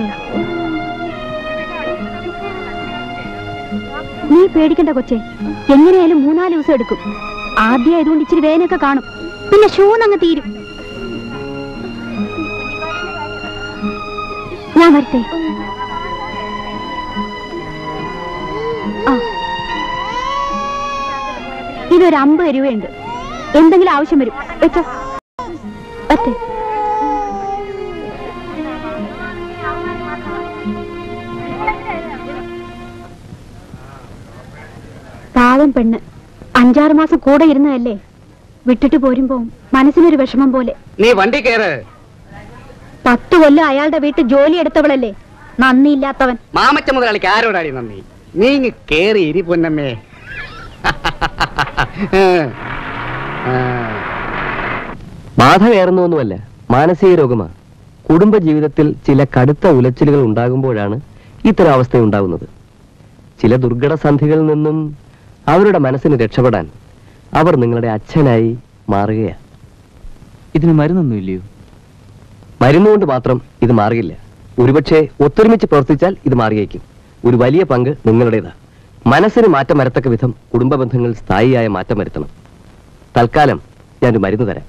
നീ പേടിക്കണ്ട കൊച്ചേ എങ്ങനെയായാലും മൂന്നാല് ദിവസം എടുക്കും ആദ്യം ആയതുകൊണ്ട് ഇച്ചിരി വേനൊക്കെ കാണും പിന്നെ ഷൂന്നങ്ങ് തീരും ഞാൻ വരട്ടെ ആ ഇതൊരു അമ്പത് രൂപയുണ്ട് എന്തെങ്കിലും ആവശ്യം വരും വെച്ചോ വരട്ടെ പാവം പെണ്ണ് അഞ്ചാറ് മാസം കൂടെ ഇരുന്നതല്ലേ വിട്ടിട്ട് പോരുമ്പോ മനസ്സിനൊരു വിഷമം പോലെ നീ വണ്ടി കയറ് പത്ത് കൊല്ലം അയാളുടെ വീട്ടിൽ ജോലി എടുത്തവളല്ലേ നന്ദിയില്ലാത്തവൻ മാമച്ച മുതലാളിക്ക് ആരോടാടി നന്ദി നീ ഇങ്ങ് കേറി ഇരി പൊന്നമ്മേ ബാധ കയറുന്നൊന്നുമല്ല മാനസിക രോഗമാ കുടുംബ ജീവിതത്തിൽ ചില കടുത്ത ഉലച്ചിലുകൾ ഉണ്ടാകുമ്പോഴാണ് ഇത്തരം അവസ്ഥ ഉണ്ടാകുന്നത് ചില ദുർഘട സന്ധികളിൽ നിന്നും അവരുടെ മനസ്സിന് രക്ഷപ്പെടാൻ അവർ നിങ്ങളുടെ അച്ഛനായി മാറുകയാ ഇതിന് മരുന്നൊന്നും ഇല്ലയോ മരുന്നുകൊണ്ട് മാത്രം ഇത് മാറുകയില്ല ഒരുപക്ഷെ ഒത്തൊരുമിച്ച് പ്രവർത്തിച്ചാൽ ഇത് മാറിയേക്കും ഒരു വലിയ പങ്ക് നിങ്ങളുടേതാ മനസ്സിന് മാറ്റം വരത്തക്ക വിധം കുടുംബ ബന്ധങ്ങൾ സ്ഥായിയായ മാറ്റം വരുത്തണം തൽക്കാലം ഞാനൊരു മരുന്ന് തരാം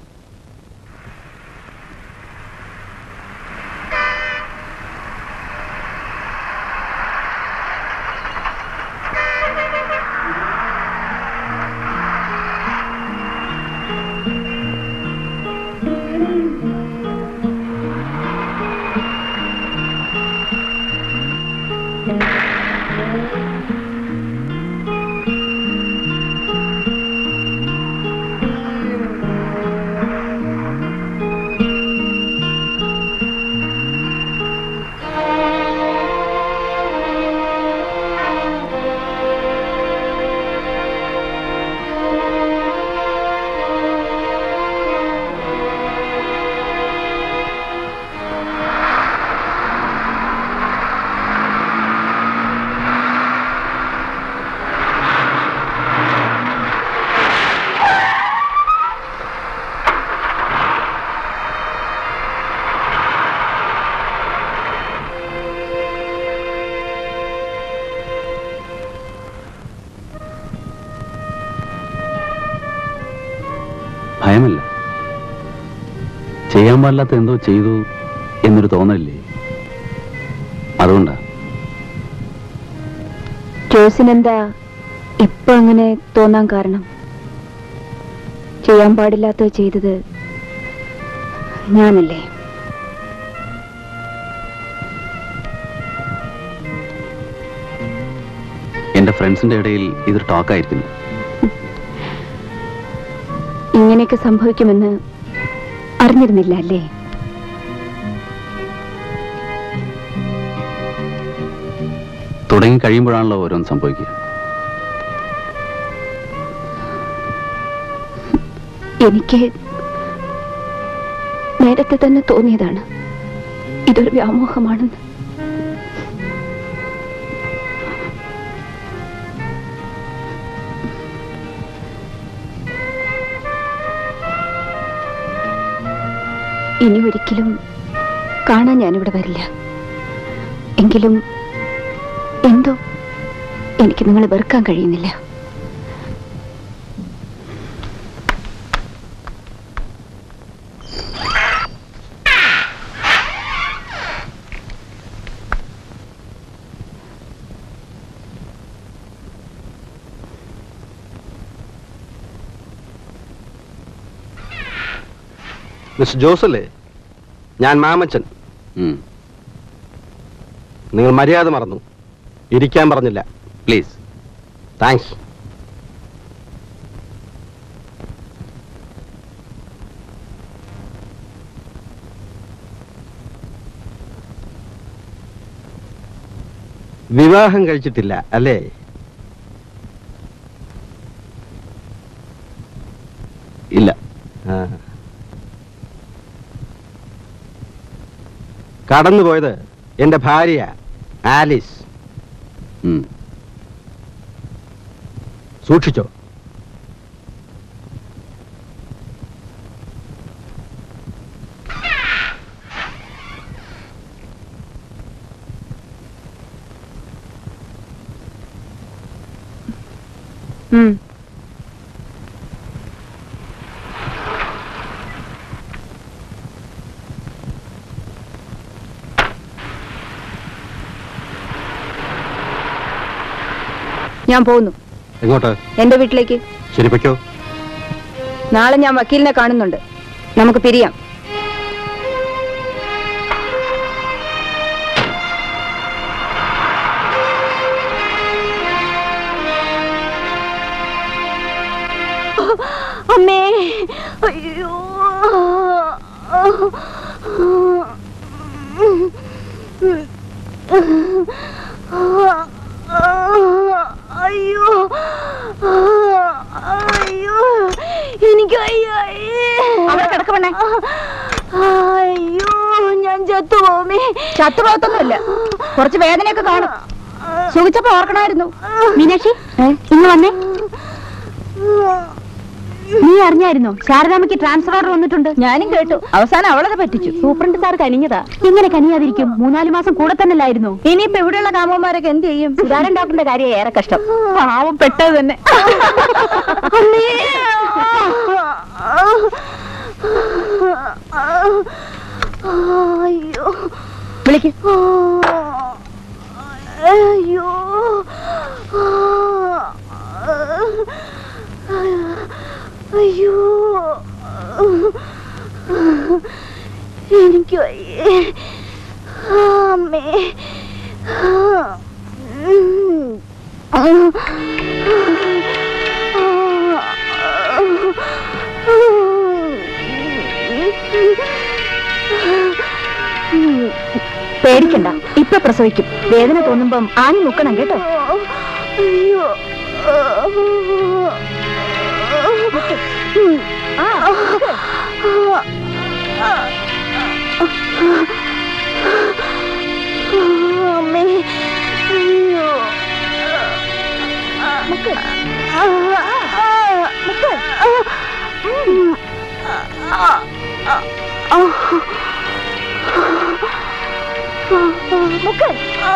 ഭയമല്ല ചെയ്യാൻ പാടില്ലാത്ത എന്തോ ചെയ്തു എന്നൊരു തോന്നലില്ലേ അതുകൊണ്ടാ ജോസിനെന്താ ഇപ്പൊ അങ്ങനെ തോന്നാൻ കാരണം ചെയ്യാൻ പാടില്ലാത്തത് ചെയ്തത് ഞാനല്ലേ എന്റെ ഫ്രണ്ട്സിന്റെ ഇടയിൽ ഇതൊരു ടോക്കായിരിക്കുന്നു ഇങ്ങനെയൊക്കെ സംഭവിക്കുമെന്ന് അറിഞ്ഞിരുന്നില്ല അല്ലേ തുടങ്ങി കഴിയുമ്പോഴാണല്ലോ ഓരോന്ന് സംഭവിക്കുക എനിക്ക് നേരത്തെ തന്നെ തോന്നിയതാണ് ഇതൊരു വ്യാമോഹമാണെന്ന് ഇനി ഒരിക്കലും കാണാൻ ഞാനിവിടെ വരില്ല എങ്കിലും എന്തോ എനിക്ക് നിങ്ങളെ വെറുക്കാൻ കഴിയുന്നില്ല മിസ്റ്റർ ജോസ് അല്ലേ ഞാൻ മാമച്ചൻ നിങ്ങൾ മര്യാദ മറന്നു ഇരിക്കാൻ പറഞ്ഞില്ല പ്ലീസ് താങ്ക്സ് വിവാഹം കഴിച്ചിട്ടില്ല അല്ലേ ഇല്ല ആ. കടന്നുപോയത് എന്റെ ഭാര്യ ആലിസ് ഉം. സൂക്ഷിച്ചോ ഉം. ഞാൻ പോകുന്നു എങ്ങോട്ട് എന്റെ വീട്ടിലേക്ക് ശരി പൊയ്ക്കോ നാളെ ഞാൻ വക്കീലിനെ കാണുന്നുണ്ട് നമുക്ക് പിരിയാം അമ്മേ അയ്യോ അയ്യോ അയ്യോ എനിക്ക് അവിടെ കിടക്ക് പെണ്ണെ. അയ്യോ ഞാൻ ചത്തുപോമേ ചത്തുപോകത്തൊന്നുമില്ല കുറച്ച് വേദനയൊക്കെ കാണും സുഖിച്ചപ്പോ ഓർക്കണമായിരുന്നു മീനാക്ഷി ഇന്ന് വന്നേ നീ അറിഞ്ഞായിരുന്നോ ശാരദാമ്മയ്ക്ക് ട്രാൻസ്ഫർ ഓർഡർ വന്നിട്ടുണ്ട് ഞാനും കേട്ടു അവസാനം അവളത് പറ്റിച്ചു സൂപ്രണ്ട് സാർ കനിഞ്ഞതാ എങ്ങനെ കനിയാതിരിക്കും മൂന്നാല് മാസം കൂടെ തന്നെയല്ലായിരുന്നു ഇനിയിപ്പോ ഇവിടെയുള്ള കാമന്മാരൊക്കെ എന്ത് ചെയ്യും സുധാരൻ ഡോക്ടറിന്റെ കാര്യം ഏറെ കഷ്ടം പാവം പെട്ടത് തന്നെ അയ്യോ വിളിക്ക് അയ്യോ അയ്യോ എനിക്ക് വയ്യേ അമ്മേ പേടിക്കണ്ട ഇപ്പൊ പ്രസവിക്കും വേദന തോന്നുമ്പം ആഞ്ഞു മുക്കണം കേട്ടോ അയ്യോ അമ്മേ അയ്യോ മുക്ക് മുക്ക് മുക്ക്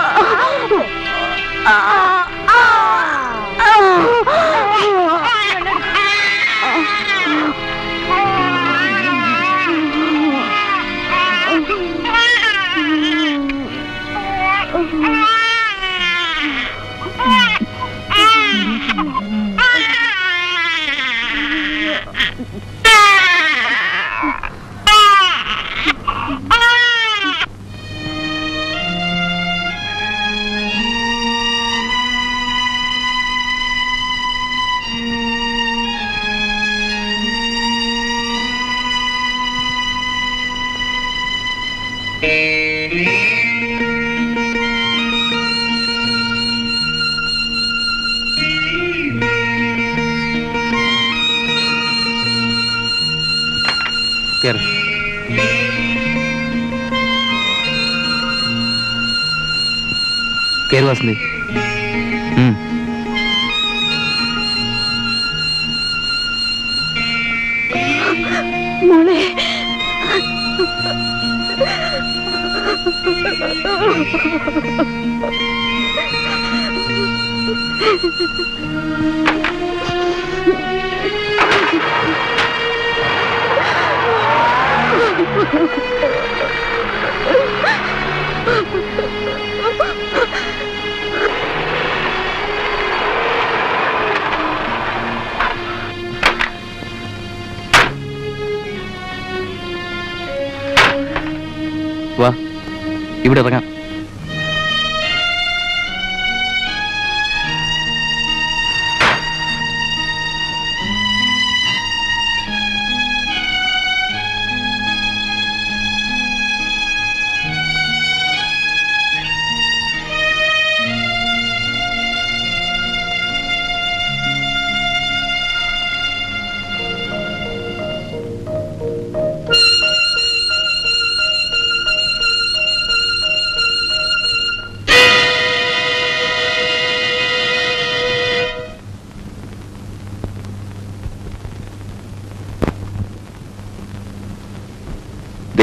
കേറ് കേറ് വസന്തി ഉം. മോളെ വാ ഇവിടെ ഇറങ്ങാം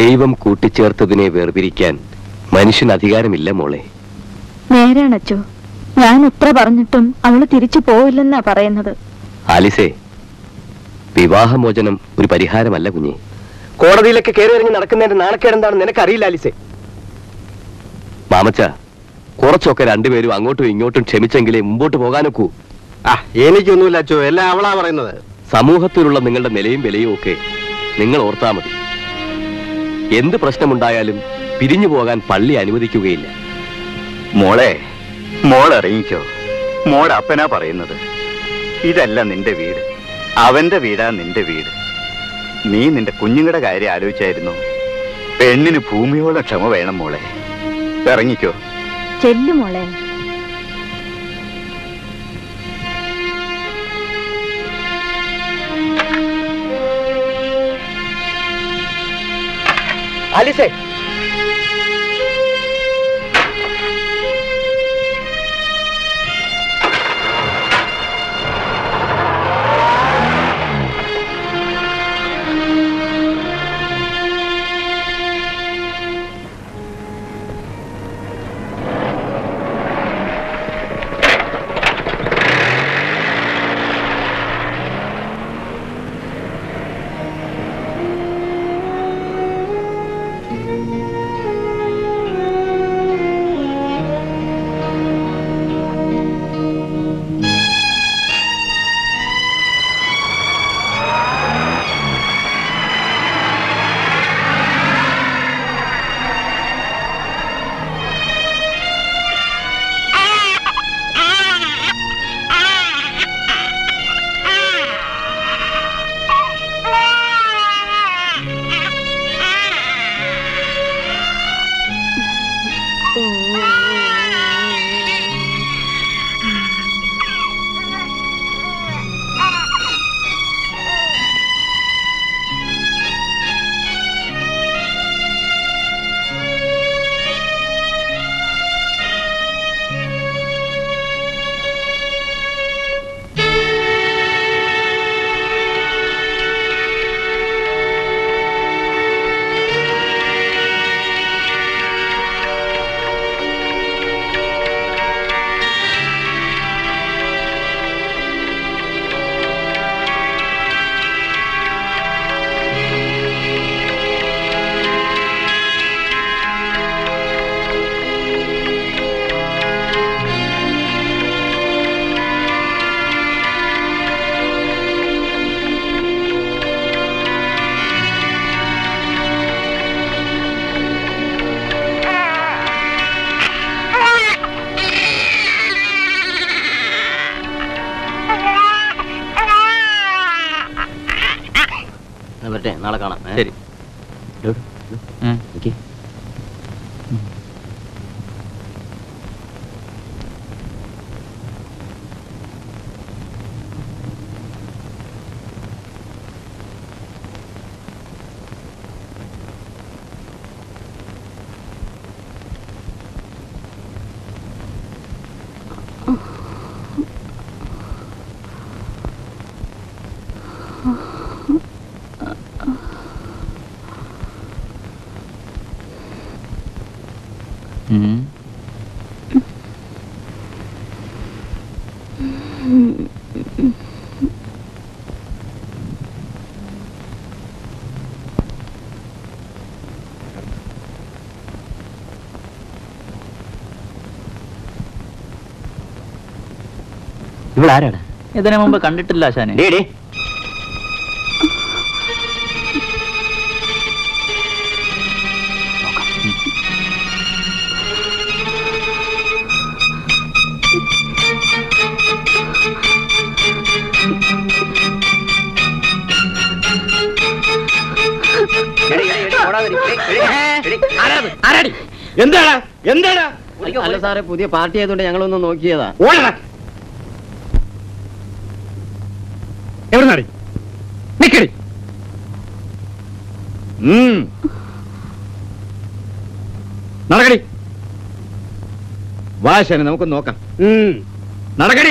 ദൈവം കൂട്ടിച്ചേർത്തതിനെ വേർപിരിക്കാൻ മനുഷ്യന് അധികാരമില്ല മോളെ നേരാണച്ചോ ഞാൻ എത്ര പറഞ്ഞിട്ടും അവള് തിരിച്ചു പോവില്ലെന്നാ പറയുന്നത് ആലിസേ വിവാഹമോചനം ഒരു പരിഹാരമല്ല കുഞ്ഞെ കോടതിയിലൊക്കെ കയറി ഇറങ്ങി നടക്കുന്നതിന്റെ നാണക്കേട് എന്താണെന്ന് നിനക്കറിയില്ല ആലിസേ മാമച്ച കുറച്ചൊക്കെ രണ്ടുപേരും അങ്ങോട്ടും ഇങ്ങോട്ടും ക്ഷമിച്ചെങ്കിലേ മുമ്പോട്ട് പോകാനൊക്കൂ ആ എനിക്കൊന്നുമില്ല അച്ചോ എല്ലാം അവളാ പറയുന്നത് സമൂഹത്തിലുള്ള നിങ്ങളുടെ നിലയും വിലയും ഒക്കെ നിങ്ങൾ ഓർത്താ മതി എന്ത് പ്രശ്നമുണ്ടായാലും പിരിഞ്ഞു പോകാൻ പള്ളി അനുവദിക്കുകയില്ല മോളെ മോൾ ഇറങ്ങിക്കോ മോൾ അപ്പനാ പറയുന്നത് ഇതല്ല നിന്റെ വീട് അവന്റെ വീടാ നിന്റെ വീട് നീ നിന്റെ കുഞ്ഞുങ്ങളുടെ കാര്യം ആലോചിച്ചായിരുന്നു പെണ്ണിന് ഭൂമിയോളം ക്ഷമ വേണം മോളെ ഇറങ്ങിക്കോ ചെല്ലു മോളെ ആലിസേ വരട്ടെ നാളെ കാണാം ശരി ഇവളാരാണ് ഇതിനു മുമ്പ് കണ്ടിട്ടില്ല ആശാനെ എന്താടാ എന്താടാ അല്ല സാറേ പുതിയ പാർട്ടി ആയതുകൊണ്ട് ഞങ്ങളൊന്ന് നോക്കിയതാ ഓടടാ എവിടെ നടി നിക്കടി ഉം. നടക്കടി വാശന നമുക്ക് നോക്കാം ഉം. നടക്കടി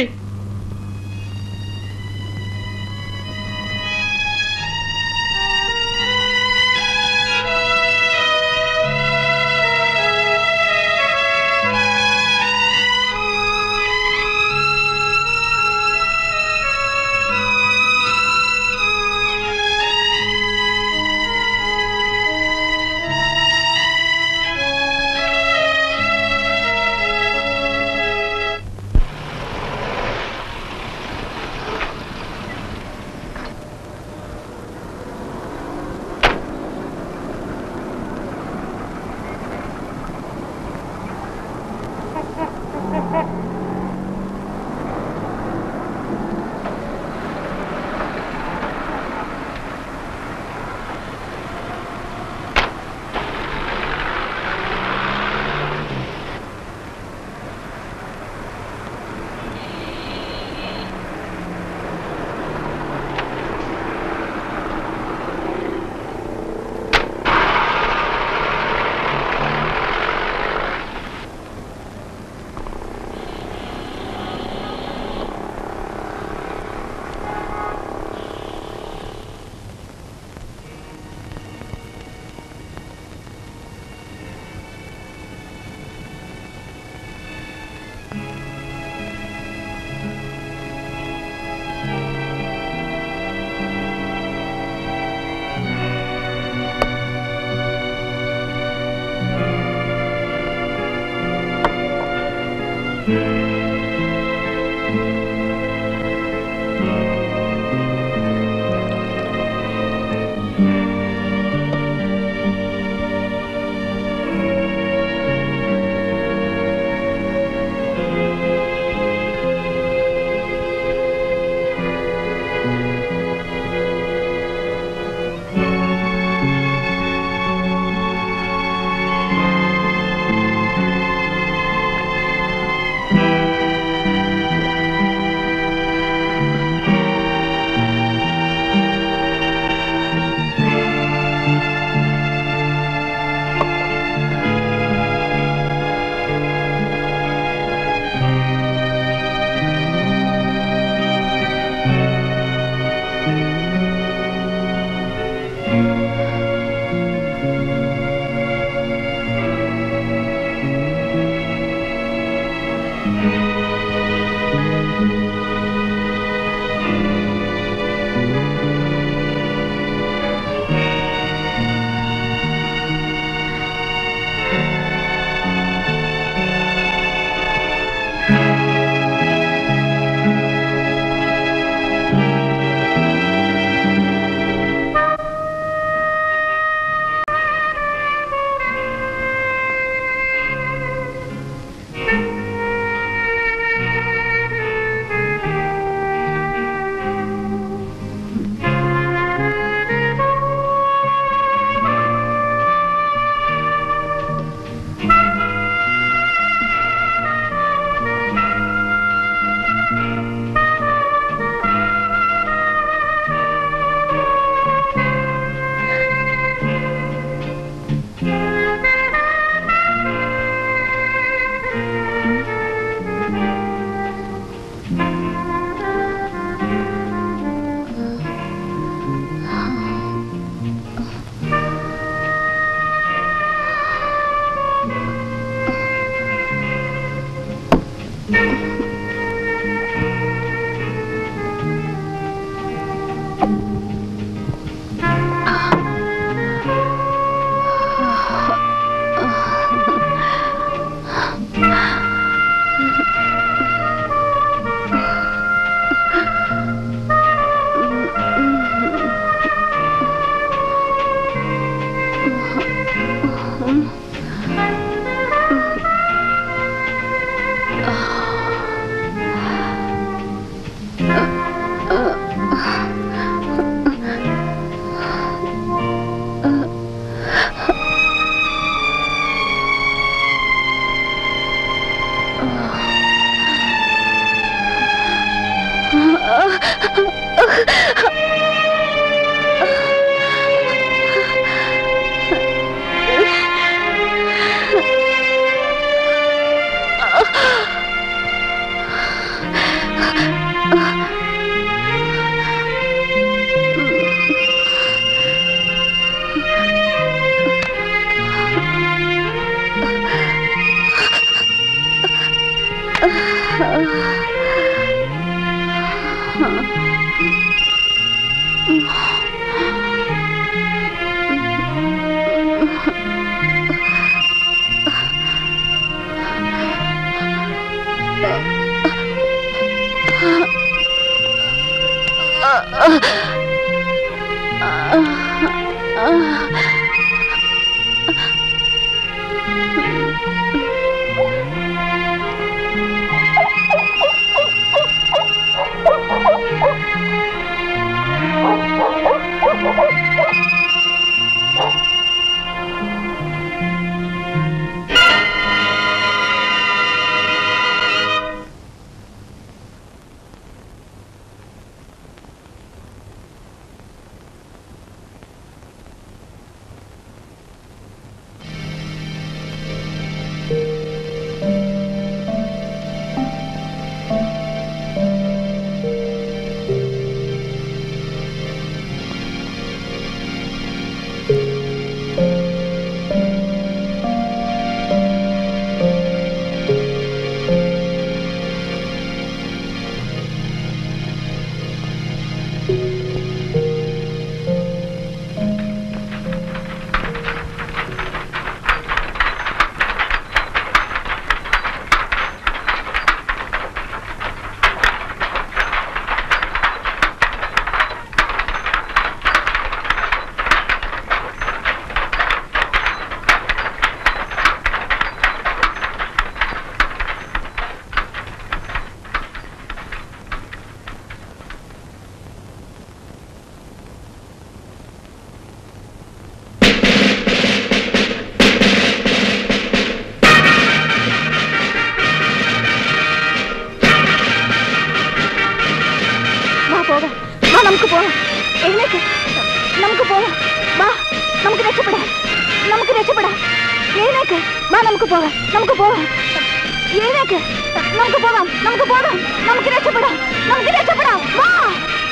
എഴുന്നേക്ക് വാ നമുക്ക് പോകാം നമുക്ക് പോകാം എഴുന്നേക്ക് നമുക്ക് പോകാം നമുക്ക് പോകാം നമുക്ക് രക്ഷപ്പെടാം നമുക്ക് രക്ഷപ്പെടാം വാ